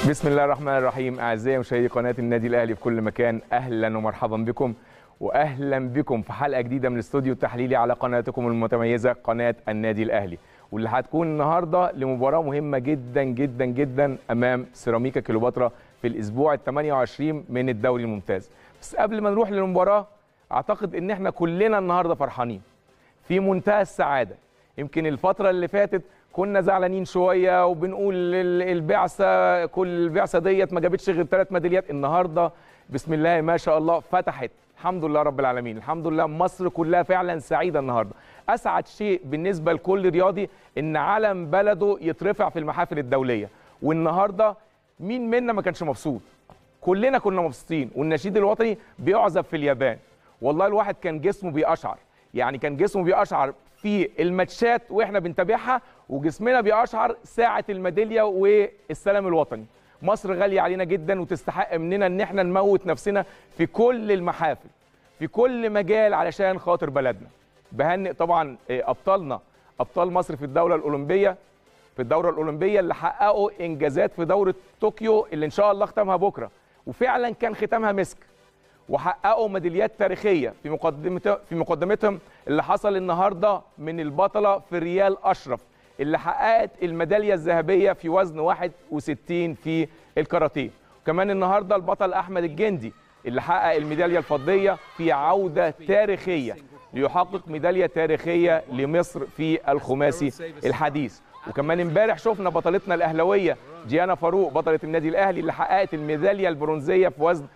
بسم الله الرحمن الرحيم اعزائي مشاهدي قناه النادي الاهلي في كل مكان اهلا ومرحبا بكم واهلا بكم في حلقه جديده من الاستوديو التحليلي على قناتكم المتميزه قناه النادي الاهلي واللي هتكون النهارده لمباراه مهمه جدا جدا جدا امام سيراميكا كليوباترا في الاسبوع ال 28 من الدوري الممتاز بس قبل ما نروح للمباراه اعتقد ان احنا كلنا النهارده فرحانين في منتهى السعاده يمكن الفتره اللي فاتت كنا زعلانين شويه وبنقول ال- البعثه كل البعثه ديت ما جابتش غير ثلاث ميداليات النهارده بسم الله ما شاء الله فتحت الحمد لله رب العالمين الحمد لله مصر كلها فعلا سعيده النهارده اسعد شيء بالنسبه لكل رياضي ان علم بلده يترفع في المحافل الدوليه والنهارده مين منا ما كانش مبسوط كلنا كنا مبسوطين والنشيد الوطني بيعزف في اليابان والله الواحد كان جسمه بيقشعر يعني كان جسمه بيقشعر في الماتشات واحنا بنتابعها وجسمنا بيقشعر ساعه الميداليه والسلام الوطني مصر غاليه علينا جدا وتستحق مننا ان احنا نموت نفسنا في كل المحافل في كل مجال علشان خاطر بلدنا بهنئ طبعا آه، ابطالنا ابطال مصر في الدوله الاولمبيه في الدوره الاولمبيه اللي حققوا انجازات في دوره طوكيو اللي ان شاء الله ختامها بكره وفعلا كان ختامها مسك وحققوا ميداليات تاريخيه في مقدمته في مقدمتهم اللي حصل النهارده من البطله في ريال اشرف اللي حققت الميداليه الذهبيه في وزن 61 في الكاراتيه وكمان النهارده البطل احمد الجندي اللي حقق الميداليه الفضيه في عوده تاريخيه ليحقق ميداليه تاريخيه لمصر في الخماسي الحديث وكمان امبارح شفنا بطلتنا الاهلاويه جيانا فاروق بطله النادي الاهلي اللي حققت الميداليه البرونزيه في وزن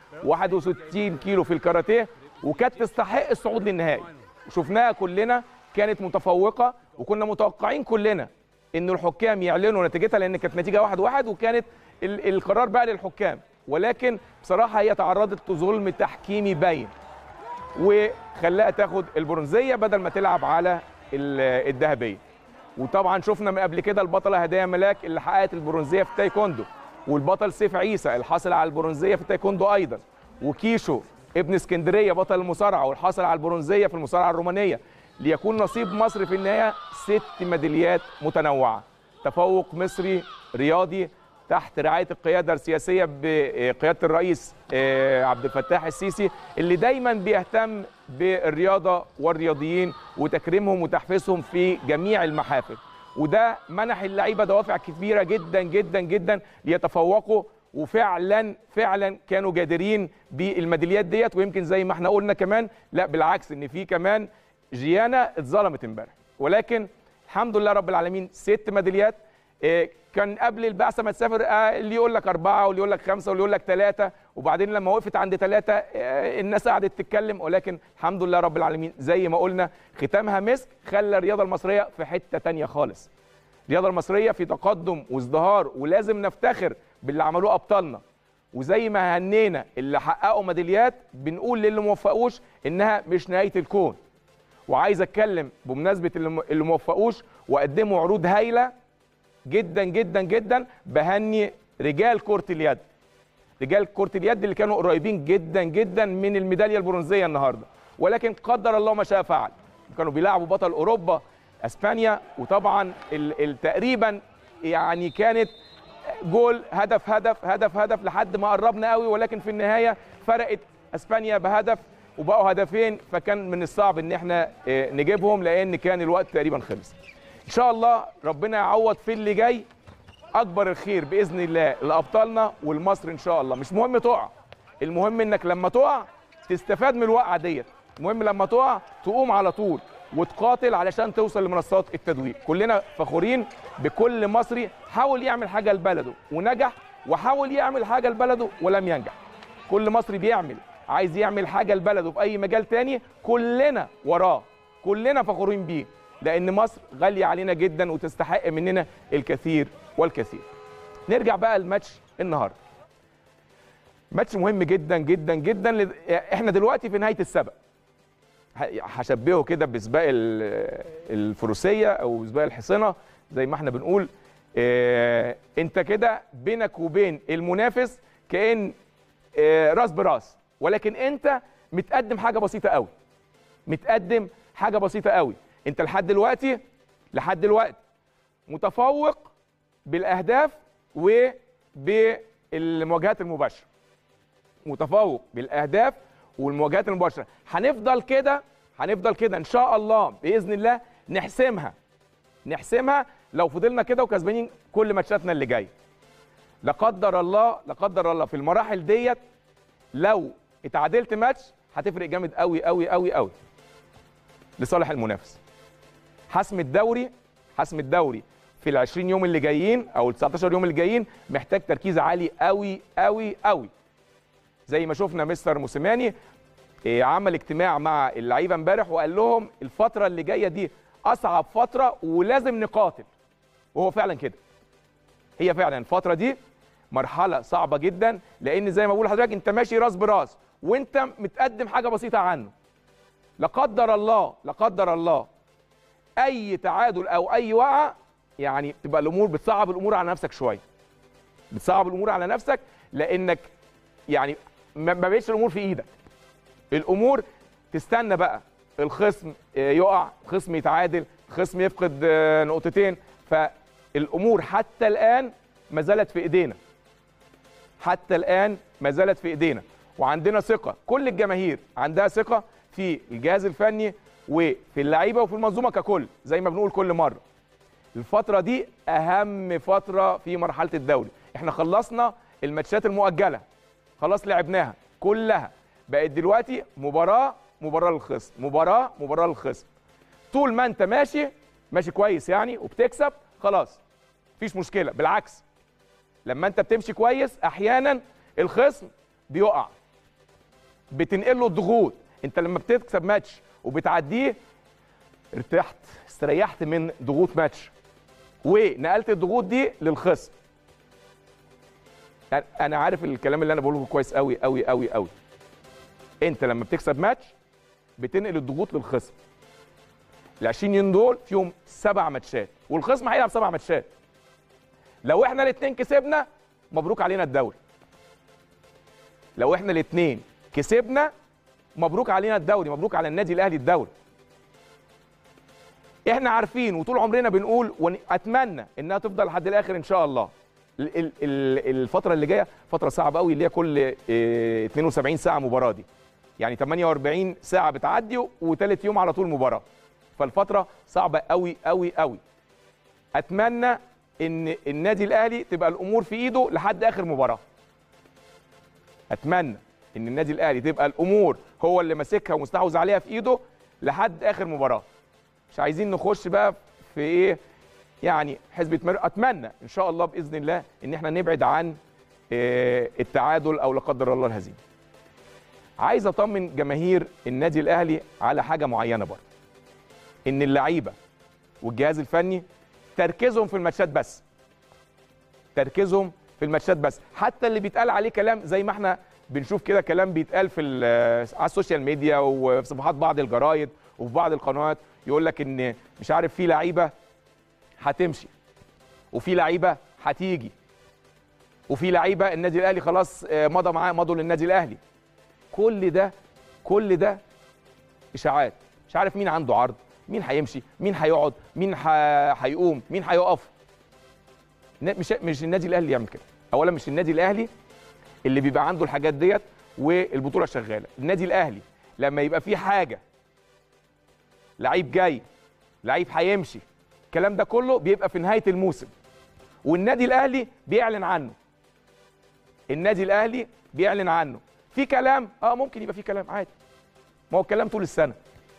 61 كيلو في الكاراتيه وكانت تستحق الصعود للنهائي وشفناها كلنا كانت متفوقه وكنا متوقعين كلنا ان الحكام يعلنوا نتيجتها لان كانت نتيجه واحد واحد وكانت ال- القرار بقى للحكام ولكن بصراحه هي تعرضت لظلم تحكيمي باين وخلاها تاخد البرونزيه بدل ما تلعب على ال- الذهبيه وطبعا شفنا من قبل كده البطله هدايا ملاك اللي حققت البرونزيه في التايكوندو والبطل سيف عيسى اللي حصل على البرونزيه في التايكوندو ايضا وكيشو ابن اسكندريه بطل المصارعه والحاصل على البرونزيه في المصارعه الرومانيه ليكون نصيب مصر في النهايه ست ميداليات متنوعه تفوق مصري رياضي تحت رعايه القياده السياسيه بقياده الرئيس آه، عبد الفتاح السيسي اللي دايما بيهتم بالرياضه والرياضيين وتكريمهم وتحفيزهم في جميع المحافل وده منح اللعيبه دوافع كبيره جدا جدا جدا ليتفوقوا وفعلا فعلا كانوا جادرين بالميداليات ديت ويمكن زي ما احنا قلنا كمان لا بالعكس ان في كمان جيانا اتظلمت امبارح ولكن الحمد لله رب العالمين ست ميداليات إيه، كان قبل البعثه ما تسافر آه، اللي يقول لك اربعه واللي يقول لك خمسه واللي يقول لك ثلاثه وبعدين لما وقفت عند ثلاثه آه، الناس قعدت تتكلم ولكن الحمد لله رب العالمين زي ما قلنا ختامها مسك خلى الرياضه المصريه في حته تانية خالص الرياضه المصريه في تقدم وازدهار ولازم نفتخر باللي عملوه ابطالنا وزي ما هنينا اللي حققوا ميداليات بنقول للي موفقوش انها مش نهايه الكون وعايز اتكلم بمناسبه اللي م- اللي موفقوش وقدموا عروض هايله جدا جدا جدا بهني رجال كره اليد رجال كره اليد اللي كانوا قريبين جدا جدا من الميداليه البرونزيه النهارده ولكن قدر الله ما شاء فعل كانوا بيلعبوا بطل اوروبا اسبانيا وطبعا ال- ال- تقريبا يعني كانت جول هدف هدف هدف هدف لحد ما قربنا قوي ولكن في النهايه فرقت اسبانيا بهدف وبقوا هدفين فكان من الصعب ان احنا آه، نجيبهم لان كان الوقت تقريبا خلص ان شاء الله ربنا يعوض في اللي جاي اكبر الخير باذن الله لابطالنا ولمصر ان شاء الله مش مهم تقع المهم انك لما تقع تستفاد من الوقعه ديت المهم لما تقع تقوم على طول وتقاتل علشان توصل لمنصات التدوير كلنا فخورين بكل مصري حاول يعمل حاجه لبلده ونجح وحاول يعمل حاجه لبلده ولم ينجح كل مصري بيعمل عايز يعمل حاجه لبلده في اي مجال تاني كلنا وراه كلنا فخورين بيه لان مصر غاليه علينا جدا وتستحق مننا الكثير والكثير نرجع بقى لماتش النهارده ماتش مهم جدا جدا جدا لد- احنا دلوقتي في نهايه السبق ه- هشبهه كده بسباق ال- الفروسيه او سباق الحصينه زي ما احنا بنقول اه انت كده بينك وبين المنافس كان اه راس براس ولكن انت متقدم حاجه بسيطه قوي متقدم حاجه بسيطه قوي انت لحد دلوقتي لحد دلوقتي متفوق بالاهداف المواجهات المباشره متفوق بالاهداف والمواجهات المباشره هنفضل كده هنفضل كده ان شاء الله باذن الله نحسمها نحسمها لو فضلنا كده وكسبانين كل ماتشاتنا اللي جايه لا قدر الله لا قدر الله في المراحل ديت لو اتعادلت ماتش هتفرق جامد قوي قوي قوي قوي لصالح المنافس حسم الدوري حسم الدوري في ال 20 يوم اللي جايين او ال 19 يوم اللي جايين محتاج تركيز عالي قوي قوي قوي زي ما شفنا مستر موسيماني إيه، عمل اجتماع مع اللعيبه امبارح وقال لهم الفتره اللي جايه دي اصعب فتره ولازم نقاتل وهو فعلا كده هي فعلا الفتره دي مرحله صعبه جدا لان زي ما بقول لحضرتك انت ماشي راس براس وانت متقدم حاجه بسيطه عنه لا قدر الله لا قدر الله اي تعادل او اي وقعه يعني تبقى الامور بتصعب الامور على نفسك شويه بتصعب الامور على نفسك لانك يعني ما ما بقتش الامور في ايدك الامور تستنى بقى الخصم آه، يقع خصم يتعادل خصم يفقد آه، نقطتين فالامور حتى الان ما زالت في ايدينا حتى الان ما زالت في ايدينا وعندنا ثقه كل الجماهير عندها ثقه في الجهاز الفني وفي اللعيبه وفي المنظومه ككل زي ما بنقول كل مره الفتره دي اهم فتره في مرحله الدوري احنا خلصنا الماتشات المؤجله خلاص لعبناها كلها بقت دلوقتي مباراه مباراه للخصم مباراه مباراه للخصم طول ما انت ماشي ماشي كويس يعني وبتكسب خلاص مفيش مشكله بالعكس لما انت بتمشي كويس احيانا الخصم بيقع بتنقل له الضغوط انت لما بتكسب ماتش وبتعديه ارتحت استريحت من ضغوط ماتش ونقلت الضغوط دي للخصم يعني انا عارف الكلام اللي انا بقوله كويس قوي قوي قوي قوي انت لما بتكسب ماتش بتنقل الضغوط للخصم ال 20 يوم دول فيهم سبع ماتشات والخصم هيلعب سبع ماتشات لو احنا الاثنين كسبنا مبروك علينا الدوري لو احنا الاثنين كسبنا مبروك علينا الدوري مبروك على النادي الاهلي الدوري احنا عارفين وطول عمرنا بنقول واتمنى انها تفضل لحد الاخر ان شاء الله ال- ال- ال- الفتره اللي جايه فتره صعبه قوي اللي هي كل اه، 72 ساعه مباراه دي يعني 48 ساعه بتعدي وثالث يوم على طول مباراه فالفتره صعبه قوي قوي قوي اتمنى ان النادي الاهلي تبقى الامور في ايده لحد اخر مباراه اتمنى ان النادي الاهلي تبقى الامور هو اللي ماسكها ومستحوذ عليها في ايده لحد اخر مباراه مش عايزين نخش بقى في ايه يعني حزب مر... اتمنى ان شاء الله باذن الله ان احنا نبعد عن آه، التعادل او لا قدر الله الهزيمه عايز اطمن جماهير النادي الاهلي على حاجه معينه برضه ان اللعيبه والجهاز الفني تركيزهم في الماتشات بس تركيزهم في الماتشات بس حتى اللي بيتقال عليه كلام زي ما احنا بنشوف كده كلام بيتقال في ال- على السوشيال ميديا وفي صفحات بعض الجرايد وفي بعض القنوات يقول لك ان مش عارف في لعيبه هتمشي وفي لعيبه هتيجي وفي لعيبه النادي الاهلي خلاص آه، مضى معاه مضوا للنادي الاهلي كل ده كل ده اشاعات مش عارف مين عنده عرض مين هيمشي مين هيقعد مين ح- هيقوم مين هيقف ن- مش مش النادي الاهلي اللي يعمل كده اولا مش النادي الاهلي اللي بيبقى عنده الحاجات ديت والبطوله شغاله النادي الاهلي لما يبقى فيه حاجه لعيب جاي لعيب هيمشي الكلام ده كله بيبقى في نهايه الموسم والنادي الاهلي بيعلن عنه النادي الاهلي بيعلن عنه في كلام اه ممكن يبقى في كلام عادي ما هو الكلام طول السنه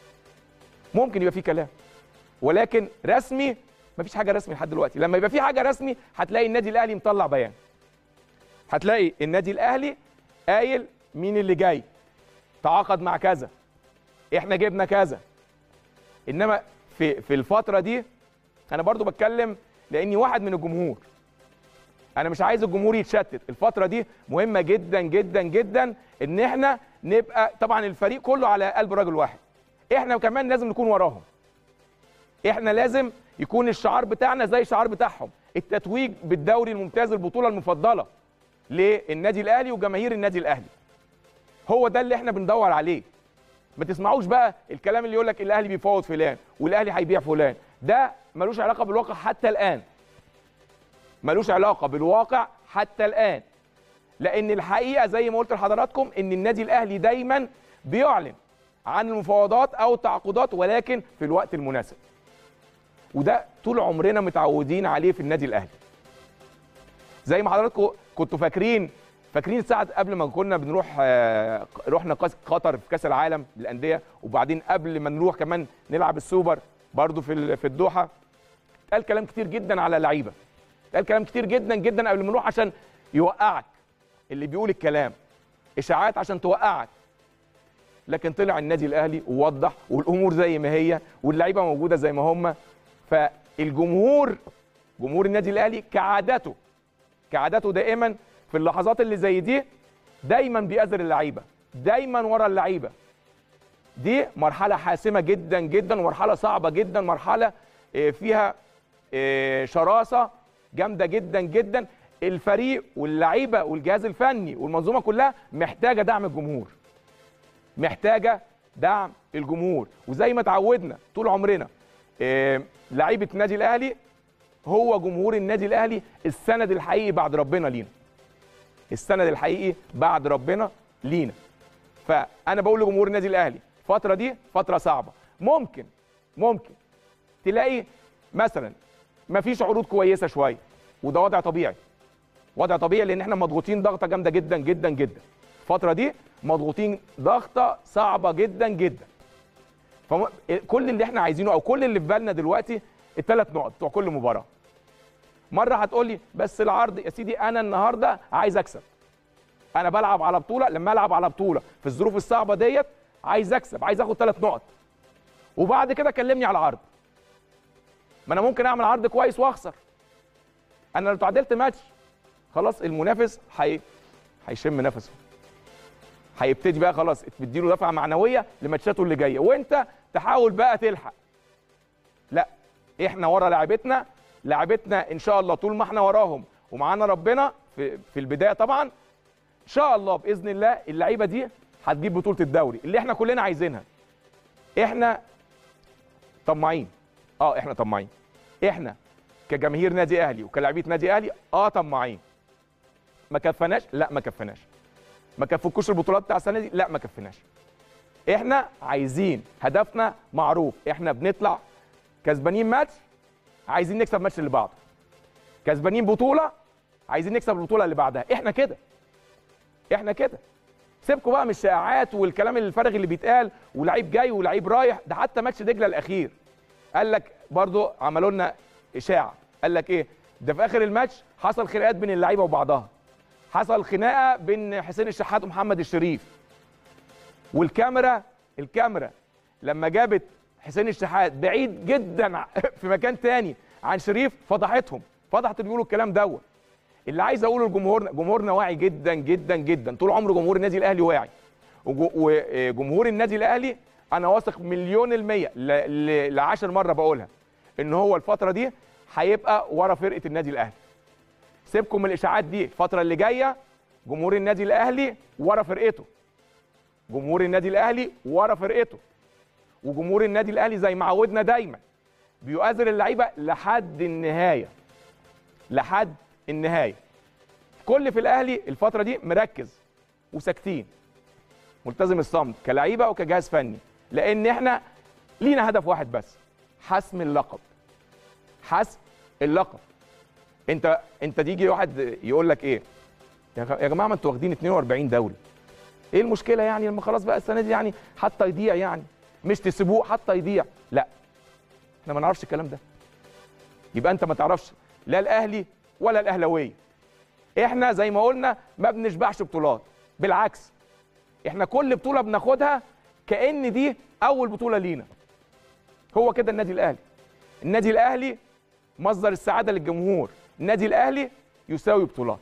ممكن يبقى في كلام ولكن رسمي مفيش حاجه رسمي لحد دلوقتي لما يبقى في حاجه رسمي هتلاقي النادي الاهلي مطلع بيان هتلاقي النادي الاهلي قايل مين اللي جاي تعاقد مع كذا احنا جبنا كذا انما في في الفتره دي انا برضو بتكلم لاني واحد من الجمهور انا مش عايز الجمهور يتشتت الفتره دي مهمه جدا جدا جدا ان احنا نبقى طبعا الفريق كله على قلب رجل واحد احنا كمان لازم نكون وراهم احنا لازم يكون الشعار بتاعنا زي الشعار بتاعهم التتويج بالدوري الممتاز البطوله المفضله للنادي الاهلي وجماهير النادي الاهلي هو ده اللي احنا بندور عليه ما تسمعوش بقى الكلام اللي يقول لك الاهلي بيفاوض فلان والاهلي هيبيع فلان ده ملوش علاقه بالواقع حتى الان ملوش علاقه بالواقع حتى الان لان الحقيقه زي ما قلت لحضراتكم ان النادي الاهلي دايما بيعلن عن المفاوضات او التعاقدات ولكن في الوقت المناسب وده طول عمرنا متعودين عليه في النادي الاهلي زي ما حضراتكم كنتوا فاكرين فاكرين ساعه قبل ما كنا بنروح آه، رحنا قس- قطر في كاس العالم للانديه وبعدين قبل ما نروح كمان نلعب السوبر برضو في ال- في الدوحه اتقال كلام كتير جدا على اللعيبه اتقال كلام كتير جدا جدا قبل ما نروح عشان يوقعك اللي بيقول الكلام اشاعات عشان توقعك لكن طلع النادي الاهلي ووضح والامور زي ما هي واللعيبه موجوده زي ما هم فالجمهور جمهور النادي الاهلي كعادته كعادته دائما في اللحظات اللي زي دي دايما بيأذر اللعيبه دايما ورا اللعيبه دي مرحله حاسمه جدا جدا ومرحله صعبه جدا مرحله آه، فيها آه، شراسه جامده جدا جدا الفريق واللعيبه والجهاز الفني والمنظومه كلها محتاجه دعم الجمهور محتاجه دعم الجمهور وزي ما اتعودنا طول عمرنا آه، لعيبه النادي الاهلي هو جمهور النادي الاهلي السند الحقيقي بعد ربنا لينا السند الحقيقي بعد ربنا لينا فانا بقول لجمهور النادي الاهلي الفتره دي فتره صعبه ممكن ممكن تلاقي مثلا مفيش عروض كويسه شويه وده وضع طبيعي وضع طبيعي لان احنا مضغوطين ضغطه جامده جدا جدا جدا الفتره دي مضغوطين ضغطه صعبه جدا جدا فكل اللي احنا عايزينه او كل اللي في بالنا دلوقتي الثلاث نقط بتوع كل مباراه مره هتقول لي بس العرض يا سيدي انا النهارده عايز اكسب انا بلعب على بطوله لما العب على بطوله في الظروف الصعبه ديت عايز اكسب عايز اخد ثلاث نقط وبعد كده كلمني على العرض ما انا ممكن اعمل عرض كويس واخسر انا لو تعادلت ماتش خلاص المنافس هي هيشم نفسه هيبتدي بقى خلاص تديله دفعه معنويه لماتشاته اللي جايه وانت تحاول بقى تلحق لا احنا ورا لعبتنا لعبتنا ان شاء الله طول ما احنا وراهم ومعانا ربنا في في البدايه طبعا ان شاء الله باذن الله اللعيبه دي هتجيب بطوله الدوري اللي احنا كلنا عايزينها احنا طماعين اه احنا طماعين احنا كجماهير نادي اهلي وكلاعبيه نادي اهلي اه طماعين ما كفناش لا ما كفناش ما كفكوش البطولات بتاع السنه دي لا ما كفناش احنا عايزين هدفنا معروف احنا بنطلع كسبانين ماتش عايزين نكسب الماتش اللي بعده كسبانين بطوله عايزين نكسب البطوله اللي بعدها احنا كده احنا كده سيبكوا بقى من الشائعات والكلام الفارغ اللي بيتقال ولعيب جاي ولعيب رايح ده حتى ماتش دجله الاخير قال لك برضو عملوا لنا اشاعه قال لك ايه ده في اخر الماتش حصل خناقات بين اللعيبه وبعضها حصل خناقه بين حسين الشحات ومحمد الشريف والكاميرا الكاميرا لما جابت حسين الشحات بعيد جدا في مكان تاني عن شريف فضحتهم فضحت اللي بيقولوا الكلام دوت اللي عايز اقوله لجمهورنا جمهورنا واعي جدا جدا جدا طول عمره جمهور النادي الاهلي واعي وجو- وجمهور النادي الاهلي انا واثق مليون المية ل- ل- لعشر مرة بقولها ان هو الفترة دي هيبقى ورا فرقة النادي الاهلي سيبكم من الاشاعات دي الفترة اللي جاية جمهور النادي الاهلي ورا فرقته جمهور النادي الاهلي ورا فرقته وجمهور النادي الاهلي زي ما عودنا دايما بيؤازر اللعيبه لحد النهايه لحد النهايه كل في الاهلي الفتره دي مركز وساكتين ملتزم الصمت كلعيبه وكجهاز فني لان احنا لينا هدف واحد بس حسم اللقب حسم اللقب انت انت تيجي واحد يقول لك ايه يا جا- يا جماعه ما انتوا واخدين 42 دوري ايه المشكله يعني لما خلاص بقى السنه دي يعني حتى يضيع يعني مش تسيبوه حتى يضيع لا احنا ما نعرفش الكلام ده يبقى انت ما تعرفش لا الاهلي ولا الاهلاويه احنا زي ما قلنا ما بنشبعش بطولات بالعكس احنا كل بطوله بناخدها كان دي اول بطوله لينا هو كده النادي الاهلي النادي الاهلي مصدر السعاده للجمهور النادي الاهلي يساوي بطولات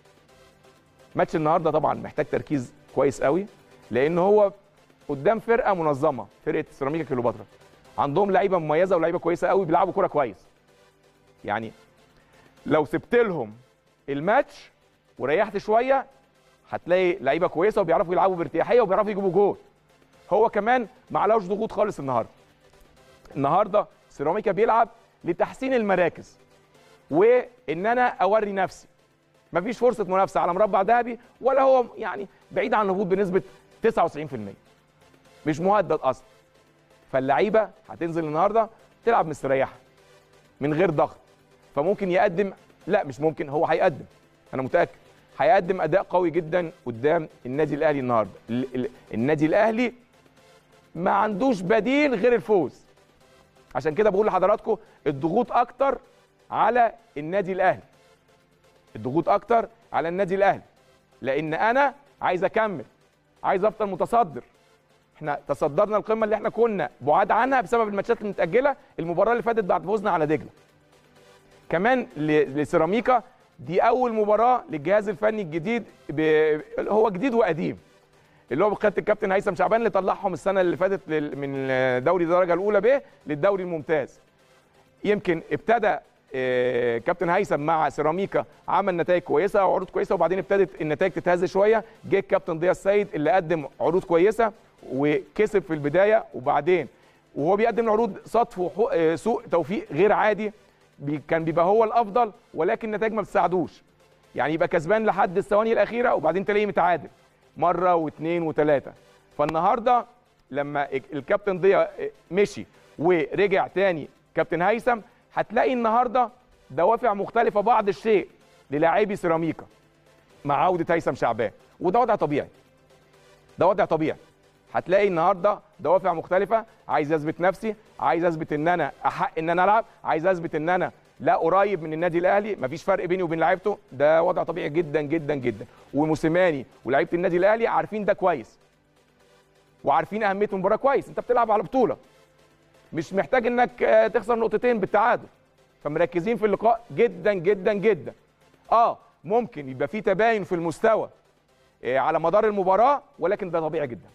ماتش النهارده طبعا محتاج تركيز كويس قوي لان هو قدام فرقه منظمه فرقه سيراميكا كليوباترا عندهم لعيبه مميزه ولعيبه كويسه قوي بيلعبوا كوره كويس يعني لو سبت لهم الماتش وريحت شويه هتلاقي لعيبه كويسه وبيعرفوا يلعبوا بارتياحيه وبيعرفوا يجيبوا جول هو كمان ما عليهوش ضغوط خالص النهارده النهارده سيراميكا بيلعب لتحسين المراكز وان انا اوري نفسي مفيش فرصه منافسه على مربع ذهبي ولا هو يعني بعيد عن الهبوط بنسبه 99% مش مهدد اصلا فاللعيبه هتنزل النهارده تلعب مستريحه من غير ضغط فممكن يقدم لا مش ممكن هو هيقدم انا متاكد هيقدم اداء قوي جدا قدام النادي الاهلي النهارده ال- ال- النادي الاهلي ما عندوش بديل غير الفوز عشان كده بقول لحضراتكم الضغوط اكتر على النادي الاهلي الضغوط اكتر على النادي الاهلي لان انا عايز اكمل عايز افضل متصدر احنا تصدرنا القمه اللي احنا كنا بعاد عنها بسبب الماتشات المتاجله المباراه اللي فاتت بعد فوزنا على دجله كمان ل- لسيراميكا دي اول مباراه للجهاز الفني الجديد ب... هو جديد وقديم اللي هو بقياده الكابتن هيثم شعبان اللي طلعهم السنه اللي فاتت لل- من دوري الدرجه الاولى ب للدوري الممتاز يمكن ابتدى آه، كابتن هيثم مع سيراميكا عمل نتائج كويسه وعروض كويسه وبعدين ابتدت النتائج تتهز شويه جه الكابتن ضياء السيد اللي قدم عروض كويسه وكسب في البدايه وبعدين وهو بيقدم العروض صدف وحو- آه، سوء توفيق غير عادي بي كان بيبقى هو الافضل ولكن النتائج ما بتساعدوش يعني يبقى كسبان لحد الثواني الاخيره وبعدين تلاقيه متعادل مره واثنين وثلاثه فالنهارده لما الكابتن ضياء مشي ورجع تاني كابتن هيثم هتلاقي النهارده دوافع مختلفه بعض الشيء للاعبي سيراميكا مع عوده هيثم شعبان وده وضع طبيعي ده وضع طبيعي هتلاقي النهارده دوافع مختلفه عايز اثبت نفسي عايز اثبت ان انا احق ان انا العب عايز اثبت ان انا لا قريب من النادي الاهلي مفيش فرق بيني وبين لعيبته ده وضع طبيعي جدا جدا جدا وموسيماني ولاعيبه النادي الاهلي عارفين ده كويس وعارفين اهميه المباراه كويس انت بتلعب على بطوله مش محتاج انك آه، تخسر نقطتين بالتعادل فمركزين في اللقاء جدا جدا جدا اه ممكن يبقى في تباين في المستوى آه، على مدار المباراه ولكن ده طبيعي جدا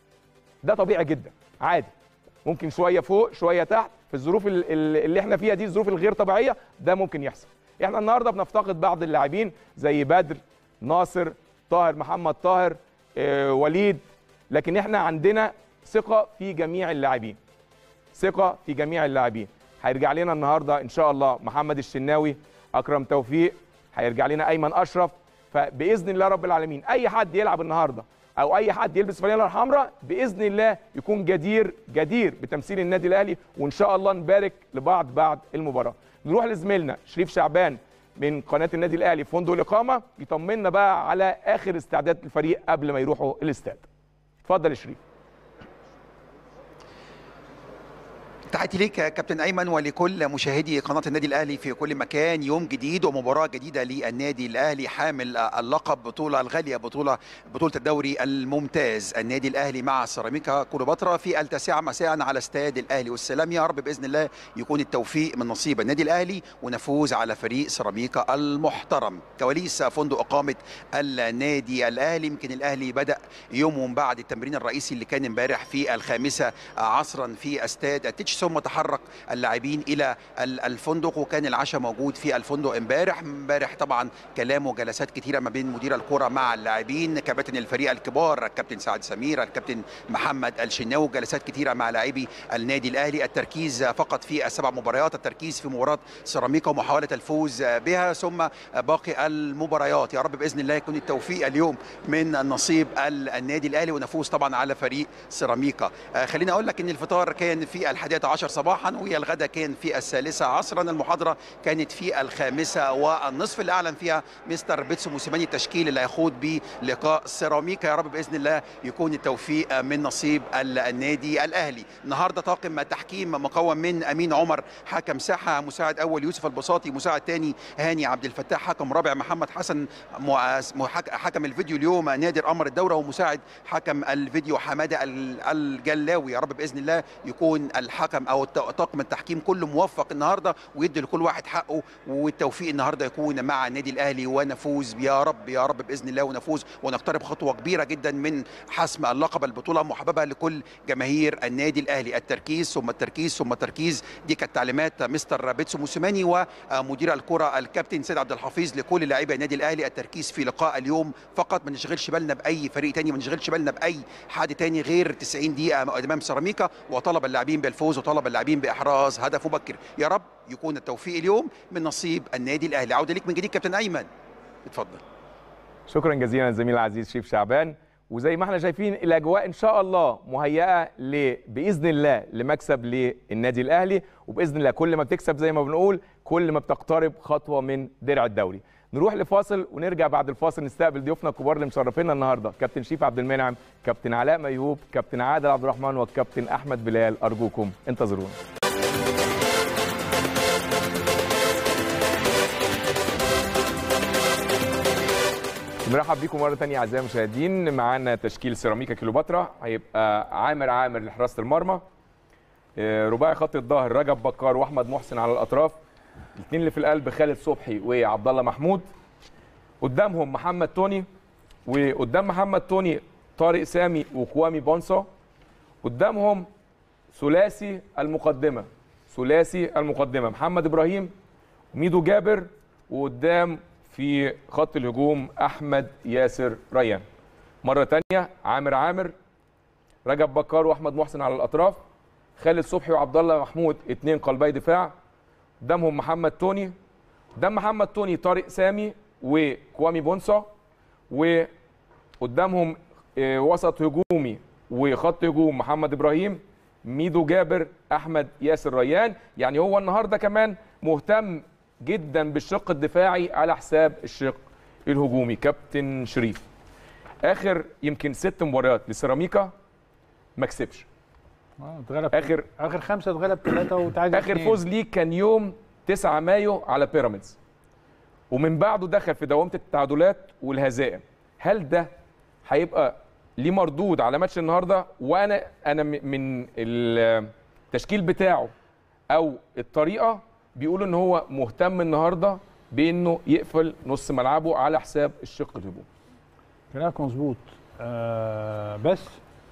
ده طبيعي جدا عادي ممكن شويه فوق شويه تحت في الظروف ال- ال- اللي احنا فيها دي الظروف الغير طبيعيه ده ممكن يحصل احنا النهارده بنفتقد بعض اللاعبين زي بدر ناصر طاهر محمد طاهر آه، وليد لكن احنا عندنا ثقه في جميع اللاعبين ثقه في جميع اللاعبين هيرجع لنا النهارده ان شاء الله محمد الشناوي اكرم توفيق هيرجع لنا ايمن اشرف فباذن الله رب العالمين اي حد يلعب النهارده او اي حد يلبس فانيلا الحمراء باذن الله يكون جدير جدير بتمثيل النادي الاهلي وان شاء الله نبارك لبعض بعد المباراه نروح لزميلنا شريف شعبان من قناه النادي الاهلي في فندق الاقامه يطمنا بقى على اخر استعداد الفريق قبل ما يروحوا الاستاد اتفضل يا شريف تحياتي ليك يا كابتن ايمن ولكل مشاهدي قناه النادي الاهلي في كل مكان يوم جديد ومباراه جديده للنادي الاهلي حامل اللقب بطوله الغاليه بطوله بطوله الدوري الممتاز النادي الاهلي مع سيراميكا كليوباترا في التاسعه مساء على استاد الاهلي والسلام يا رب باذن الله يكون التوفيق من نصيب النادي الاهلي ونفوز على فريق سيراميكا المحترم كواليس فندق اقامه النادي الاهلي يمكن الاهلي بدا يوم بعد التمرين الرئيسي اللي كان امبارح في الخامسه عصرا في استاد التتش ثم تحرك اللاعبين الى ال- الفندق وكان العشاء موجود في الفندق امبارح امبارح طبعا كلام وجلسات كثيره ما بين مدير الكره مع اللاعبين كباتن الفريق الكبار الكابتن سعد سمير الكابتن محمد الشناوي جلسات كثيره مع لاعبي النادي الاهلي التركيز فقط في السبع مباريات التركيز في مباراه سيراميكا ومحاوله الفوز بها ثم باقي المباريات يا رب باذن الله يكون التوفيق اليوم من نصيب ال- النادي الاهلي ونفوز طبعا على فريق سيراميكا آه، خليني اقول لك ان الفطار كان في الحادية عشر صباحا والغدا كان في الثالثة عصرا المحاضرة كانت في الخامسة والنصف اللي أعلن فيها مستر بيتسو موسيماني التشكيل اللي هيخوض بيه لقاء سيراميكا يا رب بإذن الله يكون التوفيق من نصيب ال- النادي الأهلي النهاردة طاقم تحكيم مكون من أمين عمر حكم ساحة مساعد أول يوسف البساطي مساعد ثاني هاني عبد الفتاح حكم رابع محمد حسن مؤس- محك- حكم الفيديو اليوم نادر قمر الدورة ومساعد حكم الفيديو حمادة ال- الجلاوي يا رب بإذن الله يكون الحكم أو الت- طاقم التحكيم كله موفق النهاردة ويدي لكل واحد حقه والتوفيق النهاردة يكون مع النادي الأهلي ونفوز يا رب يا رب بإذن الله ونفوز ونقترب خطوة كبيرة جدا من حسم اللقب البطولة محببة لكل جماهير النادي الأهلي التركيز ثم التركيز ثم التركيز دي كانت تعليمات مستر بيتسو موسيماني ومدير الكرة الكابتن سيد عبد الحفيظ لكل لاعبي النادي الأهلي التركيز في لقاء اليوم فقط ما نشغلش بالنا بأي فريق تاني ما نشغلش بالنا بأي حد تاني غير 90 دقيقة أمام سيراميكا وطلب اللاعبين بالفوز وطلب اللاعبين بإحراز هدف مبكر يا رب يكون التوفيق اليوم من نصيب النادي الأهلي عودة ليك من جديد كابتن أيمن اتفضل شكرا جزيلا الزميل العزيز شريف شعبان وزي ما احنا شايفين الاجواء ان شاء الله مهيئه ل باذن الله لمكسب للنادي الاهلي وباذن الله كل ما بتكسب زي ما بنقول كل ما بتقترب خطوه من درع الدوري نروح لفاصل ونرجع بعد الفاصل نستقبل ضيوفنا الكبار اللي مشرفينا النهارده كابتن شريف عبد المنعم كابتن علاء ميهوب كابتن عادل عبد الرحمن والكابتن احمد بلال ارجوكم انتظرونا نرحب بيكم مره ثانيه اعزائي المشاهدين معانا تشكيل سيراميكا كيلوباترا هيبقى عامر عامر لحراسه المرمى آه، رباعي خط الظهر رجب بكار واحمد محسن على الاطراف الاثنين اللي في القلب خالد صبحي وعبد الله محمود قدامهم محمد توني وقدام محمد توني طارق سامي وكوامي بونسا قدامهم ثلاثي المقدمه ثلاثي المقدمه محمد ابراهيم وميدو جابر وقدام في خط الهجوم احمد ياسر ريان مره تانية عامر عامر رجب بكار واحمد محسن على الاطراف خالد صبحي وعبد الله محمود اثنين قلبي دفاع قدامهم محمد توني قدام محمد توني طارق سامي وكوامي بونسا وقدامهم آه، وسط هجومي وخط هجوم محمد ابراهيم ميدو جابر احمد ياسر ريان يعني هو النهارده كمان مهتم جدا بالشق الدفاعي على حساب الشق الهجومي كابتن شريف اخر يمكن ست مباريات لسيراميكا ما كسبش اه اتغلب اخر اخر خمسه اتغلب ثلاثه وتعادل اخر اتنين. فوز ليه كان يوم 9 مايو على بيراميدز ومن بعده دخل في دوامه التعادلات والهزائم هل ده هيبقى ليه مردود على ماتش النهارده وانا انا م- من التشكيل بتاعه او الطريقه بيقولوا ان هو مهتم النهارده بانه يقفل نص ملعبه على حساب الشق الهجومي كلامك مظبوط آه بس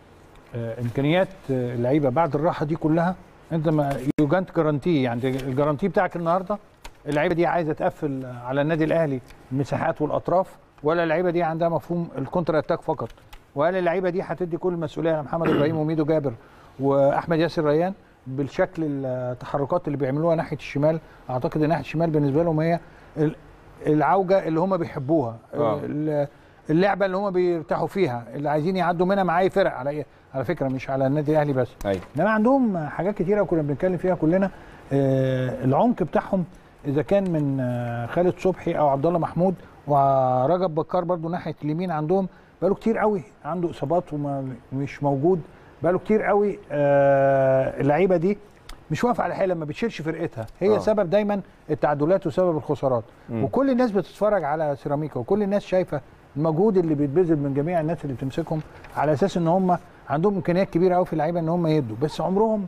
آه امكانيات آه، اللعيبه بعد الراحه دي كلها انت ما يو جانت جارانتي يعني الجارانتي بتاعك النهارده اللعيبه دي عايزه تقفل على النادي الاهلي المساحات والاطراف ولا اللعيبه دي عندها مفهوم الكونتر اتاك فقط ولا اللعيبه دي هتدي كل المسؤوليه لمحمد ابراهيم وميدو جابر واحمد ياسر ريان بالشكل التحركات اللي بيعملوها ناحيه الشمال اعتقد ان ناحيه الشمال بالنسبه لهم هي ال- العوجه اللي هم بيحبوها آه. ال- اللعبه اللي هم بيرتاحوا فيها اللي عايزين يعدوا منها مع اي فرق على إيه؟ على فكره مش على النادي الاهلي بس ايوه انما عندهم حاجات كتيره كنا بنتكلم فيها كلنا آه، العمق بتاعهم اذا كان من آه، خالد صبحي او عبد الله محمود ورجب بكار برضو ناحيه اليمين عندهم بقاله كتير قوي عنده اصابات ومش موجود بقاله كتير قوي آه، اللعيبه دي مش واقفه على حيلها ما بتشيلش فرقتها هي آه. آه. سبب دايما التعادلات وسبب الخسارات مم. وكل الناس بتتفرج على سيراميكا وكل الناس شايفه المجهود اللي بيتبذل من جميع الناس اللي بتمسكهم على اساس ان هم عندهم امكانيات كبيره قوي في اللعيبه ان هم يدوا بس عمرهم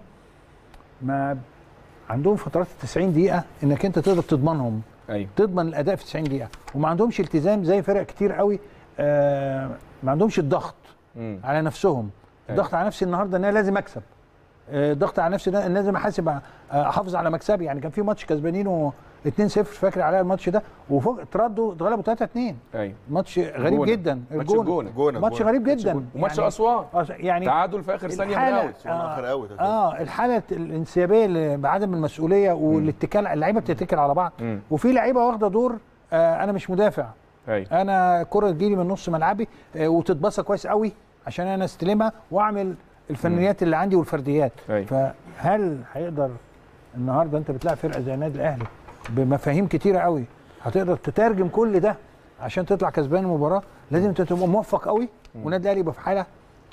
ما عندهم فترات 90 دقيقه انك انت تقدر تضمنهم ايوه تضمن الاداء في 90 دقيقه وما عندهمش التزام زي فرق كتير قوي آه ما عندهمش الضغط مم. على نفسهم أيوة. الضغط على نفسي النهارده ان انا لازم اكسب آه، ضغط على نفسي ده إن لازم احاسب آه، احافظ على مكسبي يعني كان في ماتش كسبانينه 2-0 فاكر عليا الماتش ده وفوق اتردوا اتغلبوا 3-2 ايوه ماتش غريب جونة. جدا ماتش الجونة. جونة ماتش جونة. غريب جدا وماتش يعني اسوان آه، يعني تعادل في اخر ثانيه من الحالة- اوت أسوان آخر أوت. اه الحاله الانسيابيه اللي بعدم المسؤوليه والاتكال اللعيبه بتتكل على بعض مم. وفي لعيبه واخده دور آه انا مش مدافع ايوه انا كره تجيلي من نص ملعبي آه وتتبصى كويس قوي عشان انا استلمها واعمل الفنيات اللي عندي والفرديات أيوة. فهل هيقدر النهارده انت بتلعب فرقه زي النادي الاهلي بمفاهيم كتيره قوي هتقدر تترجم كل ده عشان تطلع كسبان المباراه لازم انت تبقى موفق قوي والنادي الاهلي يبقى في حاله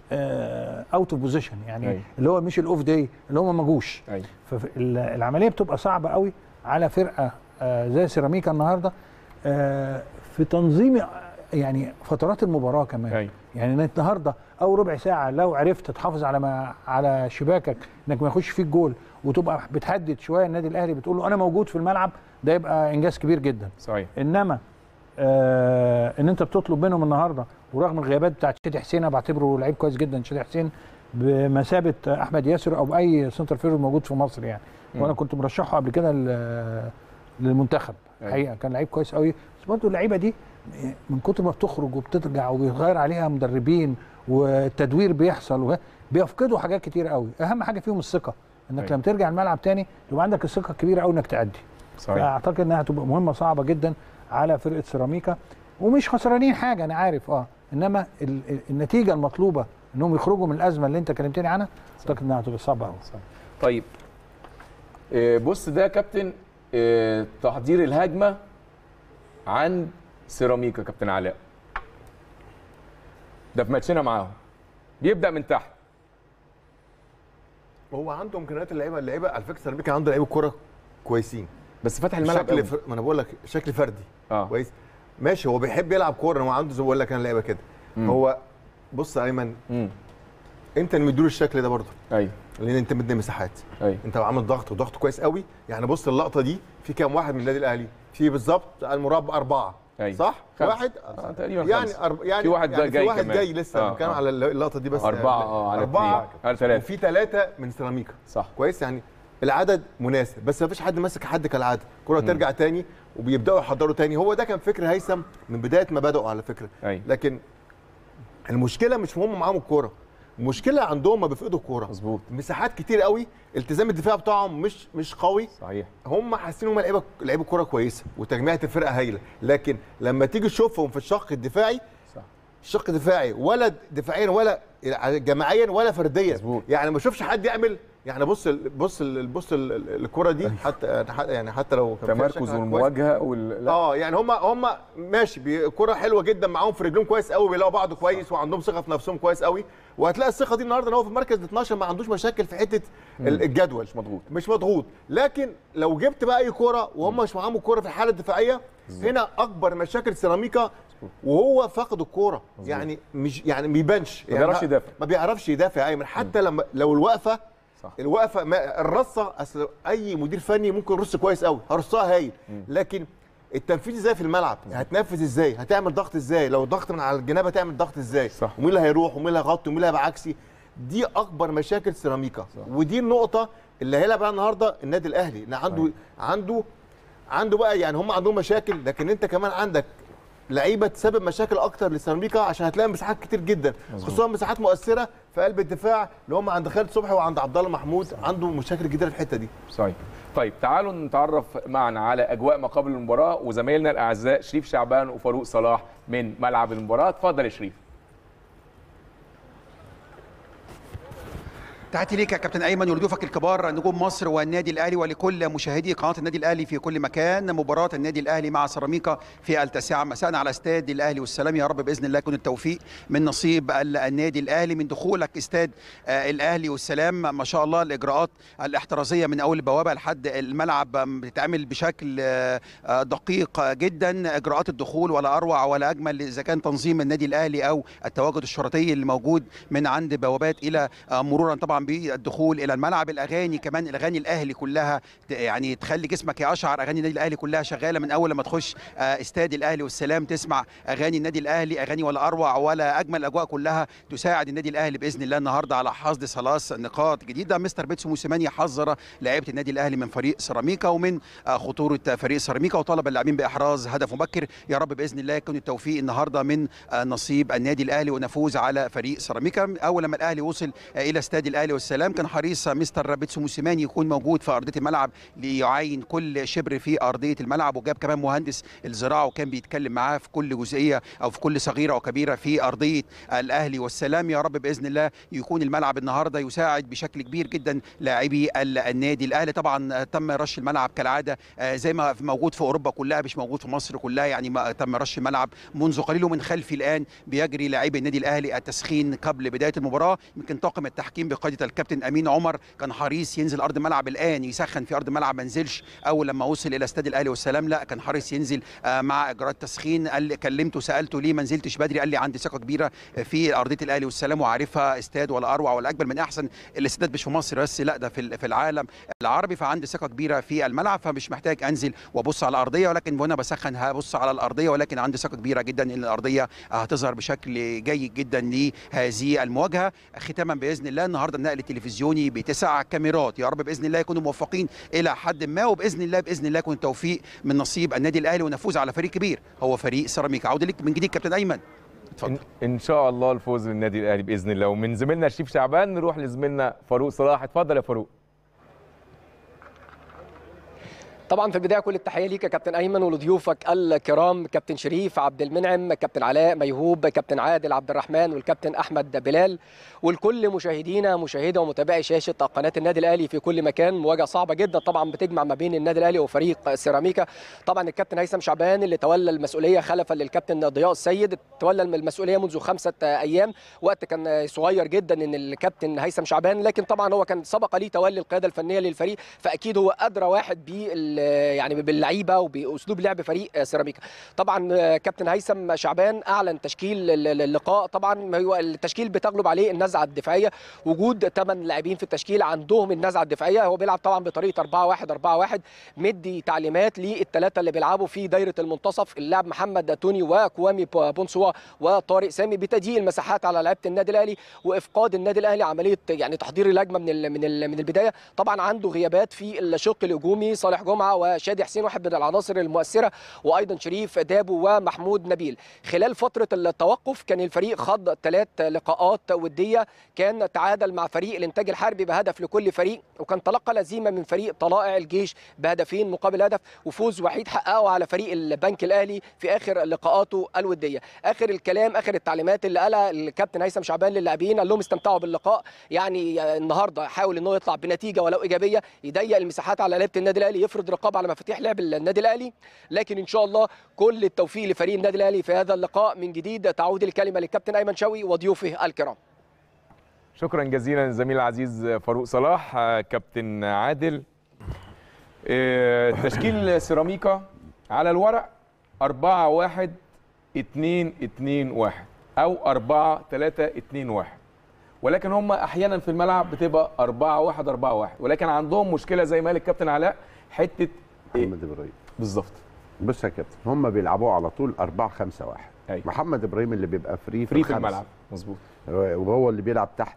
اوت اوف بوزيشن يعني أيوة. اللي هو مش الاوف داي اللي هم ما جوش ايوه فالعمليه بتبقى صعبه قوي على فرقه آه، زي سيراميكا النهارده آه، في تنظيم يعني فترات المباراه كمان أيوة. يعني إنك النهارده او ربع ساعه لو عرفت تحافظ على ما على شباكك انك ما يخش فيك جول وتبقى بتهدد شويه النادي الاهلي بتقول له انا موجود في الملعب ده يبقى انجاز كبير جدا صحيح انما آه ان انت بتطلب منهم النهارده ورغم الغيابات بتاعت شادي حسين انا بعتبره لعيب كويس جدا شادي حسين بمثابه احمد ياسر او اي سنتر فيرود موجود في مصر يعني مم. وانا كنت مرشحه قبل كده ل- للمنتخب أيوة. حقيقه كان لعيب كويس قوي بس برضه اللعيبه دي من كتر ما بتخرج وبترجع وبيتغير عليها مدربين والتدوير بيحصل وه- بيفقدوا حاجات كتير قوي اهم حاجه فيهم الثقه انك أيوة. لما ترجع الملعب تاني يبقى عندك الثقه الكبيره قوي انك تأدي صحيح فاعتقد انها هتبقى مهمه صعبه جدا على فرقه سيراميكا ومش خسرانين حاجه انا عارف اه انما ال- ال- النتيجه المطلوبه انهم يخرجوا من الازمه اللي انت كلمتني عنها اعتقد انها هتبقى صعبه قوي طيب آه، بص ده يا كابتن آه، تحضير الهجمه عند سيراميكا يا كابتن علاء ده في ماتشنا معاهم بيبدا من تحت هو عنده امكانيات اللعيبه اللعيبه على فكره سيراميكا عنده لعيبه كوره كويسين بس فتح الملعب شكل قوي. فر... ما انا بقول لك شكل فردي اه كويس ماشي هو بيحب يلعب كوره هو عنده زي ما بقول لك انا لعيبه كده مم. هو بص يا ايمن امم انت اللي مديله الشكل ده برضه ايوه لان انت مدي مساحات ايوه انت عامل ضغط وضغط كويس قوي يعني بص اللقطه دي في كام واحد من النادي الاهلي في بالظبط على المربع اربعه أيوة. صح خمسة. واحد آه، تقريبا يعني خمسة. أرب... يعني في واحد يعني جاي في واحد كمان. جاي لسه آه، آه بتكلم آه. على اللقطه دي بس أربعة اه على أربعة اثنين على ثلاثة وفي ثلاثه من سيراميكا صح كويس يعني العدد مناسب بس ما فيش حد ماسك حد كالعاده الكره ترجع تاني وبيبداوا يحضروا تاني هو ده كان فكر هيثم من بدايه ما بداوا على فكره ايوه لكن المشكله مش في هم معاهم الكوره المشكله عندهم ما بيفقدوا الكوره مظبوط مساحات كتير قوي التزام الدفاع بتاعهم مش مش قوي صحيح هم حاسين هم لعيبه لعيبه كوره كويسه وتجميعة الفرقه هايله لكن لما تيجي تشوفهم في الشق الدفاعي صح الشق الدفاعي ولا دفاعيا ولا جماعيا ولا فرديا مظبوط. يعني ما اشوفش حد يعمل يعني بص ال- بص ال- بص ال- ال- الكره دي حتى يعني حتى لو كان فيها التمركز شكلها كويس. والمواجهه وال... لا. اه يعني هم هم ماشي بي- كره حلوه جدا معاهم في رجلهم كويس قوي بيلاقوا بعض كويس وعندهم ثقه في نفسهم كويس قوي وهتلاقي الثقه دي النهارده ان هو في المركز ال 12 ما عندوش مشاكل في حته ال- الجدول مش مضغوط مش مضغوط لكن لو جبت بقى اي كوره وهم مش معاهم الكوره في الحاله الدفاعيه هنا اكبر مشاكل سيراميكا وهو فاقد الكوره يعني مش يعني ما بيبانش ما يعني بيعرفش يدافع. ما بيعرفش يدافع ايمن حتى لما لو الوقفه صح. الوقفه ما الرصه اصل اي مدير فني ممكن يرص كويس قوي هرصها هايل لكن التنفيذ ازاي في الملعب هتنفذ ازاي هتعمل ضغط ازاي لو ضغط من على الجناب هتعمل ضغط ازاي صح. ومين اللي هيروح ومين اللي هيغطي ومين اللي هيبقى عكسي دي اكبر مشاكل سيراميكا ودي النقطه اللي هيلعب عليها النهارده النادي الاهلي ان عنده عنده عنده بقى يعني هم عندهم مشاكل لكن انت كمان عندك لعيبه تسبب مشاكل اكتر لسيراميكا عشان هتلاقي مساحات كتير جدا خصوصا مساحات مؤثره في قلب الدفاع اللي هم عند خالد صبحي وعند عبد الله محمود عنده مشاكل كتيره في الحته دي صحيح طيب تعالوا نتعرف معنا على اجواء ما قبل المباراه وزمايلنا الاعزاء شريف شعبان وفاروق صلاح من ملعب المباراه اتفضل يا شريف تحياتي ليك يا كابتن ايمن ولضيوفك الكبار نجوم مصر والنادي الاهلي ولكل مشاهدي قناه النادي الاهلي في كل مكان مباراه النادي الاهلي مع سيراميكا في التاسعه مساء على استاد الاهلي والسلام يا رب باذن الله يكون التوفيق من نصيب ال- النادي الاهلي من دخولك استاد آه، الاهلي والسلام ما شاء الله الاجراءات الاحترازيه من اول البوابه لحد الملعب آم، بتتعمل بشكل آه، آه، دقيق جدا اجراءات الدخول ولا اروع ولا اجمل اذا كان تنظيم النادي الاهلي او التواجد الشرطي اللي موجود من عند بوابات الى آه، مرورا طبعا بالدخول الى الملعب الاغاني كمان الاغاني الاهلي كلها ت- يعني تخلي جسمك يقشعر اغاني النادي الاهلي كلها شغاله من اول لما تخش آه، استاد الاهلي والسلام تسمع اغاني النادي الاهلي اغاني ولا اروع ولا اجمل الاجواء كلها تساعد النادي الاهلي باذن الله النهارده على حصد ثلاث نقاط جديده مستر بيتسو موسيماني حذر لعيبه النادي الاهلي من فريق سيراميكا ومن آه، خطوره فريق سيراميكا وطلب اللاعبين باحراز هدف مبكر يا رب باذن الله يكون التوفيق النهارده من آه، نصيب النادي الاهلي ونفوز على فريق سيراميكا اول لما الاهلي وصل آه، الى استاد الاهلي والسلام كان حريص مستر بيتسو موسيماني يكون موجود في ارضيه الملعب ليعاين كل شبر في ارضيه الملعب وجاب كمان مهندس الزراعه وكان بيتكلم معاه في كل جزئيه او في كل صغيره وكبيره في ارضيه الاهلي والسلام يا رب باذن الله يكون الملعب النهارده يساعد بشكل كبير جدا لاعبي ال- النادي الاهلي طبعا آه، تم رش الملعب كالعاده آه، زي ما موجود في اوروبا كلها مش موجود في مصر كلها يعني ما تم رش الملعب منذ قليل ومن خلفي الان بيجري لاعبي النادي الاهلي التسخين قبل بدايه المباراه يمكن طاقم التحكيم بقياده الكابتن امين عمر كان حريص ينزل ارض الملعب الان يسخن في ارض الملعب ما نزلش اول لما وصل الى استاد الاهلي والسلام لا كان حريص ينزل آه، مع اجراءات تسخين قال لي كلمته سالته ليه ما نزلتش بدري قال لي عندي ثقه كبيره في ارضيه الاهلي والسلام وعارفها استاد ولا اروع ولا اجمل من احسن الاستاد مش في مصر بس لا ده في ال- في العالم العربي فعندي ثقه كبيره في الملعب فمش محتاج انزل وابص على الارضيه ولكن وانا بسخن هبص على الارضيه ولكن عندي ثقه كبيره جدا ان الارضيه هتظهر بشكل جيد جدا لهذه المواجهه ختاما باذن الله النهارده النقل التلفزيوني بتسع كاميرات يا رب باذن الله يكونوا موفقين الى حد ما وباذن الله باذن الله يكون التوفيق من نصيب النادي الاهلي ونفوز على فريق كبير هو فريق سيراميكا عوده لك من جديد كابتن ايمن اتفضل إن, ان شاء الله الفوز للنادي الاهلي باذن الله ومن زميلنا شريف شعبان نروح لزميلنا فاروق صلاح اتفضل يا فاروق طبعا في البدايه كل التحيه ليك يا كابتن ايمن ولضيوفك الكرام كابتن شريف عبد المنعم كابتن علاء ميهوب كابتن عادل عبد الرحمن والكابتن احمد بلال والكل مشاهدينا مشاهدة ومتابعي شاشه قناه النادي الاهلي في كل مكان مواجهه صعبه جدا طبعا بتجمع ما بين النادي الاهلي وفريق سيراميكا طبعا الكابتن هيثم شعبان اللي تولى المسؤوليه خلفا للكابتن ضياء السيد تولى المسؤوليه منذ خمسه ايام وقت كان صغير جدا ان الكابتن هيثم شعبان لكن طبعا هو كان سبق ليه تولي القياده الفنيه للفريق فاكيد هو ادرى واحد بال يعني باللعيبه وباسلوب لعب فريق سيراميكا طبعا كابتن هيثم شعبان اعلن تشكيل اللقاء طبعا هو التشكيل بتغلب عليه النزعه الدفاعيه وجود ثمان لاعبين في التشكيل عندهم النزعه الدفاعيه هو بيلعب طبعا بطريقه 4 1 4 1 مدي تعليمات للثلاثه اللي بيلعبوا في دايره المنتصف اللاعب محمد توني وكوامي بونسوا وطارق سامي بتضييق المساحات على لعيبه النادي الاهلي وافقاد النادي الاهلي عمليه يعني تحضير الهجمه من ال من ال من البدايه طبعا عنده غيابات في الشق الهجومي صالح جمعه وشادي حسين واحد من العناصر المؤثره وايضا شريف دابو ومحمود نبيل خلال فتره التوقف كان الفريق خاض ثلاث لقاءات وديه كان تعادل مع فريق الانتاج الحربي بهدف لكل فريق وكان تلقى لزيمه من فريق طلائع الجيش بهدفين مقابل هدف وفوز وحيد حققه على فريق البنك الاهلي في اخر لقاءاته الوديه اخر الكلام اخر التعليمات اللي قالها الكابتن هيثم شعبان للاعبين قال لهم استمتعوا باللقاء يعني النهارده حاول ان هو يطلع بنتيجه ولو ايجابيه يضيق المساحات على لعيبه النادي الاهلي يفرض رقابه على مفاتيح لعب النادي الاهلي لكن ان شاء الله كل التوفيق لفريق النادي الاهلي في هذا اللقاء من جديد تعود الكلمه للكابتن ايمن شوقي وضيوفه الكرام شكرا جزيلا للزميل العزيز فاروق صلاح كابتن عادل تشكيل سيراميكا على الورق 4 1 2 2 1 او 4 3 2 1 ولكن هم احيانا في الملعب بتبقى 4 1 4 1 ولكن عندهم مشكله زي ما قال الكابتن علاء حته محمد ابراهيم بالظبط بص يا كابتن هم بيلعبوا على طول 4 5 1 أيوة. محمد ابراهيم اللي بيبقى فري فري في الخمسة. الملعب مظبوط وهو اللي بيلعب تحت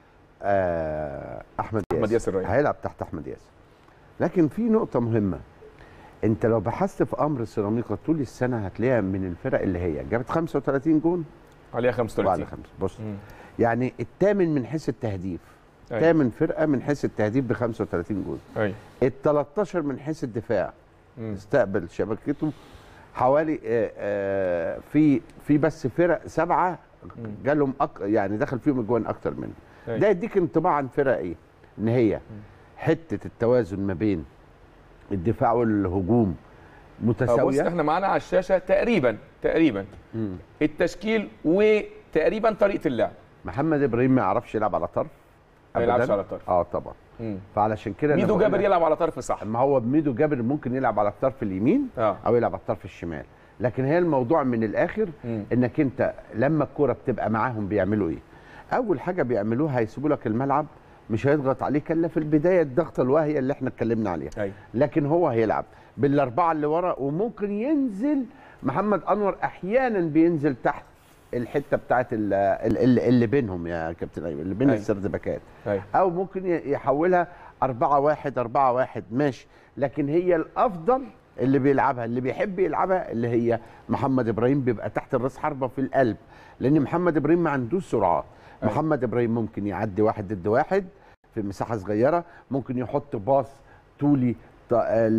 آه احمد ياسر أحمد ياسر ريان. هيلعب تحت احمد ياسر لكن في نقطه مهمه انت لو بحثت في امر سيراميكا طول السنه هتلاقيها من الفرق اللي هي جابت 35 جون عليها وعلى 35 خمسه بص مم. يعني الثامن من حيث التهديف أيوة. ثامن فرقه من حيث التهديف ب 35 جون ايوه ال 13 من حيث الدفاع مم. استقبل شبكته حوالي آه، آه، في في بس فرق سبعه جالهم أك يعني دخل فيهم اجوان اكتر منه أيوة. ده يديك انطباع عن فرق ايه ان هي حته التوازن ما بين الدفاع والهجوم بص متساويه احنا معانا على الشاشه تقريبا تقريبا مم. التشكيل وتقريبا طريقه اللعب محمد ابراهيم ما يعرفش يلعب على طرف ما يلعبش أبداً. على طرف. اه طبعا مم. فعلشان كده أنا ميدو بقول جابر لك- يلعب على طرف صح ما هو ميدو جابر ممكن يلعب على الطرف اليمين اه او يلعب على الطرف الشمال لكن هي الموضوع من الاخر مم. انك انت لما الكوره بتبقى معاهم بيعملوا ايه اول حاجه بيعملوها هيسيبوا لك الملعب مش هيضغط عليك الا في البدايه الضغطه الواهيه اللي احنا اتكلمنا عليها ايوه لكن هو هيلعب بالاربعه اللي ورا وممكن ينزل محمد انور احيانا بينزل تحت الحته بتاعت ال- ال- ال- اللي بينهم يا كابتن ايمن اللي بين أيوة. السردباكات ايوه او ممكن ي- يحولها 4 1 4 1 ماشي لكن هي الافضل اللي بيلعبها اللي بيحب يلعبها اللي هي محمد ابراهيم بيبقى تحت الراس حربه في القلب لان محمد ابراهيم ما عندوش سرعات أيوة. محمد ابراهيم ممكن يعدي واحد ضد واحد في مساحه صغيره ممكن يحط باص طولي ط- ل-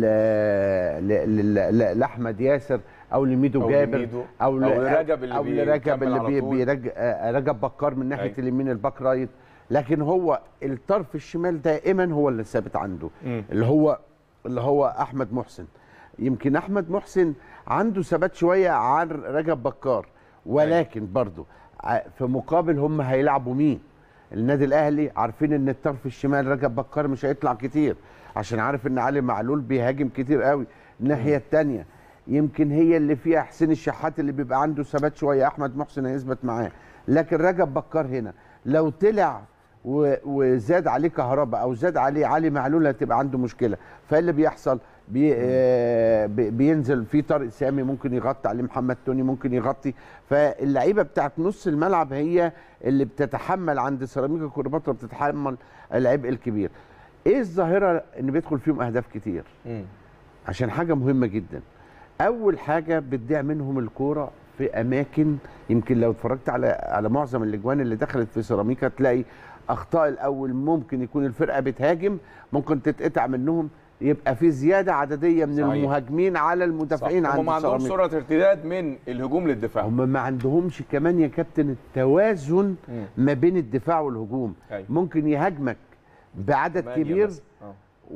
ل- ل- ل- لاحمد ياسر او لميدو أو جابر لميدو، او ل- أو لرجب اللي او لرجب بيكمل اللي على بي طول. بيرج آه، رجب بكار من ناحيه أيوة. اليمين الباك رايت لكن هو الطرف الشمال دائما هو اللي ثابت عنده مم. اللي هو اللي هو احمد محسن يمكن احمد محسن عنده ثبات شويه عن رجب بكار ولكن برضه ع- في مقابل هم هيلعبوا مين النادي الاهلي عارفين ان الطرف الشمال رجب بكار مش هيطلع كتير عشان عارف ان علي معلول بيهاجم كتير قوي الناحيه الثانيه يمكن هي اللي فيها حسين الشحات اللي بيبقى عنده ثبات شويه احمد محسن هيثبت معاه لكن رجب بكار هنا لو طلع و- وزاد عليه كهرباء او زاد عليه علي معلول هتبقى عنده مشكله فايه اللي بيحصل بي آه بي- بينزل في طارق سامي ممكن يغطي عليه محمد توني ممكن يغطي فاللعيبه بتاعت نص الملعب هي اللي بتتحمل عند سيراميكا كليوباترا بتتحمل العبء الكبير ايه الظاهره ان بيدخل فيهم اهداف كتير مم. عشان حاجه مهمه جدا اول حاجه بتضيع منهم الكوره في اماكن يمكن لو اتفرجت على على معظم الاجوان اللي دخلت في سيراميكا تلاقي اخطاء الاول ممكن يكون الفرقه بتهاجم ممكن تتقطع منهم يبقى في زياده عدديه من صحيح. المهاجمين على المدافعين هم عند ما عندهمش سيراميكا. سرعه ارتداد من الهجوم للدفاع هم ما عندهمش كمان يا كابتن التوازن مم. ما بين الدفاع والهجوم أيوة. ممكن يهاجمك بعدد ثمانية كبير مثلاً. آه.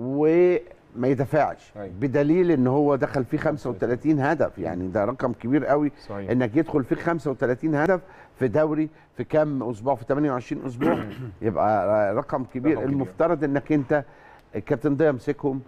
وما يدافعش أيوة. بدليل ان هو دخل فيه 35 هدف يعني ده رقم كبير قوي صحيح. انك يدخل فيك 35 هدف في دوري في كام اسبوع في 28 اسبوع يبقى رقم كبير رقم كبير. المفترض انك انت الكابتن ضياء مسكهم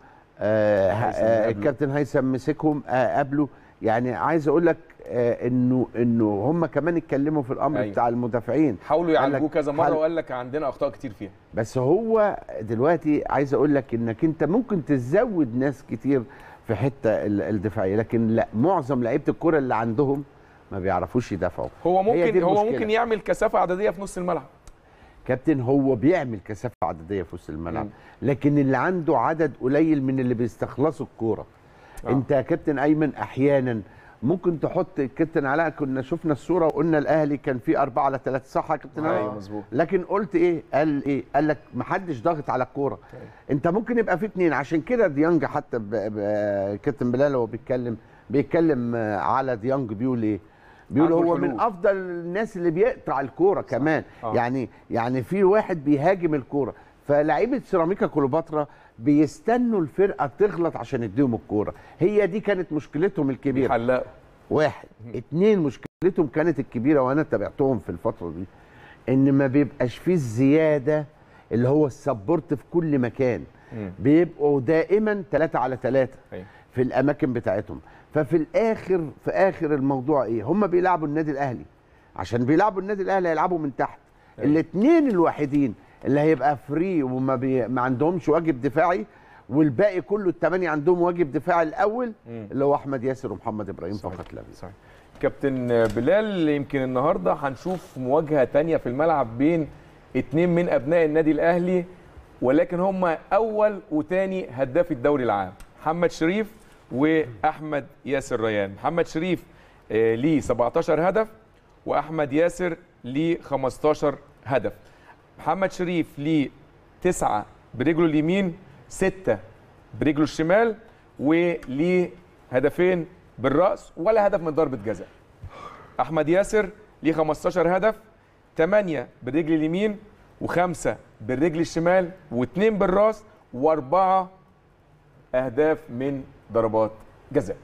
آه هيثم آه قبله. الكابتن هيثم مسكهم آه قبله يعني عايز اقول لك آه انه انه هم كمان اتكلموا في الامر أيوة. بتاع المدافعين حاولوا قال لك يعالجوه كذا مره حل- وقال لك عندنا اخطاء كتير فيها بس هو دلوقتي عايز اقول لك انك انت ممكن تزود ناس كتير في حته ال- الدفاعيه لكن لا معظم لعيبه الكره اللي عندهم ما بيعرفوش يدافعوا هو هي دي ممكن هو المشكلة. ممكن يعمل كثافه عدديه في نص الملعب كابتن هو بيعمل كثافه عدديه في وسط الملعب مم. لكن اللي عنده عدد قليل من اللي بيستخلصوا الكوره آه. انت يا كابتن ايمن احيانا ممكن تحط كابتن علاء كنا شفنا الصوره وقلنا الاهلي كان فيه أربعة على ثلاثة صح يا كابتن علاء؟ ايوه مظبوط لكن قلت ايه قال ايه قال لك محدش ضاغط على الكوره انت ممكن يبقى في اتنين عشان كده ديانج حتى ب... ب... كابتن بلال وهو بيتكلم بيتكلم آه، على ديانج بيقول ايه بيقول عنده هو الحلول. من افضل الناس اللي بيقطع الكوره كمان آه. يعني يعني في واحد بيهاجم الكوره فلاعيبه سيراميكا كليوباترا بيستنوا الفرقه تغلط عشان يديهم الكوره هي دي كانت مشكلتهم الكبيره حلاق واحد اتنين مشكلتهم كانت الكبيره وانا تابعتهم في الفتره دي ان ما بيبقاش فيه الزياده اللي هو السبورت في كل مكان مم. بيبقوا دائما ثلاثة على ثلاثة أيوة. في الاماكن بتاعتهم ففي الاخر في اخر الموضوع ايه هم بيلعبوا النادي الاهلي عشان بيلعبوا النادي الاهلي هيلعبوا من تحت أيوة. الاثنين الوحيدين اللي هيبقى فري وما بي... ما عندهمش واجب دفاعي والباقي كله الثمانيه عندهم واجب دفاعي الاول مم. اللي هو احمد ياسر ومحمد ابراهيم صحيح. فقط لا غير صحيح كابتن بلال يمكن النهارده هنشوف مواجهه تانية في الملعب بين اتنين من ابناء النادي الاهلي ولكن هم اول وتاني هداف الدوري العام محمد شريف واحمد ياسر ريان محمد شريف آه، ليه 17 هدف واحمد ياسر ليه 15 هدف محمد شريف ليه تسعة برجله اليمين ستة برجله الشمال وليه هدفين بالرأس ولا هدف من ضربة جزاء أحمد ياسر ليه 15 هدف 8 بالرجل اليمين وخمسة بالرجل الشمال واثنين بالراس وأربعة أهداف من ضربات جزاء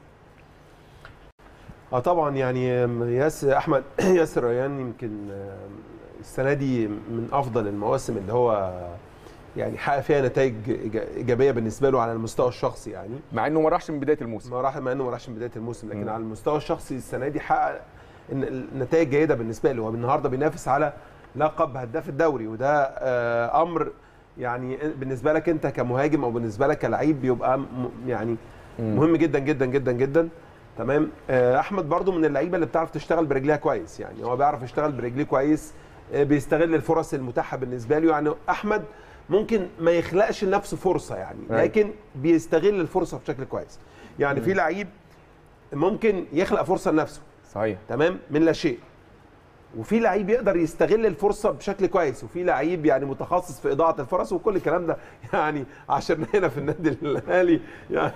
اه طبعا يعني ياس احمد ياسر ريان يمكن آم، السنه دي من افضل المواسم اللي هو يعني حقق فيها نتائج إيجا- ايجابيه بالنسبه له على المستوى الشخصي يعني مع إنه ما راحش من بداية الموسم ما راح مع انه ما راحش من بدايه الموسم لكن مم. على المستوى الشخصي السنه دي حقق إن نتائج جيده بالنسبه له هو النهارده بينافس على لقب هداف الدوري وده آه، امر يعني بالنسبه لك انت كمهاجم او بالنسبه لك كلعيب بيبقى م- يعني مهم جدا جدا جدا جدا تمام آه، احمد برضو من اللعيبه اللي بتعرف تشتغل برجليها كويس يعني هو بيعرف يشتغل برجليه كويس آه، بيستغل الفرص المتاحه بالنسبه له يعني احمد ممكن ما يخلقش لنفسه فرصه يعني أيوة. لكن بيستغل الفرصه بشكل كويس يعني في لعيب ممكن يخلق فرصه لنفسه صحيح تمام من لا شيء وفي لعيب يقدر يستغل الفرصه بشكل كويس وفي لعيب يعني متخصص في اضاعه الفرص وكل الكلام ده يعني عشان هنا في النادي الاهلي يعني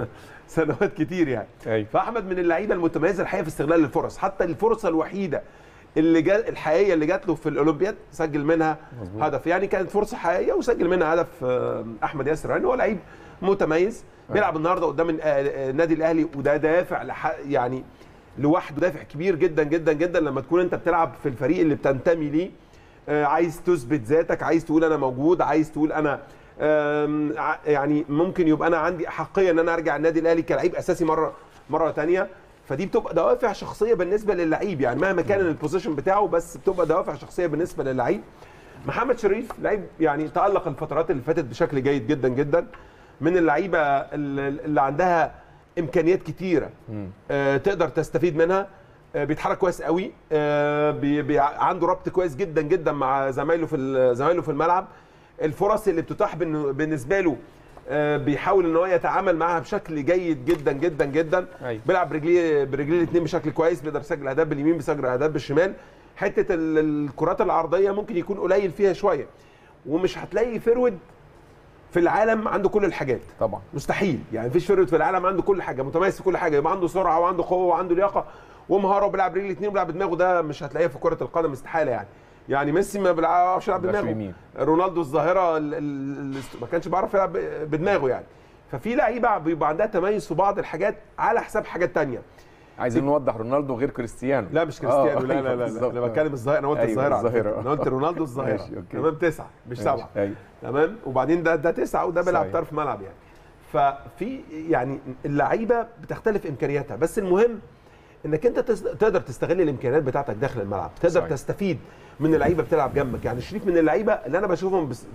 سنوات كتير يعني أيوة. فاحمد من اللعيبه المتميزه الحقيقه في استغلال الفرص حتى الفرصه الوحيده اللي جا الحقيقيه اللي جات له في الاولمبياد سجل منها مظبوط. هدف يعني كانت فرصه حقيقيه وسجل منها هدف آه، احمد ياسر يعني هو لعيب متميز بيلعب النهارده قدام ال- آه، النادي الاهلي وده دافع لح- يعني لوحده دافع كبير جدا جدا جدا لما تكون انت بتلعب في الفريق اللي بتنتمي ليه آه، عايز تثبت ذاتك عايز تقول انا موجود عايز تقول انا آم، ع- يعني ممكن يبقى انا عندي احقيه ان انا ارجع النادي الاهلي كلعيب اساسي مره مره تانية فدي بتبقى دوافع شخصيه بالنسبه للعيب يعني مهما كان البوزيشن بتاعه بس بتبقى دوافع شخصيه بالنسبه للعيب محمد شريف لعيب يعني تالق الفترات اللي فاتت بشكل جيد جدا جدا من اللعيبه اللي اللي عندها امكانيات كتيره آه تقدر تستفيد منها آه بيتحرك كويس قوي آه بي بي عنده ربط كويس جدا جدا مع زمايله في ال- زمايله في الملعب الفرص اللي بتتاح بالن- بالنسبه له آه بيحاول ان هو يتعامل معاها بشكل جيد جدا جدا جدا أيوة. بيلعب برجليه برجليه الاثنين بشكل كويس بيقدر يسجل اهداف باليمين بيسجل اهداف بالشمال حته ال- الكرات العرضيه ممكن يكون قليل فيها شويه ومش هتلاقي فرود في العالم عنده كل الحاجات طبعا مستحيل يعني مفيش فرد في العالم عنده كل حاجه متميز في كل حاجه يبقى عنده سرعه وعنده قوه وعنده لياقه ومهاره وبيلعب رجل اثنين وبيلعب بدماغه ده مش هتلاقيه في كره القدم استحاله يعني يعني ميسي ما بيلعبش يلعب بيلعبش بدماغه يمين. رونالدو الظاهره ال- ال- ال- ما كانش بيعرف يلعب بدماغه يعني ففي لعيبه بيبقى عندها تميز في بعض الحاجات على حساب حاجات تانية عايزين نوضح رونالدو غير كريستيانو لا مش كريستيانو آه، لا لا لا, لا. بالظبط. انا بتكلم الظاهره انا قلت أيوة، الظاهره على الظاهرة. فكرة. انا قلت رونالدو الظاهره ماشي، أوكي. تمام تسعه مش ماشي، سبعه ايوه تمام وبعدين ده ده تسعه وده بيلعب صحيح. طرف ملعب يعني ففي يعني اللعيبه بتختلف امكانياتها بس المهم انك انت تس- تقدر تستغل الامكانيات بتاعتك داخل الملعب تقدر صحيح. تستفيد من اللعيبه بتلعب جنبك يعني شريف من اللعيبه اللي انا بشوفهم بس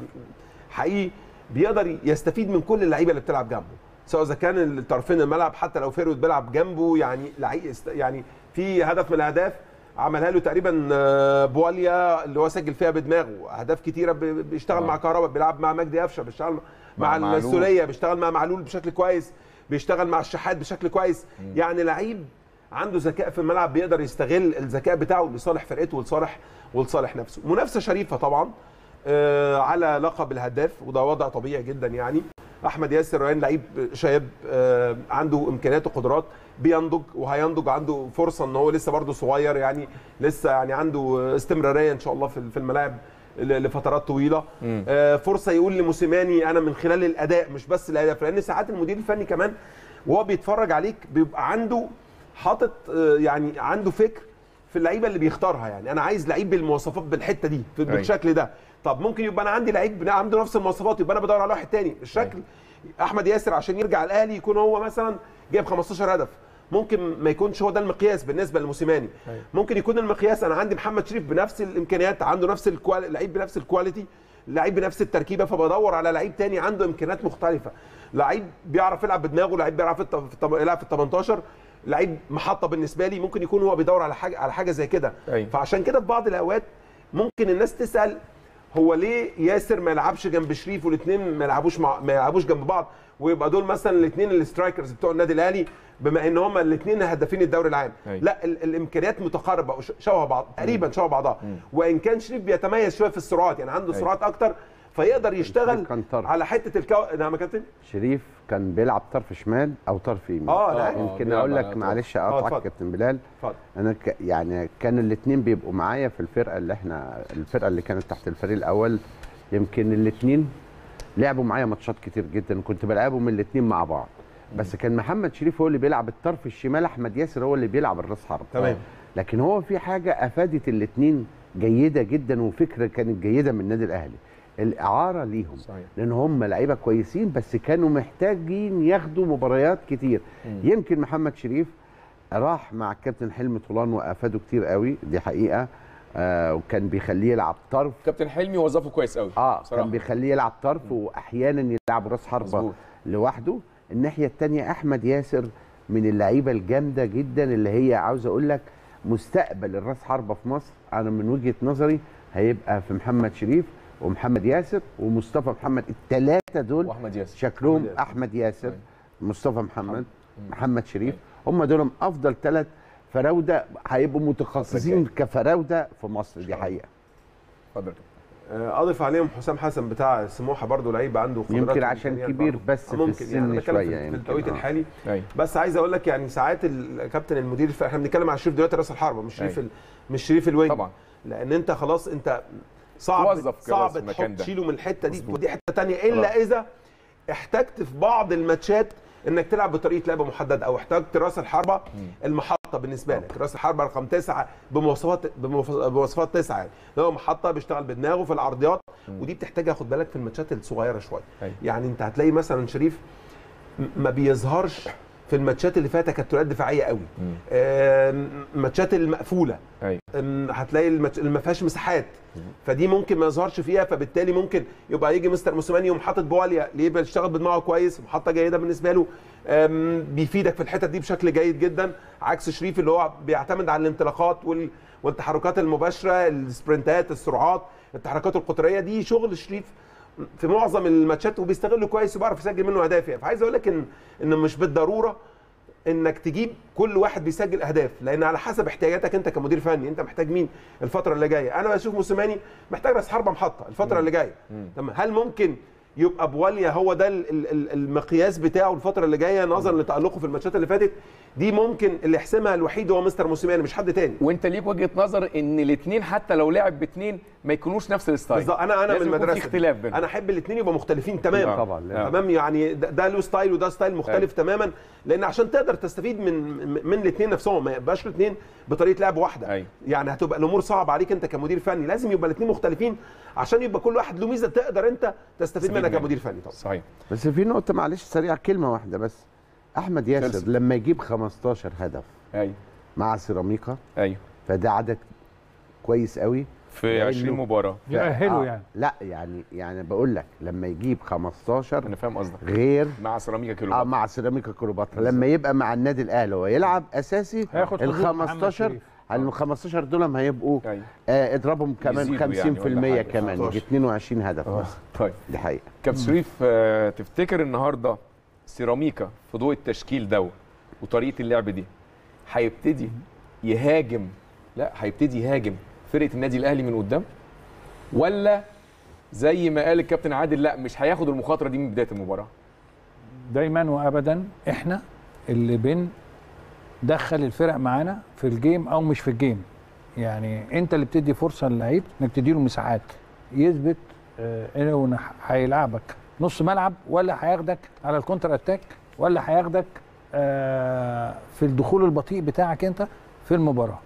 حقيقي بيقدر يستفيد من كل اللعيبه اللي بتلعب جنبه سواء اذا كان الطرفين الملعب حتى لو فيرود بيلعب جنبه يعني لعيب يعني في هدف من الاهداف عملها له تقريبا آه، بواليا اللي هو سجل فيها بدماغه اهداف كتيره ب- بيشتغل آه. مع كهربا بيلعب مع مجدي قفشه بيشتغل مع مع, معلول. السوليه بيشتغل مع معلول بشكل كويس بيشتغل مع الشحات بشكل كويس يعني لعيب عنده ذكاء في الملعب بيقدر يستغل الذكاء بتاعه لصالح فرقته ولصالح ولصالح نفسه منافسه شريفه طبعا آه على لقب الهداف وده وضع طبيعي جدا يعني احمد ياسر ريان لعيب شاب آه عنده امكانيات وقدرات بينضج وهينضج عنده فرصه ان هو لسه برضه صغير يعني لسه يعني عنده استمراريه ان شاء الله في في الملاعب ل- لفترات طويله مم. آه فرصه يقول لموسيماني انا من خلال الاداء مش بس الهدف لان ساعات المدير الفني كمان وهو بيتفرج عليك بيبقى عنده حاطط آه، يعني عنده فكر في اللعيبه اللي بيختارها يعني انا عايز لعيب بالمواصفات بالحته دي في- أيوة. بالشكل ده طب ممكن يبقى انا عندي لعيب عنده نفس المواصفات يبقى انا بدور على واحد تاني الشكل احمد ياسر عشان يرجع الاهلي يكون هو مثلا جايب 15 هدف ممكن ما يكونش هو ده المقياس بالنسبه لموسيماني أيوة. ممكن يكون المقياس انا عندي محمد شريف بنفس الامكانيات عنده نفس الكوال... لعيب بنفس الكواليتي لعيب بنفس التركيبه فبدور على لعيب تاني عنده امكانيات مختلفه لعيب بيعرف يلعب بدماغه لعيب بيعرف يط- في الط- يلعب في ال 18 لعيب محطه بالنسبه لي ممكن يكون هو بيدور على حاجه على حاجه زي كده أيوة. فعشان كده في بعض الاوقات ممكن الناس تسال هو ليه ياسر ما يلعبش جنب شريف والاثنين ما يلعبوش مع ما يلعبوش جنب بعض ويبقى دول مثلا الاثنين السترايكرز بتوع النادي الاهلي بما ان هم الاثنين هدافين الدوري العام أيوة. لا ال- الامكانيات متقاربه وش- شبه بعض تقريبا شبه بعضها وان كان شريف بيتميز شويه في السرعات يعني عنده أيوة. سرعات اكتر فيقدر يشتغل كان طرف. على حته الكو... نعم يا كابتن شريف كان بيلعب طرف شمال او طرف يمين اه لا آه. يمكن بيلعب اقول على لك طرف. معلش آه، اقطعك اتفضل. كابتن بلال اتفضل انا ك... يعني كان الاثنين بيبقوا معايا في الفرقه اللي احنا الفرقه اللي كانت تحت الفريق الاول يمكن الاثنين لعبوا معايا ماتشات كتير جدا كنت بلعبهم الاثنين مع بعض بس كان محمد شريف هو اللي بيلعب الطرف الشمال احمد ياسر هو اللي بيلعب الراس حرب تمام. لكن هو في حاجه افادت الاثنين جيده جدا وفكره كانت جيده من النادي الاهلي الاعاره ليهم صحيح. لان هم لعيبه كويسين بس كانوا محتاجين ياخدوا مباريات كتير يمكن محمد شريف راح مع الكابتن حلمي طولان وافاده كتير قوي دي حقيقه آه وكان بيخليه يلعب طرف كابتن حلمي وظفه كويس قوي اه بصراحة. كان بيخليه يلعب طرف واحيانا يلعب راس حربه مظبوط. لوحده الناحيه الثانيه احمد ياسر من اللعيبه الجامده جدا اللي هي عاوز اقول لك مستقبل الراس حربه في مصر انا من وجهه نظري هيبقى في محمد شريف ومحمد ياسر ومصطفى محمد الثلاثه دول واحمد ياسر شكلهم أحمد ياسر. احمد ياسر أيوة. مصطفى محمد محمد شريف هم دول افضل ثلاث فراوده هيبقوا متخصصين كفراوده في مصر دي حقيقه اتفضل آه، اضف عليهم حسام حسن بتاع سموحه برضو لعيب عنده قدرات يمكن عشان وإمكانيات كبير برضو. بس في ممكن السن يعني أنا بتكلم شوية في- في يمكن، التوقيت آه. الحالي ايوه بس عايز اقول لك يعني ساعات الكابتن المدير الفني احنا بنتكلم على شريف دلوقتي راس الحربه مش شريف أيوة. ال- مش شريف الوينج طبعا لان انت خلاص انت صعب توظف كراس صعب في المكان تحط ده. تشيله من الحته دي مظبوط. ودي حته تانية الا اذا احتجت في بعض الماتشات انك تلعب بطريقه لعب محدده او احتجت راس الحربه المحطه بالنسبه لك راس الحربه رقم تسعه بمواصفات بمواص- بمواصفات تسعه يعني هو محطه بيشتغل بدماغه في العرضيات ودي بتحتاجها خد بالك في الماتشات الصغيره شويه أيوة. يعني انت هتلاقي مثلا شريف م- ما بيظهرش في الماتشات اللي فاتت كانت تلعب دفاعيه قوي مم. آم، الماتشات المقفوله ايوه أم، هتلاقي الماتش اللي ما فيهاش مساحات فدي ممكن ما يظهرش فيها فبالتالي ممكن يبقى يجي مستر موسيماني يقوم حاطط بواليا ليه بيشتغل بدماغه كويس محطه جيده بالنسبه له أم، بيفيدك في الحتت دي بشكل جيد جدا عكس شريف اللي هو بيعتمد على الانطلاقات وال والتحركات المباشره السبرنتات السرعات التحركات القطريه دي شغل شريف في معظم الماتشات وبيستغله كويس وبيعرف يسجل منه اهداف يعني فعايز اقول لك ان ان مش بالضروره انك تجيب كل واحد بيسجل اهداف لان على حسب احتياجاتك انت كمدير فني انت محتاج مين الفتره اللي جايه انا بشوف موسيماني محتاج راس حربه محطه الفتره اللي جايه تمام هل ممكن يبقى بواليا هو ده ال- ال- ال- المقياس بتاعه الفتره اللي جايه نظرا لتالقه في الماتشات اللي فاتت دي ممكن اللي يحسمها الوحيد هو مستر موسيماني مش حد تاني وانت ليك وجهه نظر ان الاثنين حتى لو لعب باثنين ما يكونوش نفس الستايل بالظبط انا انا لازم من يكون المدرسه في اختلاف بينهم انا احب الاثنين يبقوا مختلفين تماما طبعا لا. تمام يعني ده, ده له ستايل وده ستايل مختلف تماما لان عشان تقدر تستفيد من من الاثنين نفسهم ما يبقاش الاثنين بطريقه لعب واحده أيوة. يعني هتبقى الامور صعبه عليك انت كمدير فني لازم يبقى الاثنين مختلفين عشان يبقى كل واحد له ميزه تقدر انت تستفيد تستفيد منها منها. كمدير فني طبعا صحيح بس في نقطه معلش سريعه كلمه واحده بس احمد ياسر تلسم. لما يجيب 15 هدف ايوه مع سيراميكا ايوه فده عدد كويس قوي في لأنه- 20 مباراه يأهله آه، يعني لا يعني يعني بقول لك لما يجيب 15 انا فاهم قصدك غير مع سيراميكا اه كيلو مع سيراميكا كليوباترا لما يبقى مع النادي الاهلي ويلعب اساسي هياخد ال حضور محمد 15 شريف. ال 15 دول ما هيبقوا ايوه آه اضربهم كمان يزيدوا 50% يعني ولا حاجة. كمان 15. يجي 22 هدف آه، بس طيب دي حقيقه كابتن شريف آه، تفتكر النهارده سيراميكا في ضوء التشكيل ده وطريقه اللعب دي هيبتدي يهاجم لا هيبتدي يهاجم فرقه النادي الاهلي من قدام ولا زي ما قال الكابتن عادل لا مش هياخد المخاطره دي من بدايه المباراه دايما وابدا احنا اللي بندخل الفرق معانا في الجيم او مش في الجيم يعني انت اللي بتدي فرصه للعيب انك تديله مساحات يثبت آه، انه هيلعبك نص ملعب ولا هياخدك على الكونتر اتاك ولا هياخدك آه، في الدخول البطيء بتاعك انت في المباراه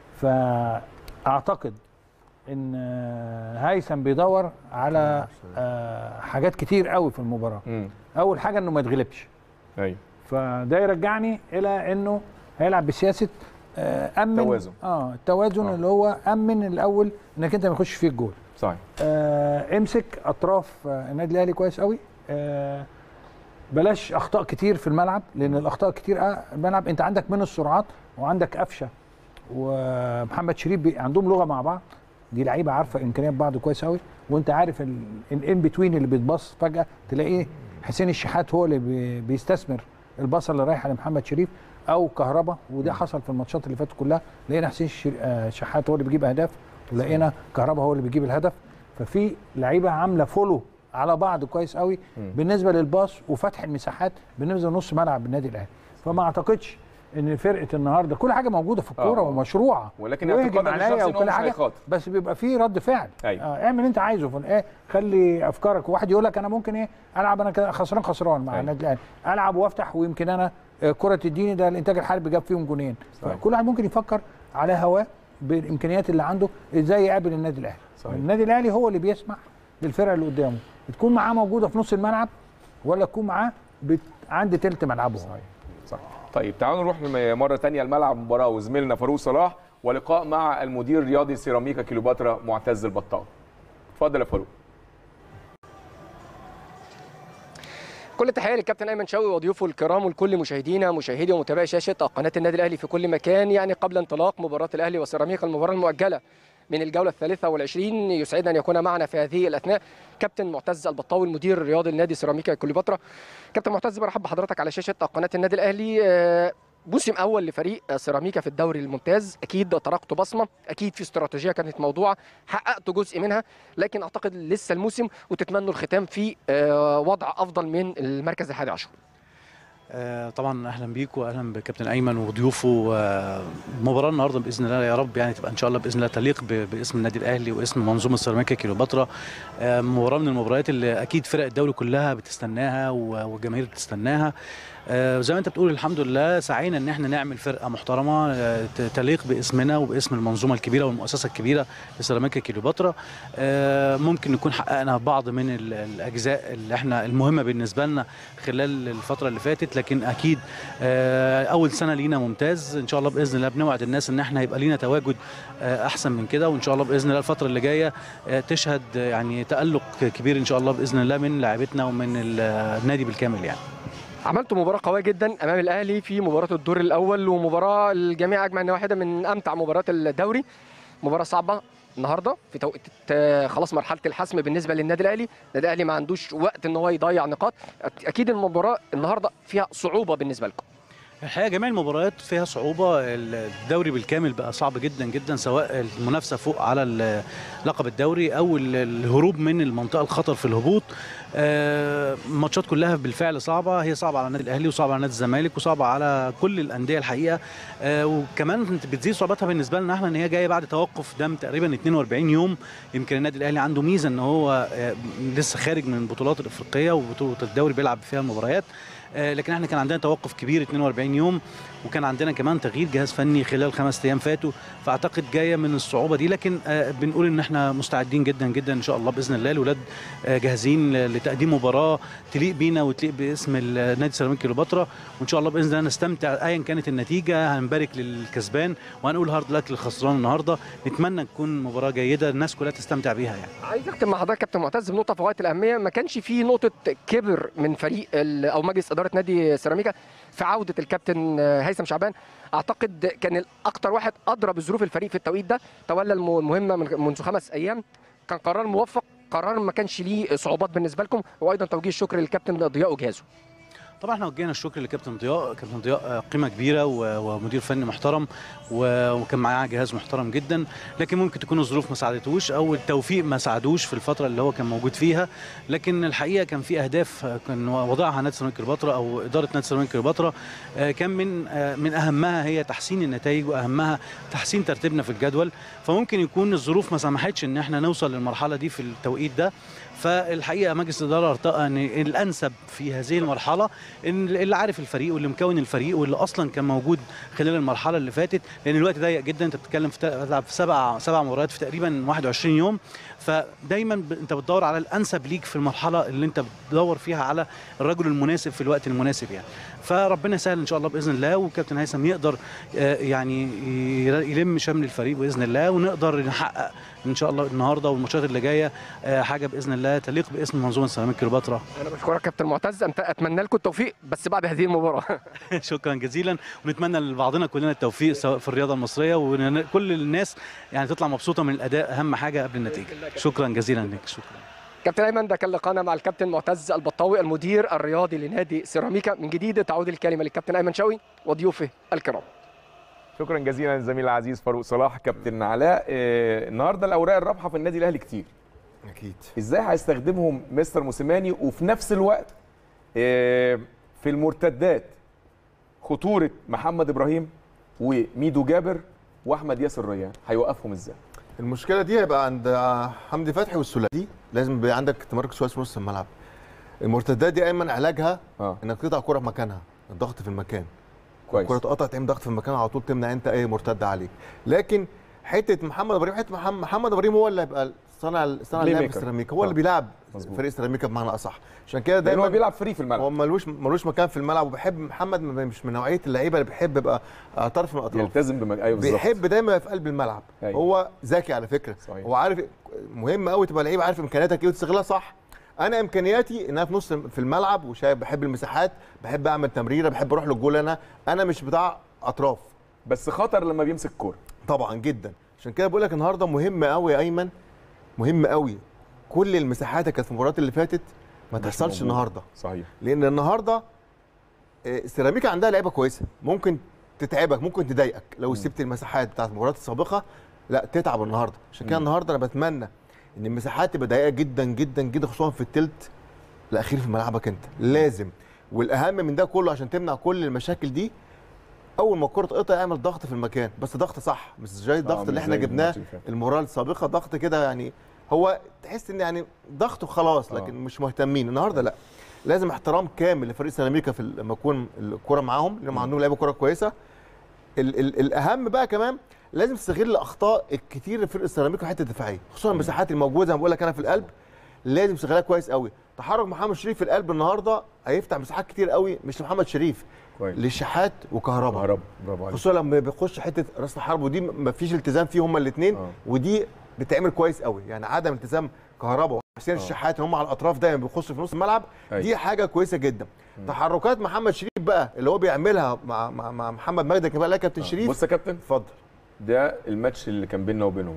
فاعتقد ان آه، هيثم بيدور على آه، حاجات كتير قوي في المباراه امم اول حاجه انه ما يتغلبش ايوه فده يرجعني الى انه هيلعب بسياسه آه، امن توازن. اه التوازن آه. اللي هو امن الاول انك انت ما يخش فيك جول صحيح آه امسك اطراف آه النادي الاهلي كويس قوي آه بلاش اخطاء كتير في الملعب لان الاخطاء كتير آه الملعب انت عندك من السرعات وعندك قفشه ومحمد شريف بي- عندهم لغه مع بعض دي لعيبه عارفه امكانيات بعض كويس قوي وانت عارف الان بتوين اللي بيتبص فجاه تلاقيه حسين الشحات هو اللي بي- بيستثمر الباصه اللي رايحه لمحمد شريف او كهربا وده حصل في الماتشات اللي فاتت كلها لقينا حسين الشر- آه، شحات هو اللي بيجيب اهداف ولقينا كهربا هو اللي بيجيب الهدف ففي لعيبه عامله فولو على بعض كويس قوي بالنسبه للباص وفتح المساحات بالنسبه لنص ملعب النادي الاهلي فما اعتقدش ان فرقه النهارده كل حاجه موجوده في الكوره آه. ومشروعه ولكن ويهجم اعتقادك عليا الشخصي إن هو وكل مش حاجه هيخاطر. بس بيبقى فيه رد فعل أيوة. آه اعمل اللي انت عايزه في ايه خلي افكارك واحد يقول لك انا ممكن ايه العب انا كده خسران خسران مع أيوة. النادي الاهلي العب وافتح ويمكن انا آه، كره تديني ده الانتاج الحربي جاب فيهم جونين صحيح. فكل واحد ممكن يفكر على هواه بالامكانيات اللي عنده ازاي يقابل النادي الاهلي صحيح. النادي الاهلي هو اللي بيسمح للفرقه اللي قدامه تكون معاه موجوده في نص الملعب ولا تكون معاه بت... عند تلت ملعبه صحيح صح طيب تعالوا نروح لم- مره تانية الملعب مباراه وزميلنا فاروق صلاح ولقاء مع المدير الرياضي سيراميكا كيلوباترا معتز البطال اتفضل يا فاروق كل التحيه للكابتن ايمن شوقي وضيوفه الكرام ولكل مشاهدينا مشاهدي ومتابعي شاشه قناه النادي الاهلي في كل مكان يعني قبل انطلاق مباراه الاهلي وسيراميكا المباراه المؤجله من الجوله الثالثة والعشرين يسعدنا أن يكون معنا في هذه الأثناء كابتن معتز البطاوي المدير الرياضي لنادي سيراميكا كليوباترا كابتن معتز برحب بحضرتك على شاشة قناة النادي الأهلي آه، موسم اول لفريق سيراميكا في الدوري الممتاز اكيد تركتوا بصمه اكيد في استراتيجيه كانت موضوعه حققتوا جزء منها لكن اعتقد لسه الموسم وتتمنوا الختام في آه، وضع افضل من المركز الحادي عشر آه، طبعا اهلا بيك واهلا بكابتن ايمن وضيوفه آه، المباراه النهارده باذن الله يا رب يعني تبقى ان شاء الله باذن الله تليق ب- باسم النادي الاهلي واسم منظومه سيراميكا كيلوباترا آه، مباراه من المباريات اللي اكيد فرق الدوري كلها بتستناها و- والجماهير بتستناها آه، زي ما انت بتقول الحمد لله سعينا ان احنا نعمل فرقه محترمه آه، ت- تليق باسمنا وباسم المنظومه الكبيره والمؤسسه الكبيره لسيراميكا كيلوباترا آه، ممكن نكون حققنا بعض من ال- الاجزاء اللي احنا المهمه بالنسبه لنا خلال الفتره اللي فاتت لكن اكيد آه، اول سنه لينا ممتاز ان شاء الله باذن الله بنوعد الناس ان احنا هيبقى لينا تواجد آه، احسن من كده وان شاء الله باذن الله الفتره اللي جايه آه، تشهد آه، يعني تالق كبير ان شاء الله باذن الله من لاعبتنا ومن ال- النادي بالكامل يعني عملتوا مباراة قوية جدا أمام الأهلي في مباراة الدور الأول ومباراة الجميع أجمع أنها واحدة من أمتع مباريات الدوري مباراة صعبة النهارده في توقيت آه، خلاص مرحله الحسم بالنسبه للنادي الاهلي النادي الاهلي ما عندوش وقت ان هو يضيع نقاط أك- اكيد المباراه النهارده فيها صعوبه بالنسبه لكم الحقيقه جميع المباريات فيها صعوبه الدوري بالكامل بقى صعب جدا جدا سواء المنافسه فوق على ال- لقب الدوري او ال- الهروب من المنطقه الخطر في الهبوط آه، الماتشات كلها بالفعل صعبه هي صعبه على النادي الاهلي وصعبه على نادي الزمالك وصعبه على كل الانديه الحقيقه آه، وكمان بتزيد صعوبتها بالنسبه لنا احنا ان هي جايه بعد توقف دام تقريبا 42 يوم يمكن النادي الاهلي عنده ميزه ان هو آه، لسه خارج من البطولات الافريقيه وبطوله الدوري بيلعب فيها المباريات آه، لكن احنا كان عندنا توقف كبير 42 يوم وكان عندنا كمان تغيير جهاز فني خلال خمس ايام فاتوا فاعتقد جايه من الصعوبه دي لكن آه، بنقول ان احنا مستعدين جدا جدا ان شاء الله باذن الله الولاد آه، جاهزين ل- لتقديم مباراه تليق بينا وتليق باسم ال- نادي سيراميكا كليوباترا وان شاء الله باذن الله نستمتع ايا كانت النتيجه هنبارك للكسبان وهنقول هارد لك للخسران النهارده نتمنى تكون مباراه جيده الناس كلها تستمتع بيها يعني عايز اختم مع حضرتك كابتن معتز بنقطه في غايه الاهميه ما كانش في نقطه كبر من فريق ال- او مجلس اداره نادي سيراميكا في عوده الكابتن هيثم شعبان اعتقد كان اكتر واحد ادرى بظروف الفريق في التوقيت ده تولى الم- المهمه من- منذ خمس ايام كان قرار موفق قرار ما كانش ليه صعوبات بالنسبه لكم وايضا توجيه الشكر للكابتن ضياء وجهازه طبعا احنا وجهنا الشكر لكابتن ضياء كابتن ضياء آه، قيمه كبيره و- ومدير فني محترم و- وكان معاه جهاز محترم جدا لكن ممكن تكون الظروف ما ساعدتوش او التوفيق ما ساعدوش في الفتره اللي هو كان موجود فيها لكن الحقيقه كان في اهداف آه، كان وضعها نادي سيراميكا كليوباترا او اداره نادي سيراميكا كليوباترا آه، كان من آه، من اهمها هي تحسين النتائج واهمها تحسين ترتيبنا في الجدول فممكن يكون الظروف ما سمحتش ان احنا نوصل للمرحله دي في التوقيت ده فالحقيقه مجلس الاداره ارتأى ان الانسب في هذه المرحله ان اللي عارف الفريق واللي مكون الفريق واللي اصلا كان موجود خلال المرحله اللي فاتت لان الوقت ضيق جدا انت بتتكلم في تلعب في سبع سبع مباريات في تقريبا 21 يوم فدايما ب- انت بتدور على الانسب ليك في المرحله اللي انت بتدور فيها على الرجل المناسب في الوقت المناسب يعني فربنا يسهل ان شاء الله باذن الله وكابتن هيثم يقدر آه، يعني ير- يلم شمل الفريق باذن الله ونقدر نحقق ان شاء الله النهارده والماتشات اللي جايه آه، حاجه باذن الله تليق باسم منظومه سيراميكا كليوباترا انا بشكرك كابتن معتز أنت- اتمنى لكم التوفيق بس بعد هذه المباراه شكرا جزيلا ونتمنى لبعضنا كلنا التوفيق سواء في الرياضه المصريه وكل الناس يعني تطلع مبسوطه من الاداء اهم حاجه قبل النتيجه شكرا جزيلا لك شكرا كابتن ايمن ده كان لقاءنا مع الكابتن معتز البطاوي المدير الرياضي لنادي سيراميكا من جديد تعود الكلمه للكابتن ايمن شوقي وضيوفه الكرام شكرا جزيلا للزميل العزيز فاروق صلاح كابتن علاء آه، النهارده الاوراق الرابحه في النادي الاهلي كتير اكيد ازاي هيستخدمهم مستر موسيماني وفي نفس الوقت آه، في المرتدات خطوره محمد ابراهيم وميدو جابر واحمد ياسر ريان هيوقفهم ازاي المشكله دي هيبقى عند حمدي فتحي والسوليه دي لازم يبقى عندك تمركز كويس في نص الملعب المرتدات دي ايمن علاجها اه انك تقطع كره في مكانها الضغط في المكان كويس الكره اتقطع تعمل ضغط في المكان على طول تمنع انت اي مرتده عليك لكن حته محمد ابراهيم حته محمد, محمد ابراهيم هو اللي هيبقى صانع صانع Play اللعب في maker. سيراميكا هو آه. اللي بيلعب مظبوط. فريق سيراميكا بمعنى اصح عشان كده لان دايما هو بيلعب فري في الملعب هو ملوش ملوش مكان في الملعب وبحب محمد مش من نوعيه اللعيبه اللي بيحب يبقى آه، طرف من الاطراف يلتزم بمج... ايوه بالظبط بيحب دايما يبقى في قلب الملعب أيوة. هو ذكي على فكره صحيح. هو عارف مهم قوي تبقى لعيب عارف امكانياتك ايه وتستغلها صح انا امكانياتي ان انا في نص في الملعب وشايف بحب المساحات بحب اعمل تمريره بحب اروح للجول انا انا مش بتاع اطراف بس خطر لما بيمسك كوره طبعا جدا عشان كده بقول لك النهارده مهم قوي يا ايمن مهم قوي كل المساحات اللي كانت في المباريات اللي فاتت ما مش تحصلش موجودة. النهارده صحيح لان النهارده آه، سيراميكا عندها لعيبه كويسه ممكن تتعبك ممكن تضايقك لو سبت المساحات بتاعت المباريات السابقه لا تتعب النهارده عشان كده مم. النهارده انا بتمنى ان المساحات تبقى ضيقه جدا جدا جدا خصوصا في التلت الاخير في ملعبك انت لازم والاهم من ده كله عشان تمنع كل المشاكل دي اول ما الكره تقطع اعمل ضغط في المكان بس ضغط صح مش زي الضغط مش اللي احنا زي جبناه الماتش اللي فات. المباراه السابقه ضغط كده يعني هو تحس ان يعني ضغط وخلاص لكن آه. مش مهتمين النهارده لا لازم احترام كامل لفريق سيراميكا في لما يكون الكره معاهم لما عندهم لعيبه كره كويسه ال ال الاهم بقى كمان لازم تستغل الاخطاء الكتير لفريق السيراميكا في الحته الدفاعيه خصوصا المساحات الموجوده زي ما بقول لك انا في القلب لازم تستغلها كويس قوي تحرك محمد شريف في القلب النهارده هيفتح مساحات كتير قوي مش لمحمد شريف كويس للشحات وكهرباء هرب برافو عليك خصوصا لما بيخش حته راس الحرب ودي ما فيش التزام فيه هما الاثنين آه. ودي بتعمل كويس قوي يعني عدم التزام كهرباء وحسين آه. الشحات اللي هم على الاطراف دايما بيخشوا في نص الملعب أيوة. دي حاجه كويسه جدا تحركات محمد شريف بقى اللي هو بيعملها مع مع, مع محمد مجدي كمان لا كابتن شريف بص يا كابتن اتفضل ده الماتش اللي كان بيننا وبينهم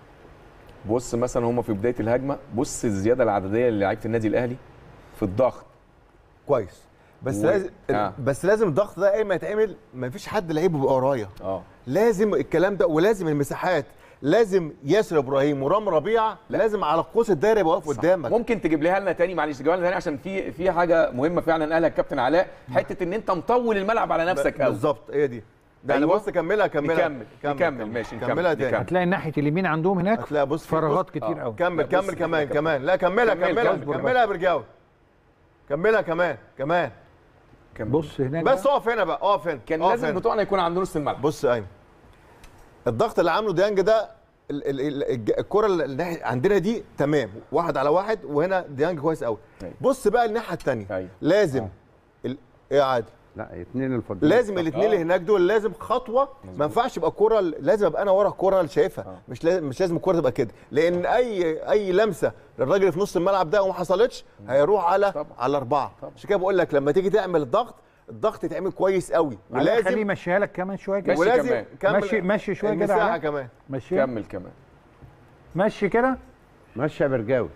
اهو. بص مثلا هم في بدايه الهجمه بص الزياده العدديه للاعيبه النادي الاهلي في الضغط كويس بس و- لازم آه. بس لازم الضغط ده ايه ما يتعمل ما فيش حد لعيب يبقى ورايا اه لازم الكلام ده ولازم المساحات لازم ياسر ابراهيم ورام ربيعه لازم على قوس الدايره يبقى واقف قدامك ممكن تجيب لها لنا تاني معلش تجيبها لنا تاني عشان في في حاجه مهمه فعلا قالها الكابتن علاء حته ان انت مطول الملعب على نفسك قوي بالظبط هي دي ده انا أيوة. بص كملها كملها نكمل نكمل ماشي نكمل كملها تاني نكمل. هتلاقي ناحيه اليمين عندهم هناك هتلاقي بص في- فراغات بص- كتير آه. قوي كمل لا، بص كمل كمان كمل. كمان لا كملها كمل، كملها كمل. كملها يا برجاوي كملها كمان كمان كمل. بص هناك بس بقى. اقف هنا بقى اقف هنا كان اقف لازم هنا. بتوعنا يكون عند نص الملعب بص يا ايمن الضغط اللي عامله ديانج ده ال- ال- ال- الج- الكره اللي الناحية- عندنا دي تمام واحد على واحد وهنا ديانج كويس قوي أيوة. بص بقى الناحيه الثانيه أيوة. لازم ال- ايه يا عادل لا اثنين الفاضيين لازم الاثنين اللي هناك دول لازم خطوه ما ينفعش يبقى الكوره لازم ابقى انا ورا الكوره اللي شايفها مش لازم مش لازم الكوره تبقى كده لان اي اي لمسه للراجل اللي في نص الملعب ده وما حصلتش هيروح على طبعا. على اربعه عشان كده بقول لك لما تيجي تعمل الضغط الضغط يتعمل كويس قوي علاء خليه ولازم يمشيها لك كمان شويه كده ماشي ولازم كمان. كمل مشي- مشي شوية كده المساحه علاء. كمان مشي كمل كمان مشي كده ماشي يا برجاوي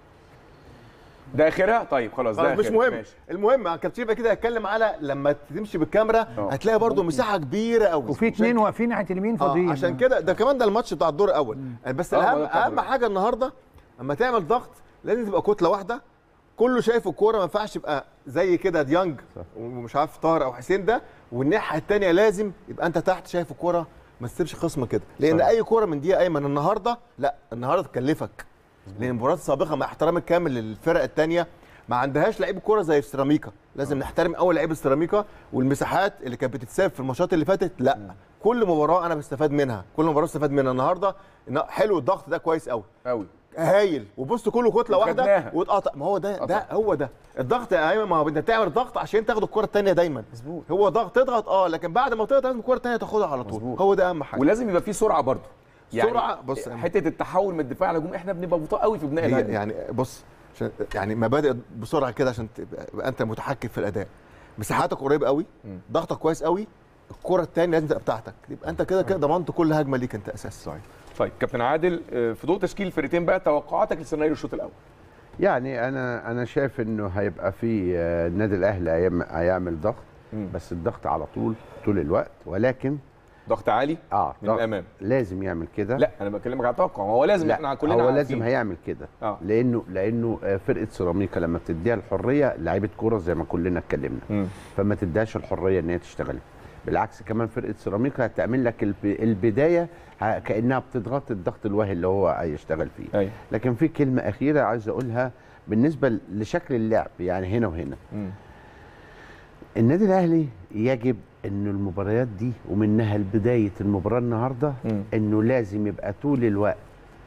ده اخرها طيب خلاص ده خلاص مش آخرها. مهم ماشي. المهم كابتن يبقى كده هتكلم على لما تمشي بالكاميرا آه. هتلاقي برضو مساحه كبيره قوي وفي اتنين واقفين ناحيه اليمين آه فاضيين عشان كده ده كمان ده الماتش بتاع الدور الاول بس آه، الاهم ده بتاع اهم الدور حاجه النهارده اما تعمل ضغط لازم تبقى كتله واحده كله شايف الكوره ما ينفعش يبقى زي كده ديانج ومش عارف طاهر او حسين ده والناحيه الثانيه لازم يبقى انت تحت شايف الكوره ما تسيبش خصم كده لان صحيح. اي كوره من دي يا ايمن النهارده لا النهارده تكلفك لان المباريات السابقه مع احترامي الكامل للفرق الثانيه ما عندهاش لعيب كوره زي السيراميكا لازم نحترم اول لعيب السيراميكا والمساحات اللي كانت بتتساب في الماتشات اللي فاتت لا كل مباراه انا بستفاد منها كل مباراه بستفاد منها النهارده إن حلو الضغط ده كويس قوي قوي هايل وبص كله كتله واحده وخدناها. واتقطع ما هو ده ده هو ده الضغط يا ايمن ما هو انت بتعمل ضغط عشان تاخد الكره الثانيه دايما مظبوط. هو ضغط تضغط اه لكن بعد ما تضغط لازم الكره الثانيه تاخدها على طول مظبوط. هو ده اهم حاجه ولازم يبقى في سرعه برضه سرعة، بص يا حته التحول من الدفاع للهجوم احنا بنبقى بطاء قوي في بناء هي الهجمه يعني بص عشان يعني مبادئ بسرعه كده عشان تبقى يبقى انت متحكم في الاداء مساحاتك قريبه قوي ضغطك كويس قوي الكره الثانيه لازم تبقى بتاعتك يبقى انت كده كده ضمنت كل هجمه ليك انت اساسي صحيح طيب كابتن عادل آه، في ضوء تشكيل الفرقتين بقى توقعاتك لسيناريو الشوط الاول يعني انا انا شايف انه هيبقى في آه، النادي الاهلي هيعم- هيعمل ضغط مم. بس الضغط على طول طول الوقت ولكن ضغط عالي اه من ضغط الامام لازم يعمل كده لا انا بكلمك على التوقع هو لازم لا احنا كلنا هو عارفين. لازم هيعمل كده آه. لانه لانه آه، فرقه سيراميكا لما بتديها الحريه لعيبه كوره زي ما كلنا اتكلمنا مم. فما تديهاش الحريه ان هي تشتغل بالعكس كمان فرقه سيراميكا هتعمل لك الب- البدايه ه- كانها بتضغط الضغط الواهي اللي هو هيشتغل فيه ايوه لكن في كلمه اخيره عايز اقولها بالنسبه لشكل اللعب يعني هنا وهنا مم. النادي الاهلي يجب انه المباريات دي ومنها بدايه المباراه النهارده مم. انه لازم يبقى طول الوقت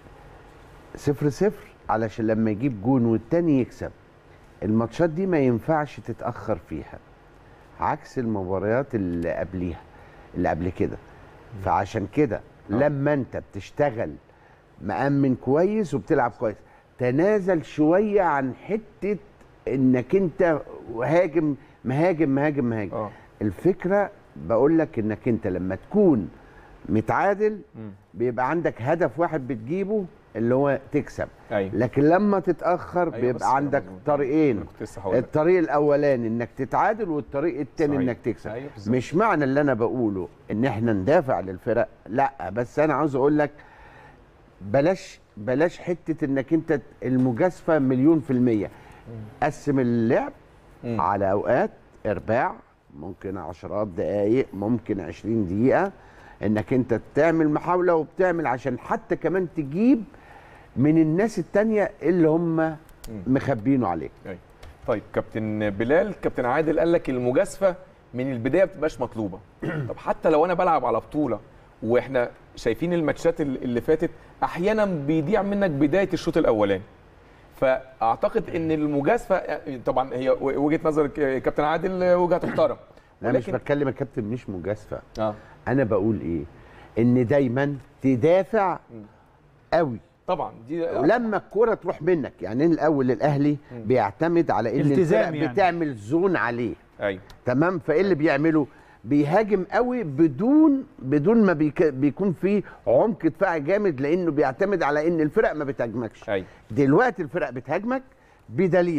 صفر صفر علشان لما يجيب جون والتاني يكسب الماتشات دي ما ينفعش تتاخر فيها عكس المباريات اللي قبليها اللي قبل كده فعشان كده لما انت بتشتغل مأمن كويس وبتلعب كويس تنازل شويه عن حته انك انت هاجم مهاجم مهاجم مهاجم اه الفكره بقول لك انك انت لما تكون متعادل بيبقى عندك هدف واحد بتجيبه اللي هو تكسب ايوه لكن لما تتاخر أيوة بس بيبقى عندك مظبوط. طريقين أنا كنت لسه هقول لك. الطريق الاولاني انك تتعادل والطريق الثاني صحيح. انك تكسب أيوة بالظبط. مش معنى اللي انا بقوله ان احنا ندافع للفرق لا بس انا عاوز اقول لك بلاش بلاش حته انك انت المجازفه مليون في الميه قسم اللعب مم. على اوقات ارباع ممكن عشرات دقائق ممكن 20 دقيقه انك انت تعمل محاوله وبتعمل عشان حتى كمان تجيب من الناس التانية اللي هم مخبينه عليك أيوة. طيب كابتن بلال كابتن عادل قال لك المجازفه من البدايه ما بتبقاش مطلوبه طب حتى لو انا بلعب على بطوله واحنا شايفين الماتشات اللي اللي فاتت احيانا بيضيع منك بدايه الشوط الاولاني فاعتقد ان المجازفه طبعا هي وجهه نظر كابتن عادل وجهه تحترم انا مش بتكلم يا كابتن مش مجازفه اه انا بقول ايه ان دايما تدافع قوي طبعا دي ولما الكوره تروح منك يعني الاول الاهلي بيعتمد على ان التزام الفرق يعني. بتعمل زون عليه ايوه تمام فايه اللي بيعمله بيهاجم قوي بدون بدون ما بيك بيكون في عمق دفاعي جامد لانه بيعتمد على ان الفرق ما بتهاجمكش ايوه دلوقتي الفرق بتهاجمك بدليل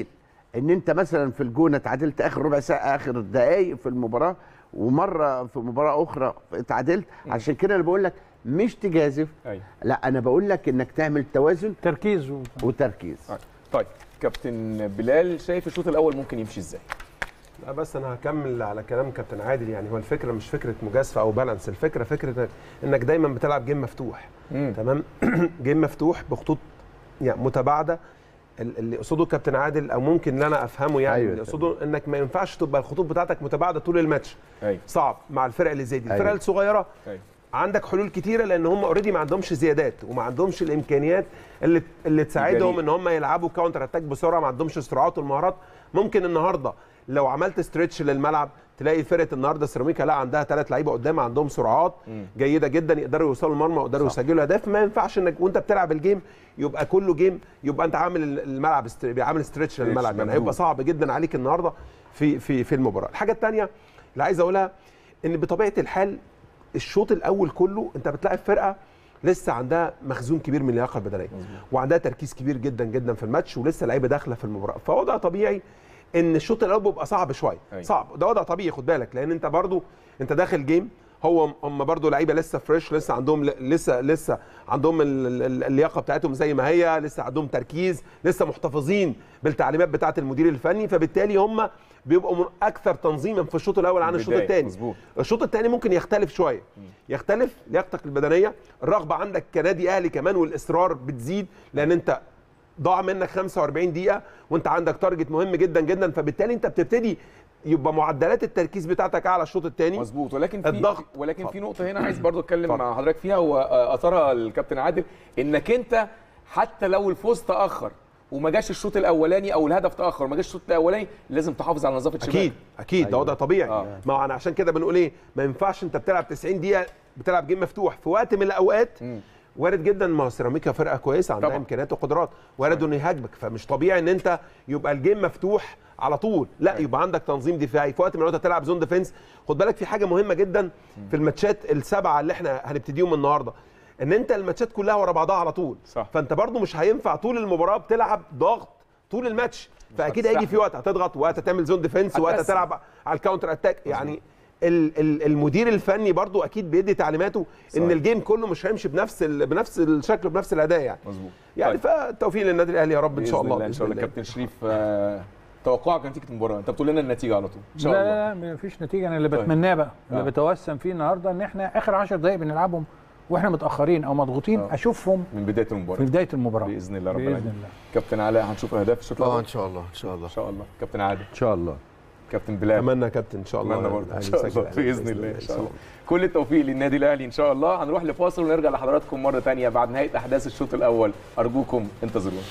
ان انت مثلا في الجونه اتعادلت اخر ربع ساعه اخر دقائق في المباراه ومره في مباراه اخرى اتعادلت عشان كده انا بقول لك مش تجازف ايوه لا انا بقول لك انك تعمل توازن تركيز و... وتركيز طيب كابتن بلال شايف الشوط الاول ممكن يمشي ازاي لا بس انا هكمل على كلام كابتن عادل يعني هو الفكره مش فكره مجازفه او بالانس الفكره فكره إنك- انك دايما بتلعب جيم مفتوح مم. تمام جيم مفتوح بخطوط يعني متباعده ال- اللي يقصده كابتن عادل او ممكن ان انا افهمه يعني أيوة اللي يقصده انك ما ينفعش تبقى الخطوط بتاعتك متباعده طول الماتش ايوه صعب مع الفرق اللي زي دي الفرق أيوة. الصغيره ايوه عندك حلول كتيره لان هم اوريدي ما عندهمش زيادات وما عندهمش الامكانيات اللي اللي تساعدهم الجريء. ان هم يلعبوا كاونتر اتاك بسرعه ما عندهمش السرعات والمهارات ممكن النهارده لو عملت ستريتش للملعب تلاقي فرقه النهارده سيراميكا لا عندها ثلاث لعيبه قدام عندهم سرعات جيده جدا يقدروا يوصلوا المرمى ويقدروا يسجلوا اهداف ما ينفعش انك وانت بتلعب الجيم يبقى كله جيم يبقى انت عامل الملعب است- عامل ستريتش للملعب يعني مجهود. هيبقى صعب جدا عليك النهارده في في في المباراه الحاجه الثانيه اللي عايز اقولها ان بطبيعه الحال الشوط الاول كله انت بتلاعب فرقه لسه عندها مخزون كبير من اللياقه البدنيه وعندها تركيز كبير جدا جدا في الماتش ولسه لعيبه داخله في المباراه فوضع طبيعي ان الشوط الاول بيبقى صعب شويه أيوة. صعب ده وضع طبيعي خد بالك لان انت برضو انت داخل جيم هو هم برضو لعيبه لسه فريش لسه عندهم لسه لسه عندهم ال- ال- اللياقه بتاعتهم زي ما هي لسه عندهم تركيز لسه محتفظين بالتعليمات بتاعه المدير الفني فبالتالي هم بيبقوا من اكثر تنظيما في الشوط الاول عن الشوط البداية، الثاني مظبوط. الشوط الثاني ممكن يختلف شويه يختلف لياقتك البدنيه الرغبه عندك كنادي اهلي كمان والاصرار بتزيد لان انت ضاع منك 45 دقيقه وانت عندك تارجت مهم جدا جدا فبالتالي انت بتبتدي يبقى معدلات التركيز بتاعتك اعلى الشوط الثاني مظبوط ولكن في الضغط. ولكن في اتفضل. نقطه هنا عايز برضو اتكلم اتفضل. مع حضرتك فيها واثرها الكابتن عادل انك انت حتى لو الفوز تاخر وما جاش الشوط الاولاني او الهدف تاخر وما جاش الشوط الاولاني لازم تحافظ على نظافه شباك اكيد اكيد ده أيوة. وضع طبيعي آه. ما هو انا عشان كده بنقول ايه ما ينفعش انت بتلعب 90 دقيقه بتلعب جيم مفتوح في وقت من الاوقات مم. وارد جدا ما هو سيراميكا فرقه كويسه عندها طبعا. امكانيات وقدرات وارد انه يهاجمك فمش طبيعي ان انت يبقى الجيم مفتوح على طول لا يبقى عندك تنظيم دفاعي في وقت من الاوقات تلعب زون ديفنس خد بالك في حاجه مهمه جدا في الماتشات السبعه اللي احنا هنبتديهم النهارده ان انت الماتشات كلها ورا بعضها على طول صح. فانت برضو مش هينفع طول المباراه بتلعب ضغط طول الماتش فاكيد هيجي في وقت هتضغط وقت هتعمل زون ديفنس وقت هتقسم. هتلعب على الكاونتر اتاك يعني ال- ال- المدير الفني برضو اكيد بيدي تعليماته ان صحيح. الجيم كله مش هيمشي بنفس ال- بنفس الشكل وبنفس الاداء يعني مظبوط يعني طيب. فالتوفيق للنادي الاهلي يا رب ان شاء بإذن الله ان شاء الله بإذن كابتن شريف آه، توقعك نتيجه المباراه انت بتقول لنا النتيجه على طول ان شاء لا الله لا ما فيش نتيجه انا اللي طيب. بتمناه بقى اللي آه. بتوسم فيه النهارده ان احنا اخر 10 دقائق بنلعبهم واحنا متاخرين او مضغوطين آه. اشوفهم من بدايه في المباراه بدايه المباراه باذن الله رب باذن العالمين الله كابتن علاء هنشوف اهداف الشوط اه الاول ان شاء الله ان شاء الله ان شاء الله كابتن عادل ان شاء الله كابتن بلال اتمنى يا كابتن ان شاء الله اتمنى برضه ان الأهلي شاء يسجل الله أهداف باذن الله ان شاء الله كل التوفيق للنادي الاهلي ان شاء الله هنروح لفاصل ونرجع لحضراتكم مره ثانيه بعد نهايه احداث الشوط الاول ارجوكم انتظرونا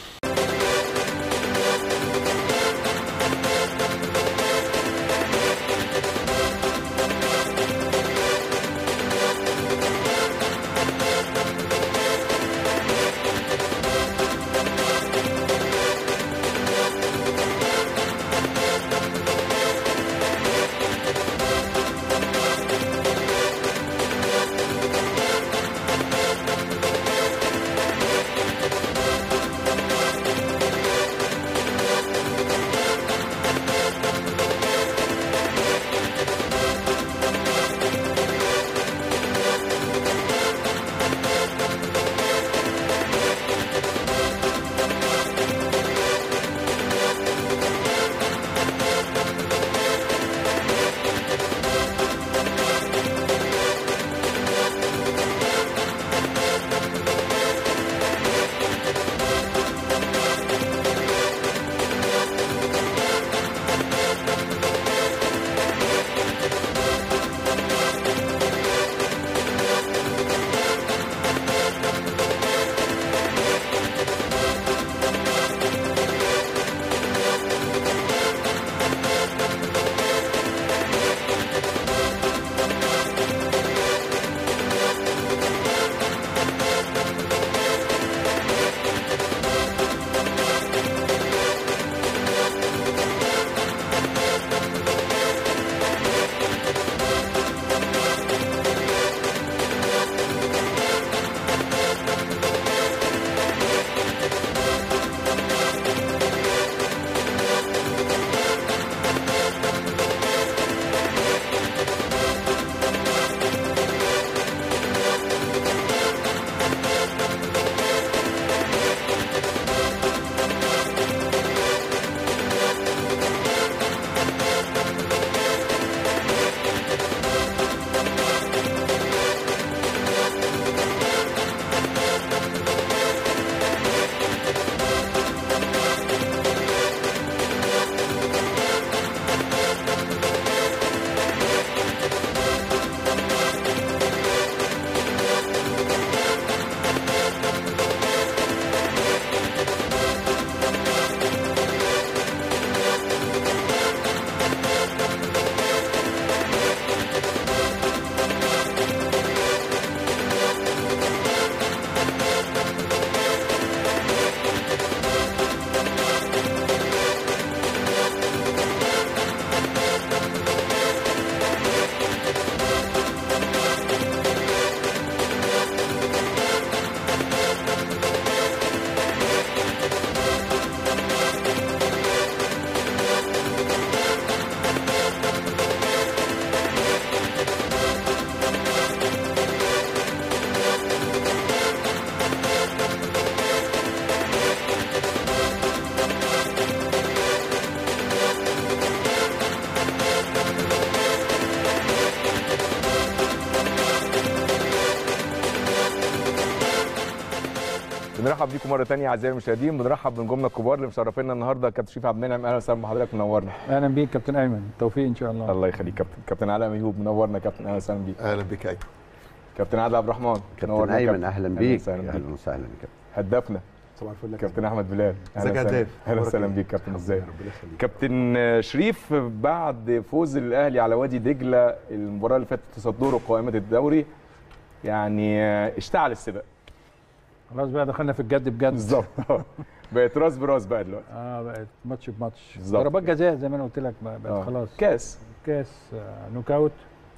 بنرحب بيكم مره ثانيه اعزائي المشاهدين بنرحب بنجومنا الكبار اللي مشرفينا النهارده كابتن شريف عبد المنعم اهلا وسهلا بحضرتك منورنا اهلا بيك كابتن ايمن توفيق ان شاء الله الله يخليك كابتن كابتن علاء ميهوب منورنا كابتن اهلا وسهلا بيك اهلا بك ايمن كابتن عادل عبد الرحمن كابتن منورنا يا ايمن اهلا بيك وسهلا بيك اهلا وسهلا بك هدافنا صباح الفل يا كابتن احمد بلال ازيك يا وسهلا. هداف؟ اهلا أخبارك وسهلا إيه؟ بيك كابتن ازاي ربنا يخليك كابتن شريف بعد فوز الاهلي على وادي دجله المباراه اللي فاتت تصدره قائمه الدوري يعني اشتعل السباق خلاص بقى دخلنا في الجد بجد بالظبط بقت راس براس بقى دلوقتي اه بقت ماتش بماتش بالظبط. ضربات جزاء زي ما انا قلت لك بقى- بقت آه. خلاص كاس كاس آه، نوك اوت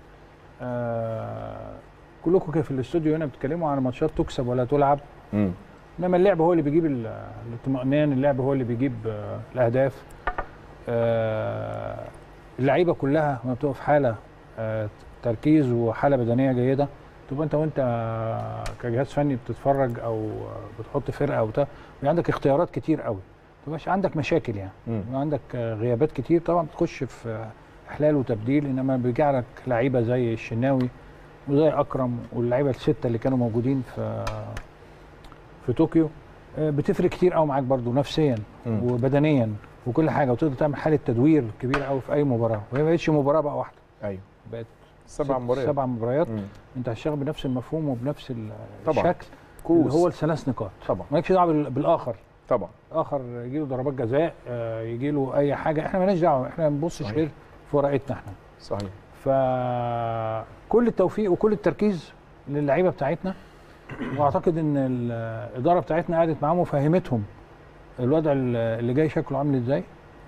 آه كلكم كده في الاستوديو هنا بتتكلموا عن ماتشات تكسب ولا تلعب امم انما اللعب هو اللي بيجيب ال- الاطمئنان اللعب هو اللي بيجيب آه، الاهداف آه، اللعيبه كلها لما بتبقى في حاله آه، تركيز وحاله بدنيه جيده تبقى انت وانت آه، كجهاز فني بتتفرج او آه، بتحط فرقه او بتاع بيبقى عندك اختيارات كتير قوي ما تبقاش عندك مشاكل يعني مم. بيبقى عندك آه، غيابات كتير طبعا بتخش في آه، احلال وتبديل انما بيرجع لك لعيبه زي الشناوي وزي اكرم واللعيبه السته اللي كانوا موجودين في في طوكيو آه، بتفرق كتير قوي معاك برضو نفسيا مم. وبدنيا وكل حاجه وتقدر تعمل حاله تدوير كبيره قوي في اي مباراه وهي ما بقتش مباراه بقى واحده ايوه بقت سبع ست- مباريات سبع مباريات مم. انت هتشتغل بنفس المفهوم وبنفس ال- طبعاً. الشكل كوس اللي هو الثلاث نقاط طبعا مالكش دعوه بال- بالاخر طبعا اخر يجي له ضربات جزاء آه، يجي له اي حاجه احنا مالناش دعوه احنا ما بنبصش صحيح. غير في ورقتنا احنا صحيح فكل التوفيق وكل التركيز للعيبه بتاعتنا واعتقد ان الاداره بتاعتنا قعدت معاهم وفهمتهم الوضع اللي جاي شكله عامل ازاي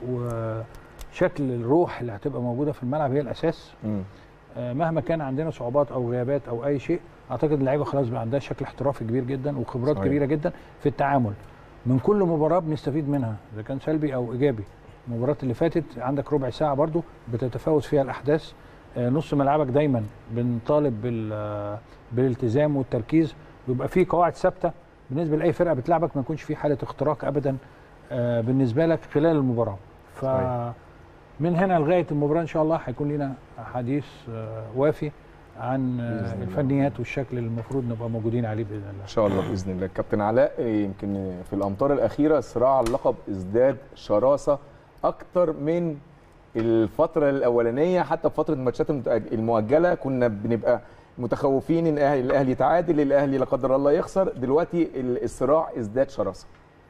وشكل الروح اللي هتبقى موجوده في الملعب هي الاساس مم. آه، مهما كان عندنا صعوبات او غيابات او اي شيء اعتقد اللعيبه خلاص بقى عندها شكل احترافي كبير جدا وخبرات صحيح. كبيره جدا في التعامل من كل مباراه بنستفيد منها اذا كان سلبي او ايجابي المباراه اللي فاتت عندك ربع ساعه برضو بتتفاوت فيها الاحداث آه، نص ملعبك دايما بنطالب بال آه، بالالتزام والتركيز ويبقى في قواعد ثابته بالنسبه لاي فرقه بتلعبك ما يكونش في حاله اختراق ابدا آه، بالنسبه لك خلال المباراه ف صحيح. من هنا لغايه المباراه ان شاء الله هيكون لنا حديث آه، وافي عن آه، بإذن الله. الفنيات والشكل اللي المفروض نبقى موجودين عليه باذن الله ان شاء الله باذن الله كابتن علاء إيه، يمكن في الامطار الاخيره صراع اللقب ازداد شراسه اكتر من الفتره الاولانيه حتى في فتره الماتشات المتأج- المؤجله كنا بنبقى متخوفين ان الاهلي الاهلي يتعادل الاهلي لا قدر الله يخسر دلوقتي ال- الصراع ازداد شراسه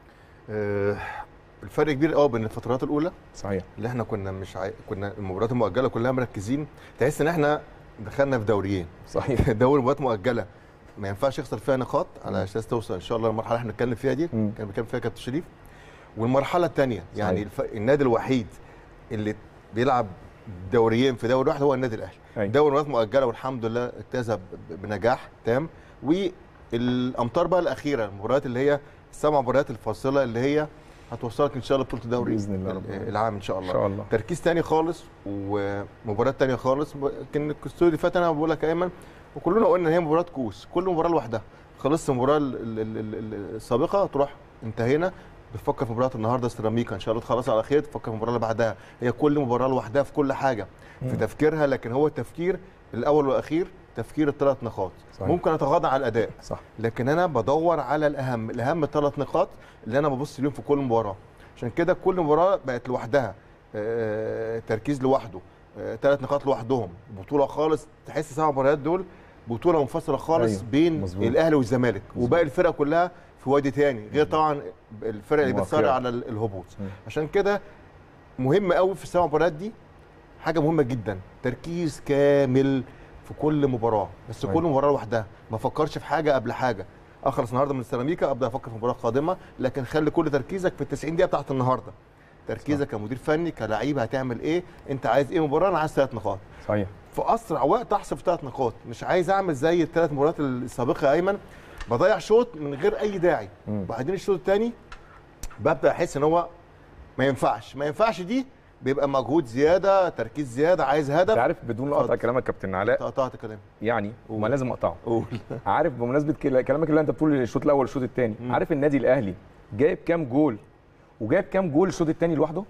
آه، الفرق كبير قوي بين الفترات الاولى صحيح اللي احنا كنا مش عاي... كنا المباريات المؤجله كلها مركزين تحس ان احنا دخلنا في دوريين صحيح دوري مباريات مؤجله ما ينفعش يخسر فيها نقاط على اساس توصل ان شاء الله المرحله اللي احنا بنتكلم فيها دي مم. كان بيتكلم فيها كابتن شريف والمرحله الثانيه يعني صحيح. الف... النادي الوحيد اللي بيلعب دوريين في دوري واحد هو النادي الاهلي أيوة. دوري مباريات مؤجله والحمد لله اجتاز ب- بنجاح تام والامطار بقى الاخيره المباريات اللي هي السبع مباريات الفاصله اللي هي هتوصلك ان شاء الله بطوله الدوري بإذن الله ال- ربنا. العام ان شاء ان الله شاء الله تركيز تاني خالص ومباراه تانية خالص كان الاستوديو اللي فات انا بقول لك يا ايمن وكلنا قلنا ان هي مباراه كوس كل مباراه لوحدها خلصت المباراه ال- ال- ال- ال- السابقه تروح انتهينا بتفكر في مباراه النهارده سيراميكا ان شاء الله تخلص على خير تفكر في المباراه اللي بعدها هي كل مباراه لوحدها في كل حاجه في مم. تفكيرها لكن هو التفكير الاول والاخير تفكير الثلاث نقاط صحيح. ممكن اتغاضى عن الاداء صح لكن انا بدور على الاهم الاهم الثلاث نقاط اللي انا ببص ليهم في كل مباراه عشان كده كل مباراه بقت لوحدها آه، تركيز لوحده ثلاث نقاط لوحدهم بطوله خالص تحس السبع مباريات دول بطوله منفصله خالص أيوة، أيوة. بين مظبوط. مزبوط. الاهلي والزمالك مظبوط. وباقي الفرق كلها في وادي تاني غير طبعا الفرق اللي المؤخرة. بتصارع على ال- الهبوط مم. عشان كده مهم قوي في السبع مباريات دي حاجه مهمه جدا تركيز كامل في كل مباراه بس أيوة. كل مباراه لوحدها ما افكرش في حاجه قبل حاجه اخلص النهارده من السيراميكا ابدا افكر في مباراه قادمه لكن خلي كل تركيزك في ال 90 دقيقه بتاعت النهارده تركيزك كمدير فني كلعيب هتعمل ايه انت عايز ايه مباراه انا عايز ثلاث نقاط صحيح في اسرع وقت احسب ثلاث نقاط مش عايز اعمل زي الثلاث مباريات السابقه يا ايمن بضيع شوط من غير اي داعي مم. بعدين الشوط الثاني ببدا احس ان هو ما ينفعش ما ينفعش دي بيبقى مجهود زياده تركيز زياده عايز انت هدف عارف بدون قطع اتفضل. كلامك كابتن علاء قطعت كلام يعني وما لازم اقطعه قول عارف بمناسبه كلا- كلامك اللي انت بتقول الشوط الاول والشوط الثاني مم. عارف النادي الاهلي جايب كام جول وجايب كام جول الشوط الثاني لوحده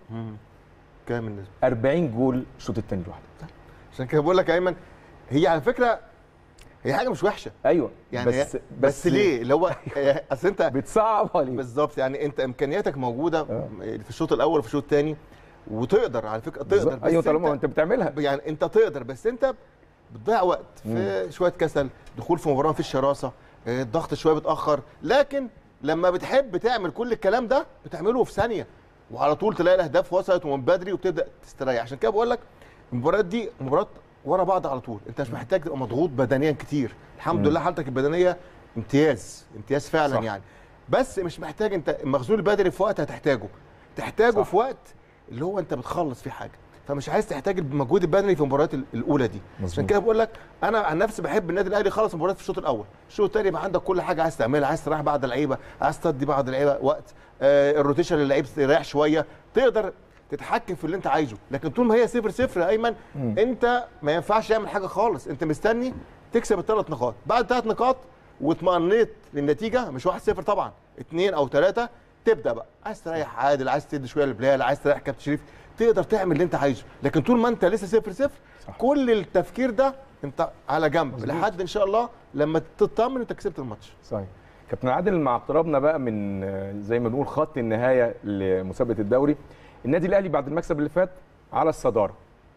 كام النسبه 40 جول الشوط الثاني لوحده عشان كده بقول لك يا ايمن هي على فكره هي حاجه مش وحشه ايوه يعني بس بس, بس ليه اللي هو آه، اصل انت بتصعب عليك بالظبط يعني انت امكانياتك موجوده في الشوط الاول وفي الشوط الثاني وتقدر على فكره تقدر بالظبط. ايوه طالما انت بتعملها يعني انت تقدر بس انت بتضيع وقت في شويه كسل دخول في مباراه في الشراسه آه، الضغط شويه بتاخر لكن لما بتحب تعمل كل الكلام ده بتعمله في ثانيه وعلى طول تلاقي الاهداف وصلت ومن بدري وبتبدا تستريح عشان كده بقول لك المباريات دي مباريات ورا بعض على طول انت مش محتاج تبقى مضغوط بدنيا كتير الحمد لله حالتك البدنيه امتياز امتياز فعلا صح. صح. يعني بس مش محتاج انت المخزون البدني في وقت هتحتاجه تحتاجه صح. صح. في وقت اللي هو انت بتخلص فيه حاجه فمش عايز تحتاج المجهود البدني في المباريات ال- الاولى دي مظبوط. عشان كده بقول لك انا عن نفسي بحب النادي الاهلي يخلص المباريات في الشوط الاول الشوط الثاني يبقى عندك كل حاجه عايز تعملها عايز تريح بعض اللعيبه عايز تدي بعض اللعيبه وقت آه الروتيشن للعيب يريح شويه تقدر تتحكم في اللي انت عايزه لكن طول ما هي صفر صفر يا ايمن انت ما ينفعش تعمل حاجه خالص انت مستني تكسب الثلاث نقاط بعد ثلاث نقاط واطمئنيت للنتيجه مش 1 0 طبعا اثنين او ثلاثه تبدا بقى عايز تريح عادل عايز تدي شويه لبلال عايز تريح كابتن شريف تقدر تعمل اللي انت عايزه لكن طول ما انت لسه صفر صفر كل التفكير ده انت على جنب مظبوط. لحد ان شاء الله لما تطمن انت كسبت الماتش صحيح كابتن عادل مع اقترابنا بقى من آه، زي ما بنقول خط النهايه لمسابقه الدوري النادي الاهلي بعد المكسب اللي فات على الصداره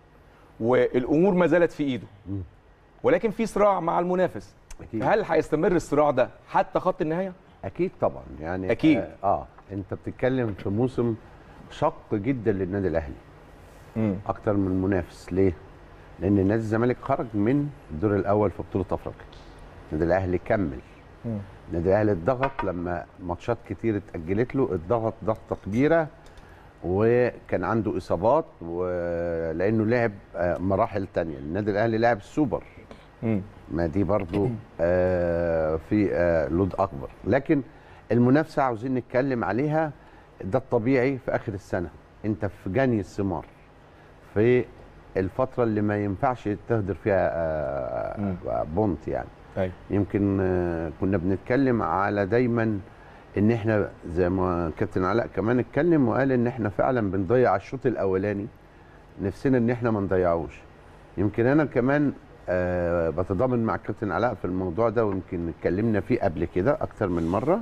والامور ما زالت في ايده ولكن في صراع مع المنافس أكيد. هل هيستمر الصراع ده حتى خط النهايه اكيد طبعا يعني أكيد. اه, آه انت بتتكلم في موسم شق جدا للنادي الاهلي امم اكتر من المنافس ليه لان نادي الزمالك خرج من الدور الاول في بطوله افريقيا النادي الاهلي كمل مم. النادي الاهلي اتضغط لما ماتشات كتير اتاجلت له اتضغط ضغطه كبيره وكان عنده اصابات ولانه لعب آه، مراحل تانية النادي الاهلي لعب السوبر امم ما دي برضو آه في آه لود اكبر لكن المنافسه عاوزين نتكلم عليها ده الطبيعي في اخر السنه انت في جني الثمار في الفتره اللي ما ينفعش تهدر فيها آه بونت يعني ايوه يمكن آه، كنا بنتكلم على دايما ان احنا زي ما كابتن علاء كمان اتكلم وقال ان احنا فعلا بنضيع الشوط الاولاني نفسنا ان احنا ما نضيعوش يمكن انا كمان آه بتضامن مع كابتن علاء في الموضوع ده ويمكن اتكلمنا فيه قبل كده اكتر من مره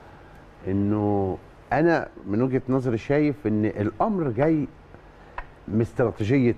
انه انا من وجهه نظري شايف ان الامر جاي من استراتيجيه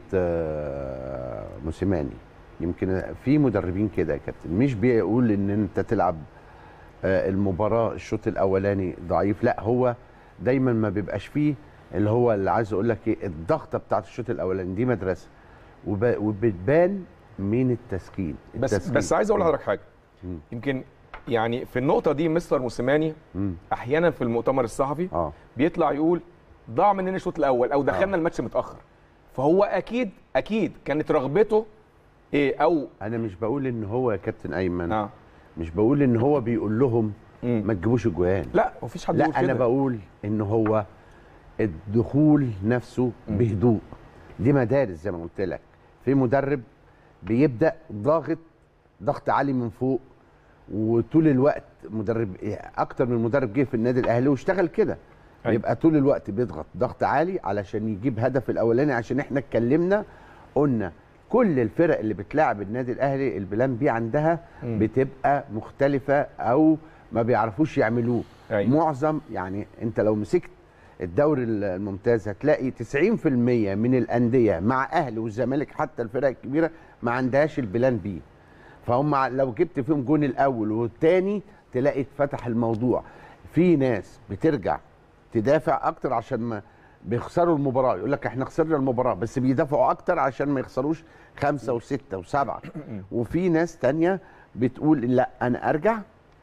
آه، موسيماني يمكن في مدربين كده يا كابتن مش بيقول ان انت تلعب آه، المباراه الشوط الاولاني ضعيف لا هو دايما ما بيبقاش فيه اللي هو اللي عايز اقول لك ايه الضغطه بتاعت الشوط الاولاني دي مدرسه وب- وبتبان من التسخين بس التسخين. بس عايز اقول لحضرتك حاجه مم. يمكن يعني في النقطه دي مستر موسيماني مم. احيانا في المؤتمر الصحفي اه بيطلع يقول ضاع مننا الشوط الاول او دخلنا آه. الماتش متاخر فهو اكيد اكيد كانت رغبته ايه او انا مش بقول ان هو يا كابتن ايمن اه مش بقول ان هو بيقول لهم مم. ما تجيبوش اجوان لا مفيش حد لا يقول انا كده. بقول ان هو الدخول نفسه بهدوء دي مدارس زي ما قلت لك في مدرب بيبدا ضاغط ضغط عالي من فوق وطول الوقت مدرب اكتر من مدرب جه في النادي الاهلي واشتغل كده أيوة. يبقى طول الوقت بيضغط ضغط عالي علشان يجيب هدف الاولاني عشان احنا اتكلمنا قلنا كل الفرق اللي بتلاعب النادي الاهلي البلان بي عندها مم. بتبقى مختلفه او ما بيعرفوش يعملوه أيوة. معظم يعني انت لو مسكت الدوري الممتاز هتلاقي 90% من الانديه مع اهلي والزمالك حتى الفرق الكبيره ما عندهاش البلان بي فهم لو جبت فيهم جون الاول والثاني تلاقي اتفتح الموضوع في ناس بترجع تدافع اكتر عشان ما بيخسروا المباراه يقول لك احنا خسرنا المباراه بس بيدافعوا اكتر عشان ما يخسروش خمسه وسته وسبعه وفي ناس تانية بتقول لا انا ارجع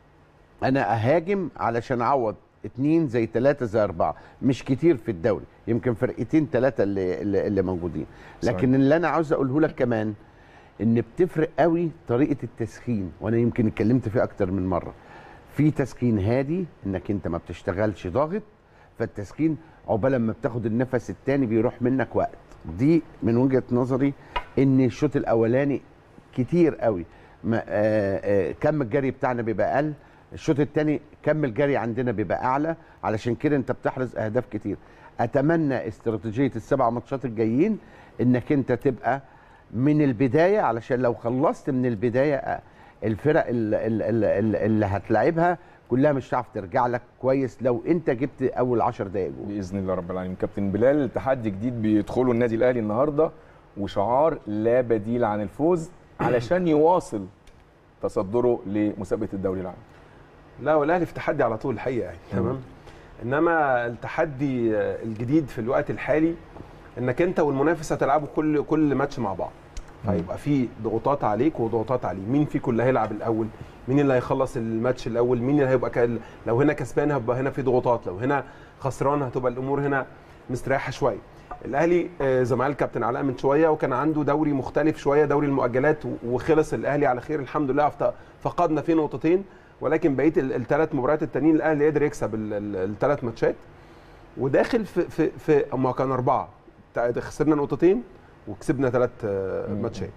انا اهاجم علشان اعوض اتنين زي تلاتة زي اربعة مش كتير في الدوري يمكن فرقتين تلاتة اللي, اللي, اللي موجودين لكن اللي انا عاوز اقوله لك كمان ان بتفرق قوي طريقة التسخين وانا يمكن اتكلمت فيه اكتر من مرة في تسخين هادي انك انت ما بتشتغلش ضاغط فالتسخين عقبال ما بتاخد النفس التاني بيروح منك وقت دي من وجهة نظري ان الشوط الاولاني كتير قوي ما آه آه كم الجري بتاعنا بيبقى اقل الشوط الثاني كم الجري عندنا بيبقى اعلى علشان كده انت بتحرز اهداف كتير اتمنى استراتيجيه السبع ماتشات الجايين انك انت تبقى من البدايه علشان لو خلصت من البدايه آه، الفرق ال- ال- ال- ال- اللي هتلاعبها كلها مش هتعرف ترجع لك كويس لو انت جبت اول 10 دقائق جول باذن الله رب العالمين كابتن بلال تحدي جديد بيدخله النادي الاهلي النهارده وشعار لا بديل عن الفوز علشان يواصل تصدره لمسابقه الدوري العام لا والاهلي في تحدي على طول الحقيقه يعني تمام انما التحدي آه، الجديد في الوقت الحالي انك انت والمنافس هتلعبوا كل كل ماتش مع بعض فيبقى في ضغوطات عليك وضغوطات عليه مين فيكم اللي هيلعب الاول مين اللي هيخلص الماتش الاول مين اللي هيبقى كال... لو هنا كسبان هيبقى هنا في ضغوطات لو هنا خسران هتبقى الامور هنا مستريحه شويه الاهلي آه، زي ما قال كابتن علاء من شويه وكان عنده دوري مختلف شويه دوري المؤجلات و- وخلص الاهلي على خير الحمد لله فت- فقدنا فيه نقطتين ولكن بقيه الثلاث مباريات التانيين الاهلي قدر يكسب الثلاث ماتشات وداخل في في في هم كان اربعه تع- خسرنا نقطتين وكسبنا ثلاث ماتشات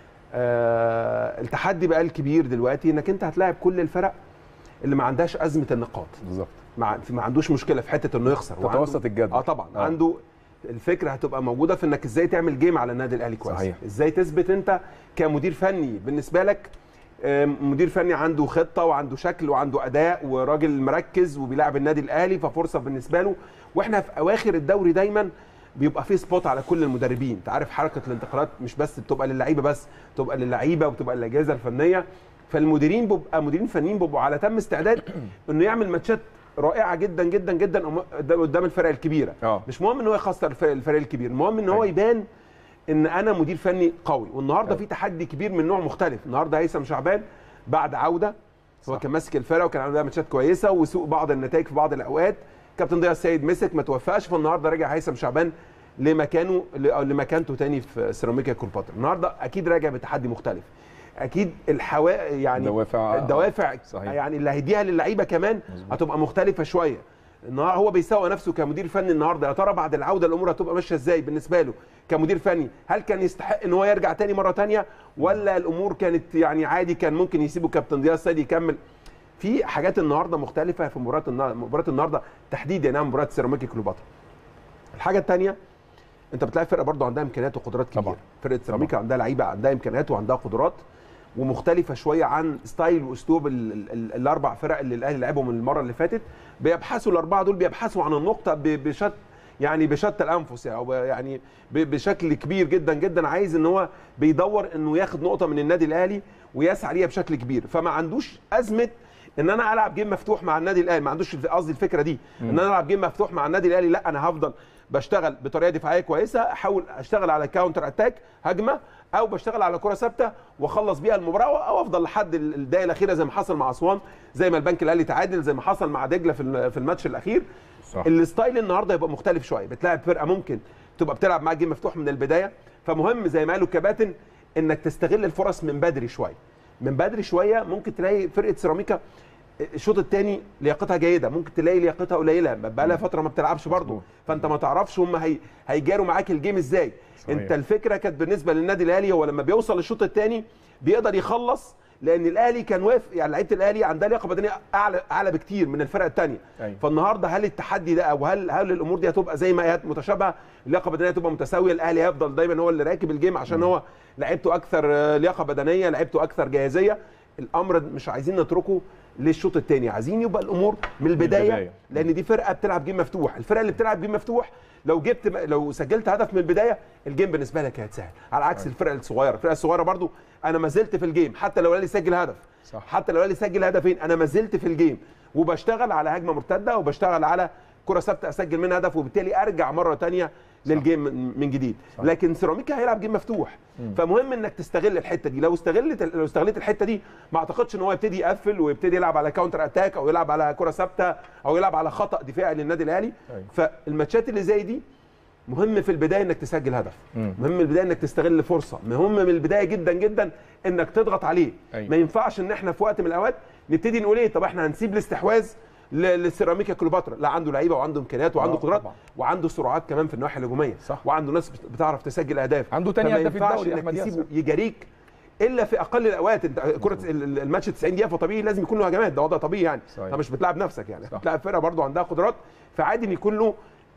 آه التحدي بقى الكبير دلوقتي انك انت هتلاعب كل الفرق اللي ما عندهاش ازمه النقاط بالظبط ما ما عندوش مشكله في حته انه يخسر وعنده- تتوسط الجدول. اه طبعا آه. آه. عنده الفكره هتبقى موجوده في انك ازاي تعمل جيم على النادي الاهلي كويس صحيح. ازاي تثبت انت كمدير فني بالنسبه لك آم، مدير فني عنده خطه وعنده شكل وعنده اداء وراجل مركز وبيلعب النادي الاهلي ففرصه بالنسبه له واحنا في اواخر الدوري دايما بيبقى فيه سبوت على كل المدربين انت عارف حركه الانتقالات مش بس بتبقى للعيبه بس بتبقى للعيبه وبتبقى للاجهزه الفنيه فالمديرين بيبقى مديرين فنيين بيبقوا على تم استعداد انه يعمل ماتشات رائعه جدا جدا جدا قدام قدام الفرق الكبيره اه مش مهم ان هو يخسر الفريق, الفريق الكبير المهم ان هو أيوة. يبان ان انا مدير فني قوي والنهارده أيوة. في تحدي كبير من نوع مختلف النهارده هيثم شعبان بعد عوده هو صح. كان ماسك الفرقه وكان عنده ماتشات كويسه وسوق بعض النتائج في بعض الاوقات كابتن ضياء السيد مسك ما توفقش فالنهارده رجع هيثم شعبان لمكانه ل- لمكانته تاني في سيراميكا كليوباترا النهارده اكيد راجع بتحدي مختلف اكيد الحوا يعني دوافع- الدوافع صحيح. يعني اللي هيديها للعيبه كمان مظبوط. هتبقى مختلفه شويه النهار هو بيسوق نفسه كمدير فني النهارده يا ترى بعد العوده الامور هتبقى ماشيه ازاي بالنسبه له كمدير فني هل كان يستحق ان هو يرجع تاني مره تانية ولا الامور كانت يعني عادي كان ممكن يسيبه كابتن ضياء السيد يكمل في حاجات النهارده مختلفه في مباراه النهارده مباراه النهارده تحديدا يعني مباراه سيراميكا كليوباترا الحاجه الثانيه انت بتلاقي فرقه برضه عندها امكانيات وقدرات كبيره طبعا. فرقه سيراميكا عندها لعيبه عندها امكانيات وعندها قدرات ومختلفه شويه عن ستايل واسلوب ال ال الاربع فرق اللي الاهلي لعبهم المره اللي فاتت بيبحثوا الاربعه دول بيبحثوا عن النقطه ب- بشت يعني بشتى الانفس يعني, أو يعني ب- بشكل كبير جدا جدا عايز ان هو بيدور انه ياخد نقطه من النادي الاهلي ويسعى ليها بشكل كبير فما عندوش ازمه ان انا العب جيم مفتوح مع النادي الاهلي ما عندوش قصدي الفكره دي ان انا العب جيم مفتوح مع النادي الاهلي لا انا هفضل بشتغل بطريقه دفاعيه كويسه احاول اشتغل على كاونتر اتاك هجمه او بشتغل على كره ثابته واخلص بيها المباراه او افضل لحد ال- الدقيقه الاخيره زي ما حصل مع اسوان زي ما البنك الاهلي تعادل زي ما حصل مع دجله في الم- في الماتش الاخير صح. الستايل النهارده يبقى مختلف شويه بتلاعب فرقه ممكن تبقى بتلعب معاك جيم مفتوح من البدايه فمهم زي ما قالوا الكباتن انك تستغل الفرص من بدري شويه من بدري شويه ممكن تلاقي فرقه سيراميكا الشوط الثاني لياقتها جيده ممكن تلاقي لياقتها قليله بقى لها فتره ما بتلعبش برضه مظبوط. فانت ما تعرفش هم هي... هيجاروا معاك الجيم ازاي صحيح. انت الفكره كانت بالنسبه للنادي الاهلي هو لما بيوصل للشوط الثاني بيقدر يخلص لان الاهلي كان واقف يعني لعيبه الاهلي عندها لياقه بدنيه اعلى اعلى بكتير من الفرق الثانيه أيوة. فالنهارده هل التحدي ده او هل هل الامور دي هتبقى زي ما هي متشابهه اللياقه البدنيه هتبقى متساويه الاهلي هيفضل دايما هو اللي راكب الجيم عشان هو لعيبته اكثر آه، لياقه بدنيه لعيبته اكثر جاهزيه الامر مش عايزين نتركه للشوط الثاني عايزين يبقى الامور من البدايه, البداية. لان دي فرقه بتلعب جيم مفتوح الفرقه اللي بتلعب جيم مفتوح لو جبت لو سجلت هدف من البدايه الجيم بالنسبه لك هيتسهل على عكس الفرق الصغيره الفرقه الصغيره برضو انا ما زلت في الجيم حتى لو الاهلي سجل هدف صح. حتى لو الاهلي سجل هدفين انا ما زلت في الجيم وبشتغل على هجمه مرتده وبشتغل على كره ثابته اسجل منها هدف وبالتالي ارجع مره تانية للجيم من من جديد صح. لكن سيراميكا هيلعب جيم مفتوح فمهم انك تستغل الحته دي لو استغلت لو استغلت الحته دي ما اعتقدش ان هو يبتدي يقفل ويبتدي يلعب على كاونتر اتاك او يلعب على كره ثابته او يلعب على خطا دفاعي للنادي الاهلي أيوة. فالماتشات اللي زي دي مهم في البدايه انك تسجل هدف مم. مهم من البدايه انك تستغل فرصه مهم من البدايه جدا جدا انك تضغط عليه أيوة. ما ينفعش ان احنا في وقت من الاوقات نبتدي نقول ايه طب احنا هنسيب الاستحواذ ل- للسيراميكا كليوباترا لا عنده لعيبه وعنده امكانيات وعنده آه، قدرات طبعا. وعنده سرعات كمان في الناحيه الهجوميه صح. وعنده ناس بت- بتعرف تسجل اهداف عنده تاني فما هداف ينفعش الدوري انك أحمد تسيبه ياسر. يجاريك الا في اقل الاوقات انت كره ال- ال- الماتش 90 دقيقه فطبيعي لازم يكون له هجمات ده وضع طبيعي يعني صحيح. انت مش بتلعب نفسك يعني صح. بتلعب فرقه برضو عندها قدرات فعادي ان يكون له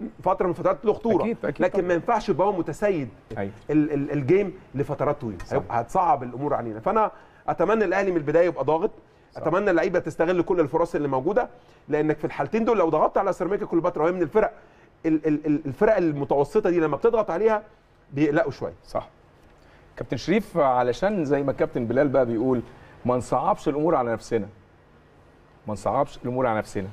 فتره من فترات له خطوره أكيد- أكيد لكن طبعاً. ما ينفعش يبقى هو متسيد ايوه ال ال الجيم لفترات طويله صح. هيبقى- هتصعب الامور علينا فانا اتمنى الاهلي من البدايه يبقى ضاغط اتمنى اللعيبه تستغل كل الفرص اللي موجوده لانك في الحالتين دول لو ضغطت على سيراميكا كليوباترا وهي من الفرق ال ال ال الفرق المتوسطه دي لما بتضغط عليها بيقلقوا شويه صح كابتن شريف علشان زي ما الكابتن بلال بقى بيقول ما نصعبش الامور على نفسنا ما نصعبش الامور على نفسنا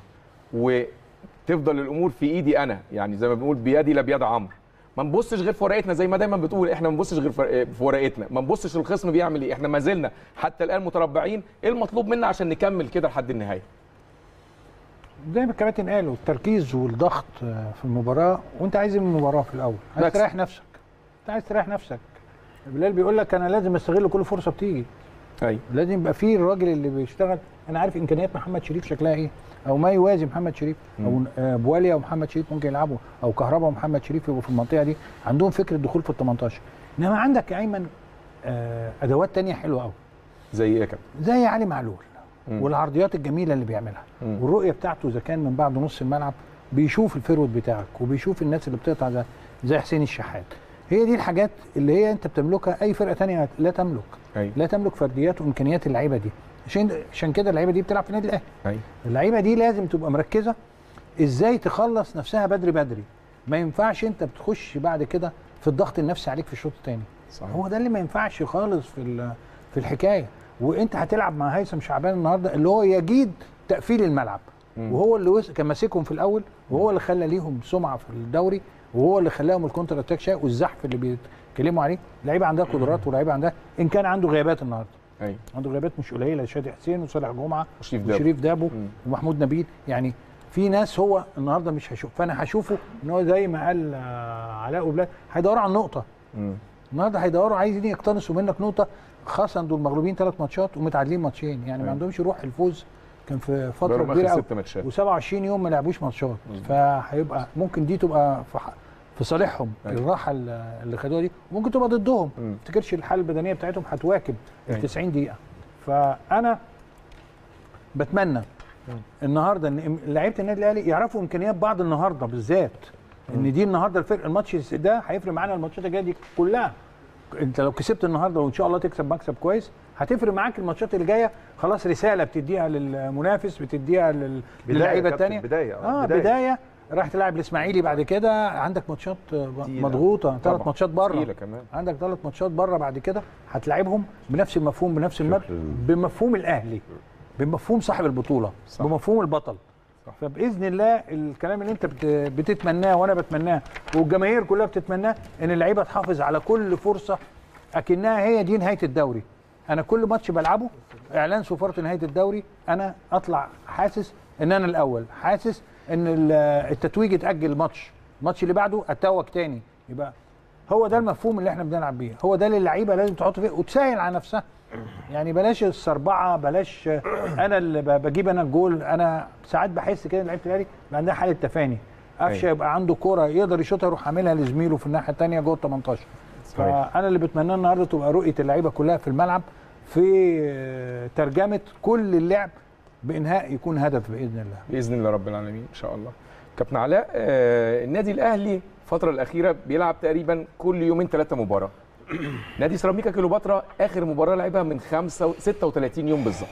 وتفضل الامور في ايدي انا يعني زي ما بنقول بيدي لا بيد عمرو ما نبصش غير في ورقتنا زي ما دايما بتقول احنا ما نبصش غير في في ورقتنا ما نبصش الخصم بيعمل ايه احنا ما زلنا حتى الان متربعين ايه المطلوب منا عشان نكمل كده لحد النهايه زي ما الكباتن قالوا التركيز والضغط آه، في المباراه وانت عايز إيه من المباراه في الاول عايز مكسب. تريح نفسك انت عايز تريح نفسك بلال بيقول لك انا لازم استغل كل فرصه بتيجي ايوه لازم يبقى في الراجل اللي بيشتغل انا عارف امكانيات محمد شريف شكلها ايه او ما يوازي محمد شريف او آه، بواليا ومحمد شريف ممكن يلعبوا او كهربا ومحمد شريف يبقوا في المنطقه دي عندهم فكره دخول في ال 18 انما عندك يا ايمن آه، ادوات تانية حلوه قوي زي ايه يا كابتن زي علي معلول مم. والعرضيات الجميله اللي بيعملها مم. والرؤيه بتاعته اذا كان من بعد نص الملعب بيشوف الفيرود بتاعك وبيشوف الناس اللي بتقطع زي, زي حسين الشحات هي دي الحاجات اللي هي انت بتملكها اي فرقه تانية لا تملك ايوه لا تملك فرديات وامكانيات اللعيبه دي عشان عشان كده اللعيبه دي بتلعب في النادي الاهلي ايوه اللعيبه دي لازم تبقى مركزه ازاي تخلص نفسها بدري بدري ما ينفعش انت بتخش بعد كده في الضغط النفسي عليك في الشوط الثاني صحيح هو ده اللي ما ينفعش خالص في ال- في الحكايه وانت هتلعب مع هيثم شعبان النهارده اللي هو يجيد تقفيل الملعب مم. وهو اللي وس... كان ماسكهم في الاول وهو اللي خلى ليهم سمعه في الدوري وهو اللي خلاهم الكونتر اتاك شاي والزحف اللي بيتكلموا عليه لعيبه عندها قدرات ولاعيبه عندها ان كان عنده غيابات النهارده ايوه عنده غيابات مش قليله شادي حسين وصالح جمعه وشريف دابو. وشريف دابو مم. ومحمود نبيل يعني في ناس هو النهارده مش هشوف فانا هشوفه ان هو زي ما قال آه، علاء وبلال هيدوروا على النقطه مم. النهارده هيدوروا عايزين يقتنصوا منك نقطه خاصه دول مغلوبين ثلاث ماتشات ومتعادلين ماتشين يعني ما أيوة. عندهمش روح الفوز كان في فتره بقالهم كبيره آخر قوي ست ماتشات و27 يوم ما لعبوش ماتشات فهيبقى ممكن دي تبقى في, ح- في صالحهم أيوة. الراحه اللي اللي خدوها دي وممكن تبقى ضدهم مم. ما افتكرش الحاله البدنيه بتاعتهم هتواكب ال أيوة. 90 دقيقه فانا بتمنى النهارده ان لعيبه النادي الاهلي يعرفوا امكانيات بعض النهارده بالذات ان دي النهارده الفرق الماتش ده هيفرق معانا الماتشات الجايه دي كلها انت لو كسبت النهارده وان شاء الله تكسب مكسب كويس هتفرق معاك الماتشات اللي جايه خلاص رساله بتديها للمنافس بتديها لل- بداية للعيبه يا كابتن، الثانيه بداية، آه، اه بداية. بدايه, راح تلعب الاسماعيلي بعد كده عندك ماتشات آه، تقيلة. مضغوطه ثلاث طبعاً. ماتشات بره تقيلة كمان عندك ثلاث ماتشات بره بعد كده هتلاعبهم بنفس المفهوم بنفس المبدا بمفهوم الاهلي بمفهوم صاحب البطوله صح. صح. بمفهوم البطل صح. فباذن الله الكلام اللي انت بت- بتتمناه وانا بتمناه والجماهير كلها بتتمناه ان اللعيبه تحافظ على كل فرصه اكنها هي دي نهايه الدوري انا كل ماتش بلعبه اعلان صفاره نهايه الدوري انا اطلع حاسس ان انا الاول حاسس ان ال- التتويج اتاجل ماتش الماتش اللي بعده اتوج تاني يبقى هو ده المفهوم اللي احنا بنلعب بيه هو ده اللي اللعيبه لازم تحط فيه وتسهل على نفسها يعني بلاش السربعه بلاش انا اللي ب- بجيب انا الجول انا ساعات بحس كده إن لعيبه الاهلي بيبقى عندها حاله تفاني قفشه أيوة. يبقى عنده كوره يقدر يشوطها يروح عاملها لزميله في الناحيه الثانيه جوه ال 18 صحيح. فانا اللي بتمناه النهارده تبقى رؤيه اللعيبه كلها في الملعب في آه، ترجمه كل اللعب بانهاء يكون هدف باذن الله باذن الله رب العالمين ان شاء الله كابتن علاء آه النادي الاهلي الفتره الاخيره بيلعب تقريبا كل يومين ثلاثه مباراه نادي سيراميكا كليوباترا اخر مباراه لعبها من 5 36 يوم بالظبط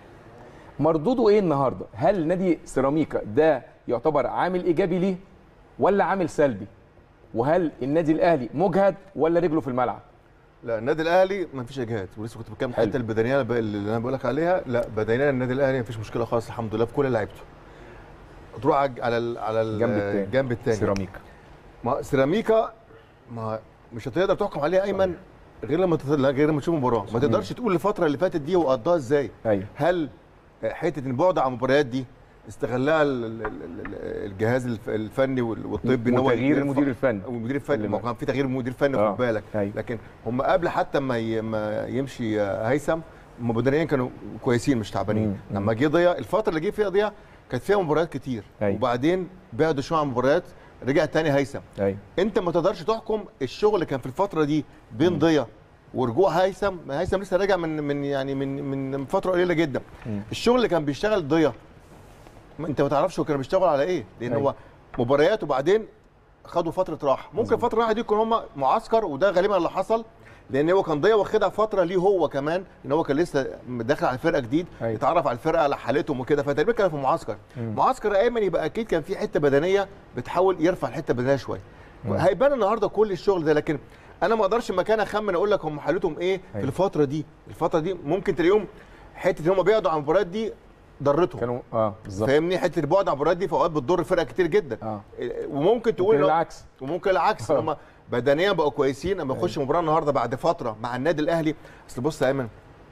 مردوده ايه النهارده هل نادي سيراميكا ده يعتبر عامل ايجابي ليه ولا عامل سلبي وهل النادي الاهلي مجهد ولا رجله في الملعب لا النادي الاهلي ما فيش اجهاد ولسه كنت بتكلم حلو. الحته البدنيه اللي ب- اللي انا بقول لك عليها لا بدنيا النادي الاهلي ما فيش مشكله خالص الحمد لله في كل لعيبته تروح على على ال- على ال- الجنب التاني. الجنب الثاني سيراميكا ما سيراميكا ما مش هتقدر تحكم عليها ايمن غير لما تت- لا، غير لما تشوف مباراه ما تقدرش تقول الفتره اللي فاتت دي وقضاها ازاي ايوه هل حته البعد عن المباريات دي استغلها ال- ال- ال- الجهاز الف- الفني وال- والطبي ان هو وتغيير يرفع- المدير الفني والمدير الفني اللي ما معاه. كان في تغيير مدير فني آه. خد بالك أيوة. لكن هم قبل حتى ما ي- ما يمشي آه، هيثم هم بدنيا كانوا كويسين مش تعبانين مم. لما جه ضيع الفتره اللي جه فيها ضيع كانت فيها مباريات كتير أيوة. وبعدين بعدوا شويه عن المباريات رجع تاني هيثم ايوه انت ما تقدرش تحكم الشغل اللي كان في الفتره دي بين ضيا ورجوع هيثم ما هيثم لسه راجع من من يعني من من فتره قليله جدا مم. الشغل اللي كان بيشتغل ضيا ما انت ما تعرفش هو كان بيشتغل على ايه لان أيوة. هو مباريات وبعدين خدوا فتره راحه ممكن فتره الراحه دي يكون هم معسكر وده غالبا اللي حصل لان هو كان ضيا واخدها فتره ليه هو كمان ان هو كان لسه داخل على الفرقه جديد أيوة. يتعرف على الفرقه على حالتهم وكده فتقريبا كان في معسكر معسكر ايمن يبقى اكيد كان في حته بدنيه بتحاول يرفع الحته البدنيه شويه هيبان النهارده كل الشغل ده لكن انا ما اقدرش مكان اخمن اقول لك هم حالتهم ايه في أيوة. الفتره دي الفتره دي ممكن تلاقيهم حته ان هم بيقعدوا على المباريات دي ضرتهم كانوا اه بالظبط فاهمني حته البعد عن المباريات دي في اوقات بتضر الفرقه كتير جدا اه وممكن تقول ممكن لو- العكس وممكن العكس آه. هم بدنيا بقوا كويسين اما يخش مباراه النهارده بعد فتره مع النادي الاهلي اصل بص يا ايمن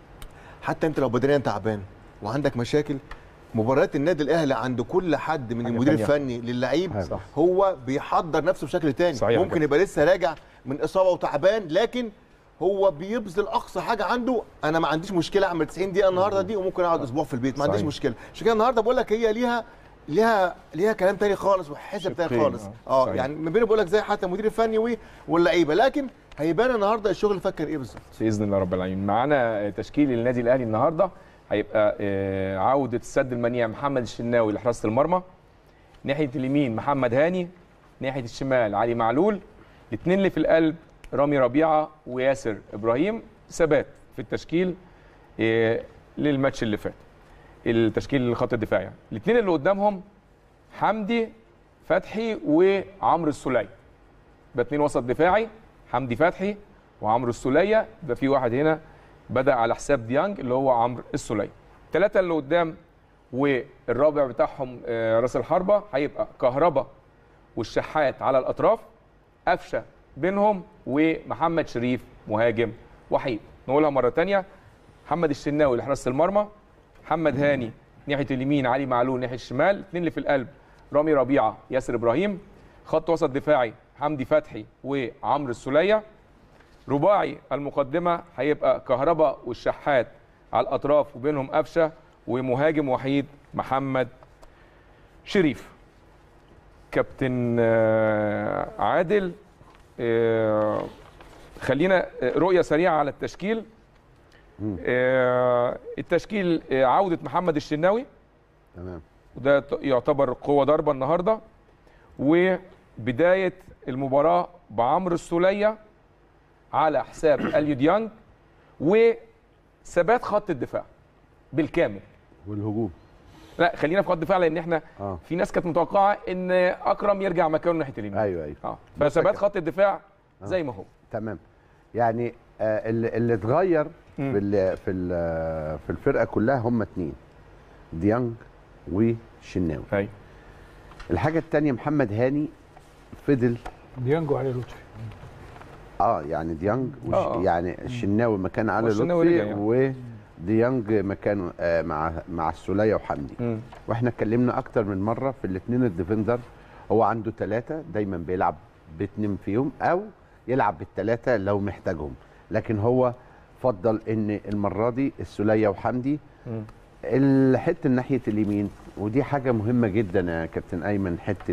حتى انت لو بدنيا تعبان وعندك مشاكل مباريات النادي الاهلي عند كل حد من حاجة المدير تانية. الفني للعيب صح. هو بيحضر نفسه بشكل تاني صحيح ممكن كده. يبقى لسه راجع من اصابه وتعبان لكن هو بيبذل اقصى حاجه عنده انا ما عنديش مشكله اعمل 90 دقيقه النهارده دي وممكن اقعد اسبوع في البيت ما عنديش صحيح. مشكله عشان كده النهارده بقول لك هي ليها ليها ليها كلام تاني خالص وحسب تاني شقين، خالص آه. اه صحيح. يعني من بين بقول لك زي حتى المدير الفني و- واللعيبه لكن هيبان النهارده الشغل اللي فكر ايه بالظبط باذن الله رب العالمين معانا تشكيل النادي الاهلي النهارده هيبقى آه، عوده السد المنيع محمد الشناوي لحراسه المرمى ناحيه اليمين محمد هاني ناحيه الشمال علي معلول الاثنين اللي في القلب رامي ربيعه وياسر ابراهيم ثبات في التشكيل آه، للماتش اللي فات التشكيل الخط الدفاعي يعني الاثنين اللي قدامهم حمدي فتحي وعمرو السوليه يبقى اتنين وسط دفاعي حمدي فتحي وعمرو السوليه يبقى في واحد هنا بدا على حساب ديانج اللي هو عمرو السوليه الثلاثه اللي قدام والرابع بتاعهم آه، راس الحربه هيبقى كهربا والشحات على الاطراف قفشه بينهم ومحمد شريف مهاجم وحيد نقولها مره ثانيه محمد الشناوي لحراسه المرمى محمد هاني ناحيه اليمين علي معلول ناحيه الشمال الاثنين اللي في القلب رامي ربيعه ياسر ابراهيم خط وسط دفاعي حمدي فتحي وعمرو السوليه رباعي المقدمه هيبقى كهربا والشحات على الاطراف وبينهم قفشه ومهاجم وحيد محمد شريف كابتن آه، عادل آه، خلينا آه، رؤيه سريعه على التشكيل آه، التشكيل آه، عوده محمد الشناوي تمام وده ت- يعتبر قوة ضربة النهاردة وبداية المباراة بعمرو السولية على حساب اليو ديانج وثبات خط الدفاع بالكامل والهجوم لا خلينا في خط الدفاع لان احنا اه في ناس كانت متوقعه ان اكرم يرجع مكانه ناحيه اليمين ايوه ايوه اه بص يا فثبات كابتن. خط الدفاع زي ما هو تمام يعني آه اللي, اللي اتغير مم. في ال في ال في الفرقه كلها هم اتنين ديانج وشناوي ايوه الحاجه الثانيه محمد هاني فضل ديانجو علي لطفي اه يعني ديانج وش آه، آه. يعني الشناوي مكان علي والشناوي رجع لطفي يعني. وديانج مكانه آه مع مع السوليه وحمدي مم. واحنا اتكلمنا اكتر من مره في الاثنين الديفندر هو عنده ثلاثه دايما بيلعب باثنين فيهم او يلعب بالثلاثه لو محتاجهم لكن هو فضل ان المره دي السوليه وحمدي مم. الحته ناحيه اليمين ودي حاجه مهمه جدا يا كابتن ايمن حته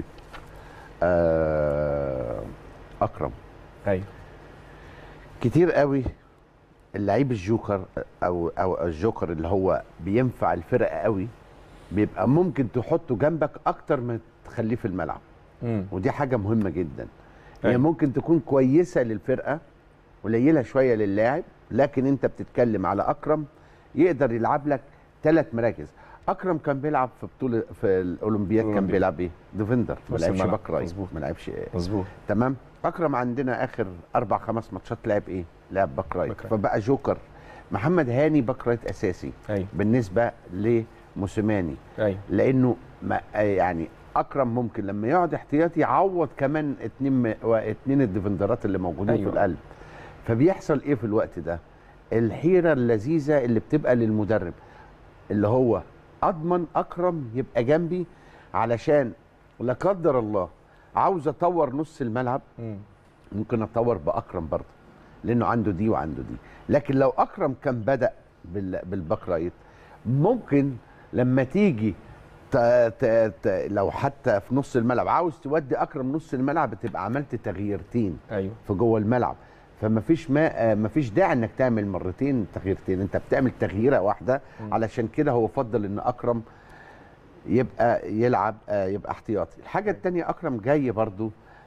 آه اكرم ايوه كتير قوي اللعيب الجوكر او او الجوكر اللي هو بينفع الفرقه قوي بيبقى ممكن تحطه جنبك اكتر ما تخليه في الملعب مم. ودي حاجه مهمه جدا هي أيوة. ممكن تكون كويسه للفرقه قليله شويه للاعب لكن انت بتتكلم على اكرم يقدر يلعب لك ثلاث مراكز اكرم كان بيلعب في بطوله في الاولمبياد كان الأولمبياد. بيلعب ايه ديفندر ما نص لعبش الملعب. باك رايت مظبوط. ما لعبش مظبوط تمام اكرم عندنا اخر اربع خمس ماتشات لعب ايه لعب باك رايت باك رايت. فبقى جوكر محمد هاني باك رايت اساسي ايوه بالنسبه لموسيماني ايوه لانه ما يعني اكرم ممكن لما يقعد احتياطي يعوض كمان اتنين م- اتنين الديفندرات اللي موجودين أيوة. في القلب فبيحصل ايه في الوقت ده الحيره اللذيذه اللي بتبقى للمدرب اللي هو اضمن اكرم يبقى جنبي علشان لا قدر الله عاوز اطور نص الملعب مم. ممكن اطور باكرم برضه لانه عنده دي وعنده دي لكن لو اكرم كان بدا بال- بالباك رايت ممكن لما تيجي ت... ت... ت... لو حتى في نص الملعب عاوز تودي اكرم نص الملعب بتبقى عملت تغييرتين ايوه في جوه الملعب فما فيش ما ما فيش داعي انك تعمل مرتين تغييرتين انت بتعمل تغييره واحده علشان كده هو فضل ان اكرم يبقى يلعب آه، يبقى احتياطي الحاجه الثانيه اكرم جاي برضو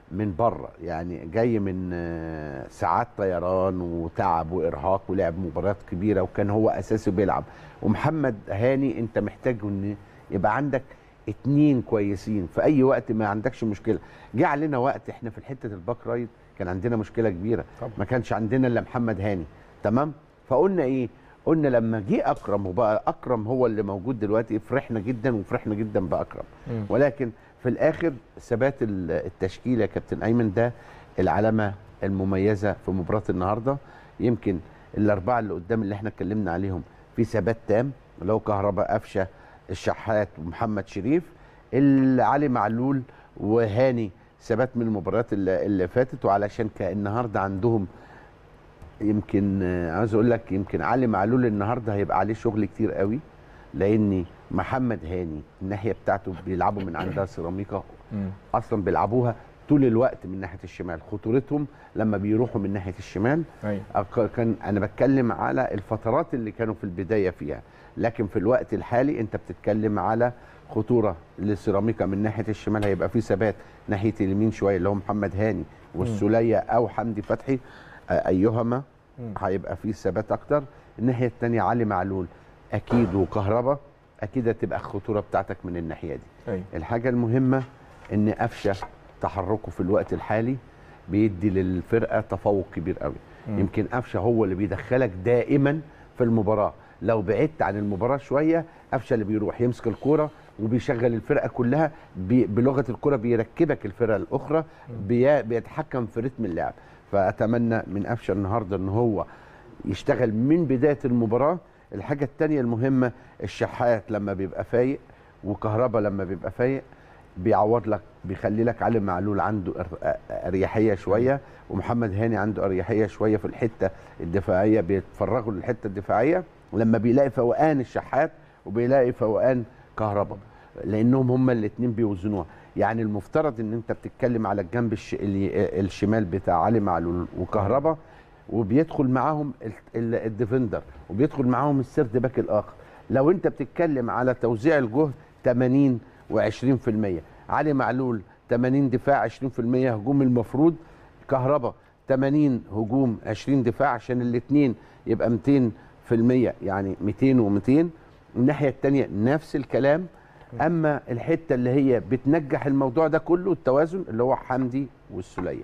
من بره يعني جاي من آه، ساعات طيران وتعب وارهاق ولعب مباريات كبيره وكان هو اساسي بيلعب ومحمد هاني انت محتاج ان يبقى عندك اتنين كويسين في اي وقت ما عندكش مشكله جه علينا وقت احنا في حته الباك رايت كان عندنا مشكله كبيره طبعا. ما كانش عندنا الا محمد هاني تمام فقلنا ايه قلنا لما جه اكرم وبقى اكرم هو اللي موجود دلوقتي فرحنا جدا وفرحنا جدا باكرم مم. ولكن في الاخر ثبات ال- التشكيله يا كابتن ايمن ده العلامه المميزه في مباراه النهارده يمكن الاربعه اللي قدام اللي احنا اتكلمنا عليهم في ثبات تام اللي هو كهرباء قفشه الشحات ومحمد شريف ال- علي معلول وهاني ثبات من المباريات اللي, اللي فاتت وعلشان كان النهارده عندهم يمكن آه، عاوز اقول لك يمكن علي معلول النهارده هيبقى عليه شغل كتير قوي لان محمد هاني الناحيه بتاعته بيلعبوا من عندها سيراميكا مم. اصلا بيلعبوها طول الوقت من ناحيه الشمال خطورتهم لما بيروحوا من ناحيه الشمال ايوه أك- كان انا بتكلم على الفترات اللي كانوا في البدايه فيها لكن في الوقت الحالي انت بتتكلم على خطوره للسيراميكا من ناحيه الشمال هيبقى في ثبات ناحيه اليمين شويه اللي هو محمد هاني والسوليه او حمدي فتحي آه، ايهما مم. هيبقى في ثبات اكتر الناحيه الثانيه علي معلول اكيد وكهربا اكيد هتبقى الخطوره بتاعتك من الناحيه دي ايوه الحاجة المهمة إن قفشة تحركه في الوقت الحالي بيدي للفرقة تفوق كبير قوي مم. يمكن قفشة هو اللي بيدخلك دائما في المباراة لو بعدت عن المباراة شوية قفشة اللي بيروح يمسك الكورة وبيشغل الفرقة كلها بي بلغة الكرة بيركبك الفرقة الأخرى بي بيتحكم في رتم اللعب فأتمنى من قفشة النهاردة إن هو يشتغل من بداية المباراة الحاجة التانية المهمة الشحات لما بيبقى فايق وكهربا لما بيبقى فايق بيعوض لك بيخلي لك علي معلول عنده أر- أ- اريحيه شويه ومحمد هاني عنده اريحيه شويه في الحته الدفاعيه بيتفرغوا للحته الدفاعيه لما بيلاقي فوقان الشحات وبيلاقي فوقان كهربا لانهم هما الاثنين بيوزنوها يعني المفترض ان انت بتتكلم على الجنب الش... ال- الشمال بتاع علي معلول وكهربا وبيدخل معاهم ال- ال- الديفندر وبيدخل معاهم السيرد باك الاخر لو انت بتتكلم على توزيع الجهد 80 و20% علي معلول 80 دفاع 20% هجوم المفروض كهربا 80 هجوم 20 دفاع عشان الاثنين يبقى 200% يعني 200 و200 الناحيه الثانيه نفس الكلام اما الحته اللي هي بتنجح الموضوع ده كله التوازن اللي هو حمدي والسليه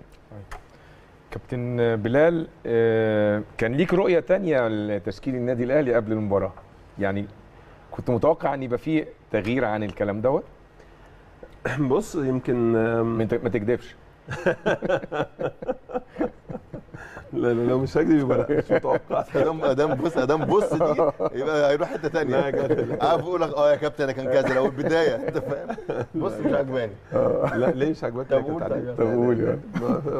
كابتن بلال آه، كان ليك رؤيه تانية لتشكيل النادي الاهلي قبل المباراه يعني كنت متوقع ان يبقى فيه تغيير عن الكلام دوت بص يمكن آم، ما انت- ما تكدبش لا لا لو مش هكذب يبقى لا، مش متوقع ادام ادام بص ادام بص دي يبقى هيروح حته لا ثانيه يا جدع. عارف اقول لك اه يا كابتن انا كان كذا لو البدايه انت فاهم بص مش عجباني لا ليه مش عاجباك يا طب قول كابتن طيب. علي؟ طب قول يعني.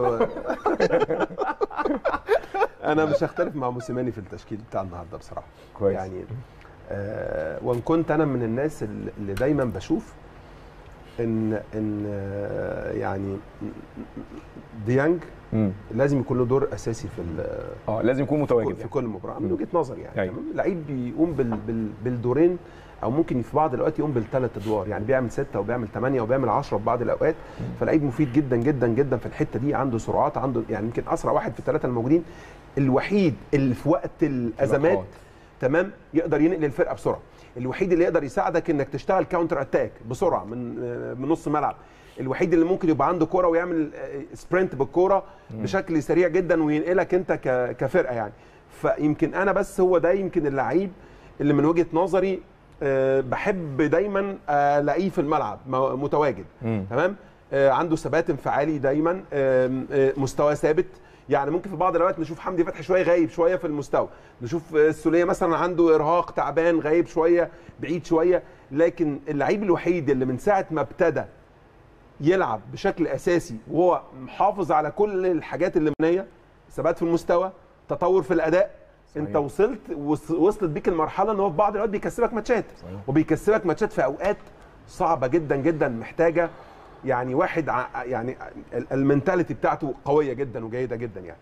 انا مش هختلف مع موسيماني في التشكيل بتاع النهارده بصراحه كويس. يعني آه وان كنت انا من الناس اللي اللي دايما بشوف ان ان آه يعني ديانج مم. لازم يكون له دور اساسي في ال- اه لازم يكون متواجد في يعني. كل مباراه من وجهه نظري يعني أيوة. تمام لعيب بيقوم بال بال بالدورين او ممكن في بعض الاوقات يقوم بالثلاث ادوار يعني بيعمل سته وبيعمل ثمانيه وبيعمل 10 في بعض الاوقات فلعيب مفيد جدا جدا جدا في الحته دي عنده سرعات عنده يعني يمكن اسرع واحد في الثلاثه الموجودين الوحيد اللي في وقت الازمات الأوقات. تمام يقدر ينقل الفرقه بسرعه الوحيد اللي يقدر يساعدك انك تشتغل كاونتر اتاك بسرعه من آه، من نص ملعب الوحيد اللي ممكن يبقى عنده كوره ويعمل آه، سبرنت بالكوره بشكل سريع جدا وينقلك انت ك- كفرقه يعني فيمكن انا بس هو ده يمكن اللعيب اللي من وجهه نظري آه، بحب دايما الاقيه في الملعب م- متواجد مم. تمام آه، عنده ثبات انفعالي دايما آم، آه، مستوى ثابت يعني ممكن في بعض الاوقات نشوف حمدي فتحي شويه غايب شويه في المستوى نشوف آه، السوليه مثلا عنده ارهاق تعبان غايب شويه بعيد شويه لكن اللعيب الوحيد اللي من ساعه ما ابتدى يلعب بشكل اساسي وهو محافظ على كل الحاجات اللي ثبات في المستوى تطور في الاداء صحيح. انت وصلت وص- وصلت بيك المرحله ان هو في بعض الاوقات بيكسبك ماتشات صحيح. وبيكسبك ماتشات في اوقات صعبه جدا جدا محتاجه يعني واحد ع- يعني ال- المنتاليتي بتاعته قويه جدا وجيده جدا يعني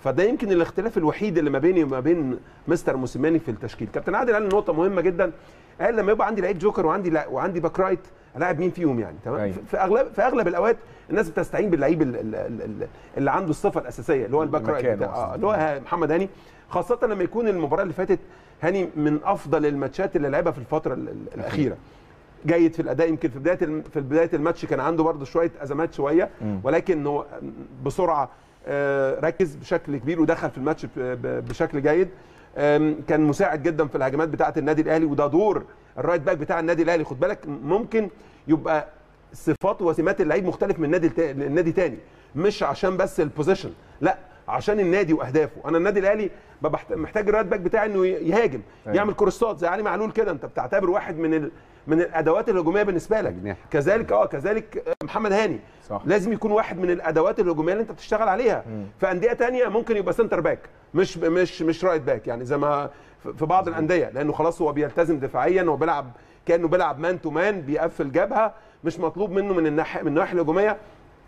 فده يمكن الاختلاف الوحيد اللي ما بيني وما بين مستر موسيماني في التشكيل كابتن عادل قال نقطه مهمه جدا قال لما يبقى عندي لعيب جوكر وعندي لا وعندي باك رايت الاعب مين فيهم يعني تمام أيوة. في اغلب في اغلب الاوقات الناس بتستعين باللعيب ال- ال- ال- ال- اللي عنده الصفه الاساسيه اللي هو الباك رايت مكانه بتاع- أصلاً. آه، اللي هو محمد هاني خاصه لما يكون المباراه اللي فاتت هاني من افضل الماتشات اللي لعبها في الفتره ال- ال- الاخيره جيد في الاداء يمكن في بدايه الم- في بدايه الماتش كان عنده برضه شويه ازمات شويه ولكن هو بسرعه آه، ركز بشكل كبير ودخل في الماتش ب- ب- بشكل جيد آم، كان مساعد جدا في الهجمات بتاعه النادي الاهلي وده دور الرايت باك بتاع النادي الاهلي خد بالك ممكن يبقى صفات وسمات اللعيب مختلف من نادي لتا- لنادي تاني مش عشان بس البوزيشن لا عشان النادي واهدافه انا النادي الاهلي ببقى محت- محتاج الرايت باك بتاعي انه ي- يهاجم أيوة. يعمل كورسات زي علي معلول كده انت بتعتبر واحد من ال... من الادوات الهجوميه بالنسبه لك أجنحة. كذلك اه كذلك محمد هاني صح. لازم يكون واحد من الادوات الهجوميه اللي انت بتشتغل عليها في انديه تانية ممكن يبقى سنتر باك مش مش مش رايت باك يعني زي ما في- في بعض الانديه لانه خلاص هو بيلتزم دفاعيا وبيلعب كانه بيلعب مان تو مان بيقفل جبهه مش مطلوب منه من الناحيه من الناحيه الهجوميه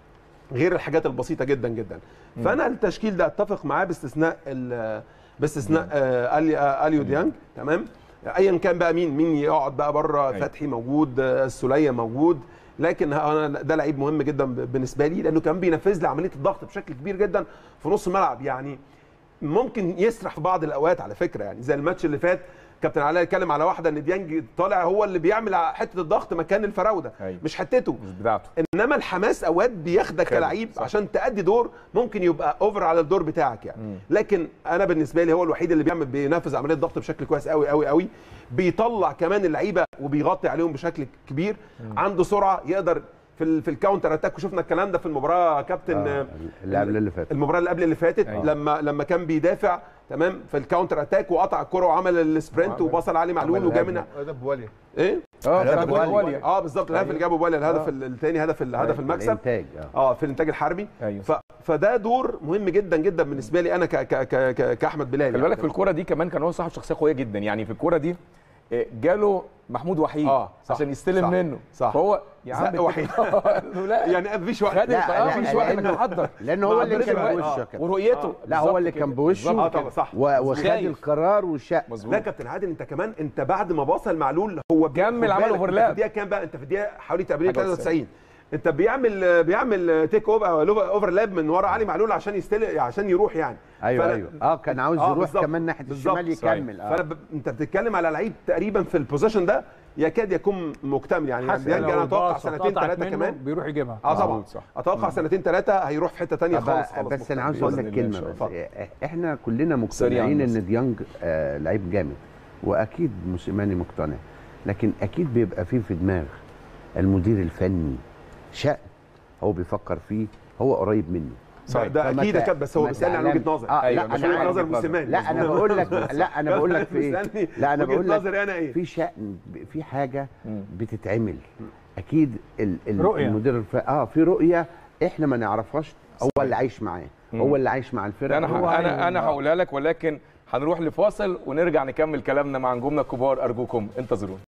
غير الحاجات البسيطه جدا جدا فانا التشكيل ده اتفق معاه باستثناء ال- باستثناء آه، الي آه، اليو ديانج تمام ايا كان بقى مين مين يقعد بقى بره أيوة. فتحي موجود آه، السوليه موجود لكن انا ده لعيب مهم جدا ب- بالنسبه لي لانه كان بينفذ لي عمليه الضغط بشكل كبير جدا في نص الملعب يعني ممكن يسرح في بعض الاوقات على فكره يعني زي الماتش اللي فات كابتن علاء اتكلم على واحده ان ديانج طالع هو اللي بيعمل حته الضغط مكان الفراوده أيوة. مش حتته مش بتاعته انما الحماس اوقات بياخدك خالد، كلعيب صح. عشان تأدي دور ممكن يبقى اوفر على الدور بتاعك يعني لكن انا بالنسبه لي هو الوحيد اللي بيعمل بينفذ عمليه ضغط بشكل كويس قوي قوي قوي بيطلع كمان اللعيبه وبيغطي عليهم بشكل كبير عنده سرعه يقدر في ال- في الكاونتر اتاك وشفنا الكلام ده في المباراه كابتن آه، اللي قبل اللي فات المباراه اللي قبل اللي فاتت أيوة. لما لما كان بيدافع تمام في الكاونتر اتاك وقطع الكره وعمل السبرنت وبصل علي معلول عمل وجا هجمة. من ده بواليا ايه اه هدف كان والي. والي. اه بالظبط الهدف اللي جابه بواليا الهدف الثاني هدف ال- هدف المكسب الانتاج اه اه في الانتاج الحربي أيوة. ف... فده دور مهم جدا جدا بالنسبه لي انا ك... ك... ك... ك... كاحمد بلال خلي يعني. بالك في الكوره دي كمان كان هو صاحب شخصيه قويه جدا يعني في الكوره دي آه، جاله محمود وحيد آه، صح، عشان يستلم صح، منه صح. فهو يا عم زق وحيد. لا يعني مفيش وقت خد لا، لا لا، مفيش وقت لأنه- انك تحضر لان هو اللي ما كان عندوش بوشه وقت. كده ورؤيته لا هو بالظبط اللي كده. كان بوشه اه طبعا صح و- وخد خايف. القرار وشاء مظبوط لا كابتن عادل انت كمان انت بعد ما باصل معلول هو بي- كمل خد عمل بالك، اوفرلاب. انت في الدقيقه كام بقى انت في الدقيقه حوالي تقريبا حاجة 93 انت بيعمل بيعمل تيك اوفر اوفرلاب من ورا علي معلول عشان يستلم عشان يروح يعني ايوه فأنا- ايوه اه كان عاوز آه، يروح بالظبط، كمان ناحيه بالظبط، الشمال صحيح. يكمل اه فانا ب... انت بتتكلم على لعيب تقريبا في البوزيشن ده يكاد يكون مكتمل يعني حتى ديانج لو انا اتوقع الباص سنتين اتقطعت ثلاثه منه كمان بيروح يجيبها اه طبعا مظبوط، صح. اتوقع سنتين ثلاثه هيروح في حته ثانيه طب خالص خالص بس انا مكتمل. عاوز اقول بإذن لك الله إن كلمه شاء بس احنا كلنا سريعاً مقتنعين بس. ان ديانج آه لعيب جامد واكيد موسيماني مقتنع لكن اكيد بيبقى فيه في دماغ المدير الفني شأن هو بيفكر فيه هو قريب منه ده, ده فما اكيد يا ت- كابتن بس هو ما بيسالني عن وجهه تعلمش. نظر آه أيوة، لا مش انا وجهة عارف. نظر وجهة موسيماني لا انا بقول لك لا انا بقول لك في ايه بيسألني لا انا وجهة بقول لك نظري انا ايه في شأن في حاجه بتتعمل اكيد ال ال رؤية. المدير الف... اه في رؤيه احنا ما نعرفهاش هو اللي عايش معاه هو اللي عايش مع الفرقه انا هو ه- انا عايز- انا هقولها لك ولكن هنروح لفاصل ونرجع نكمل كلامنا مع نجومنا الكبار ارجوكم انتظرونا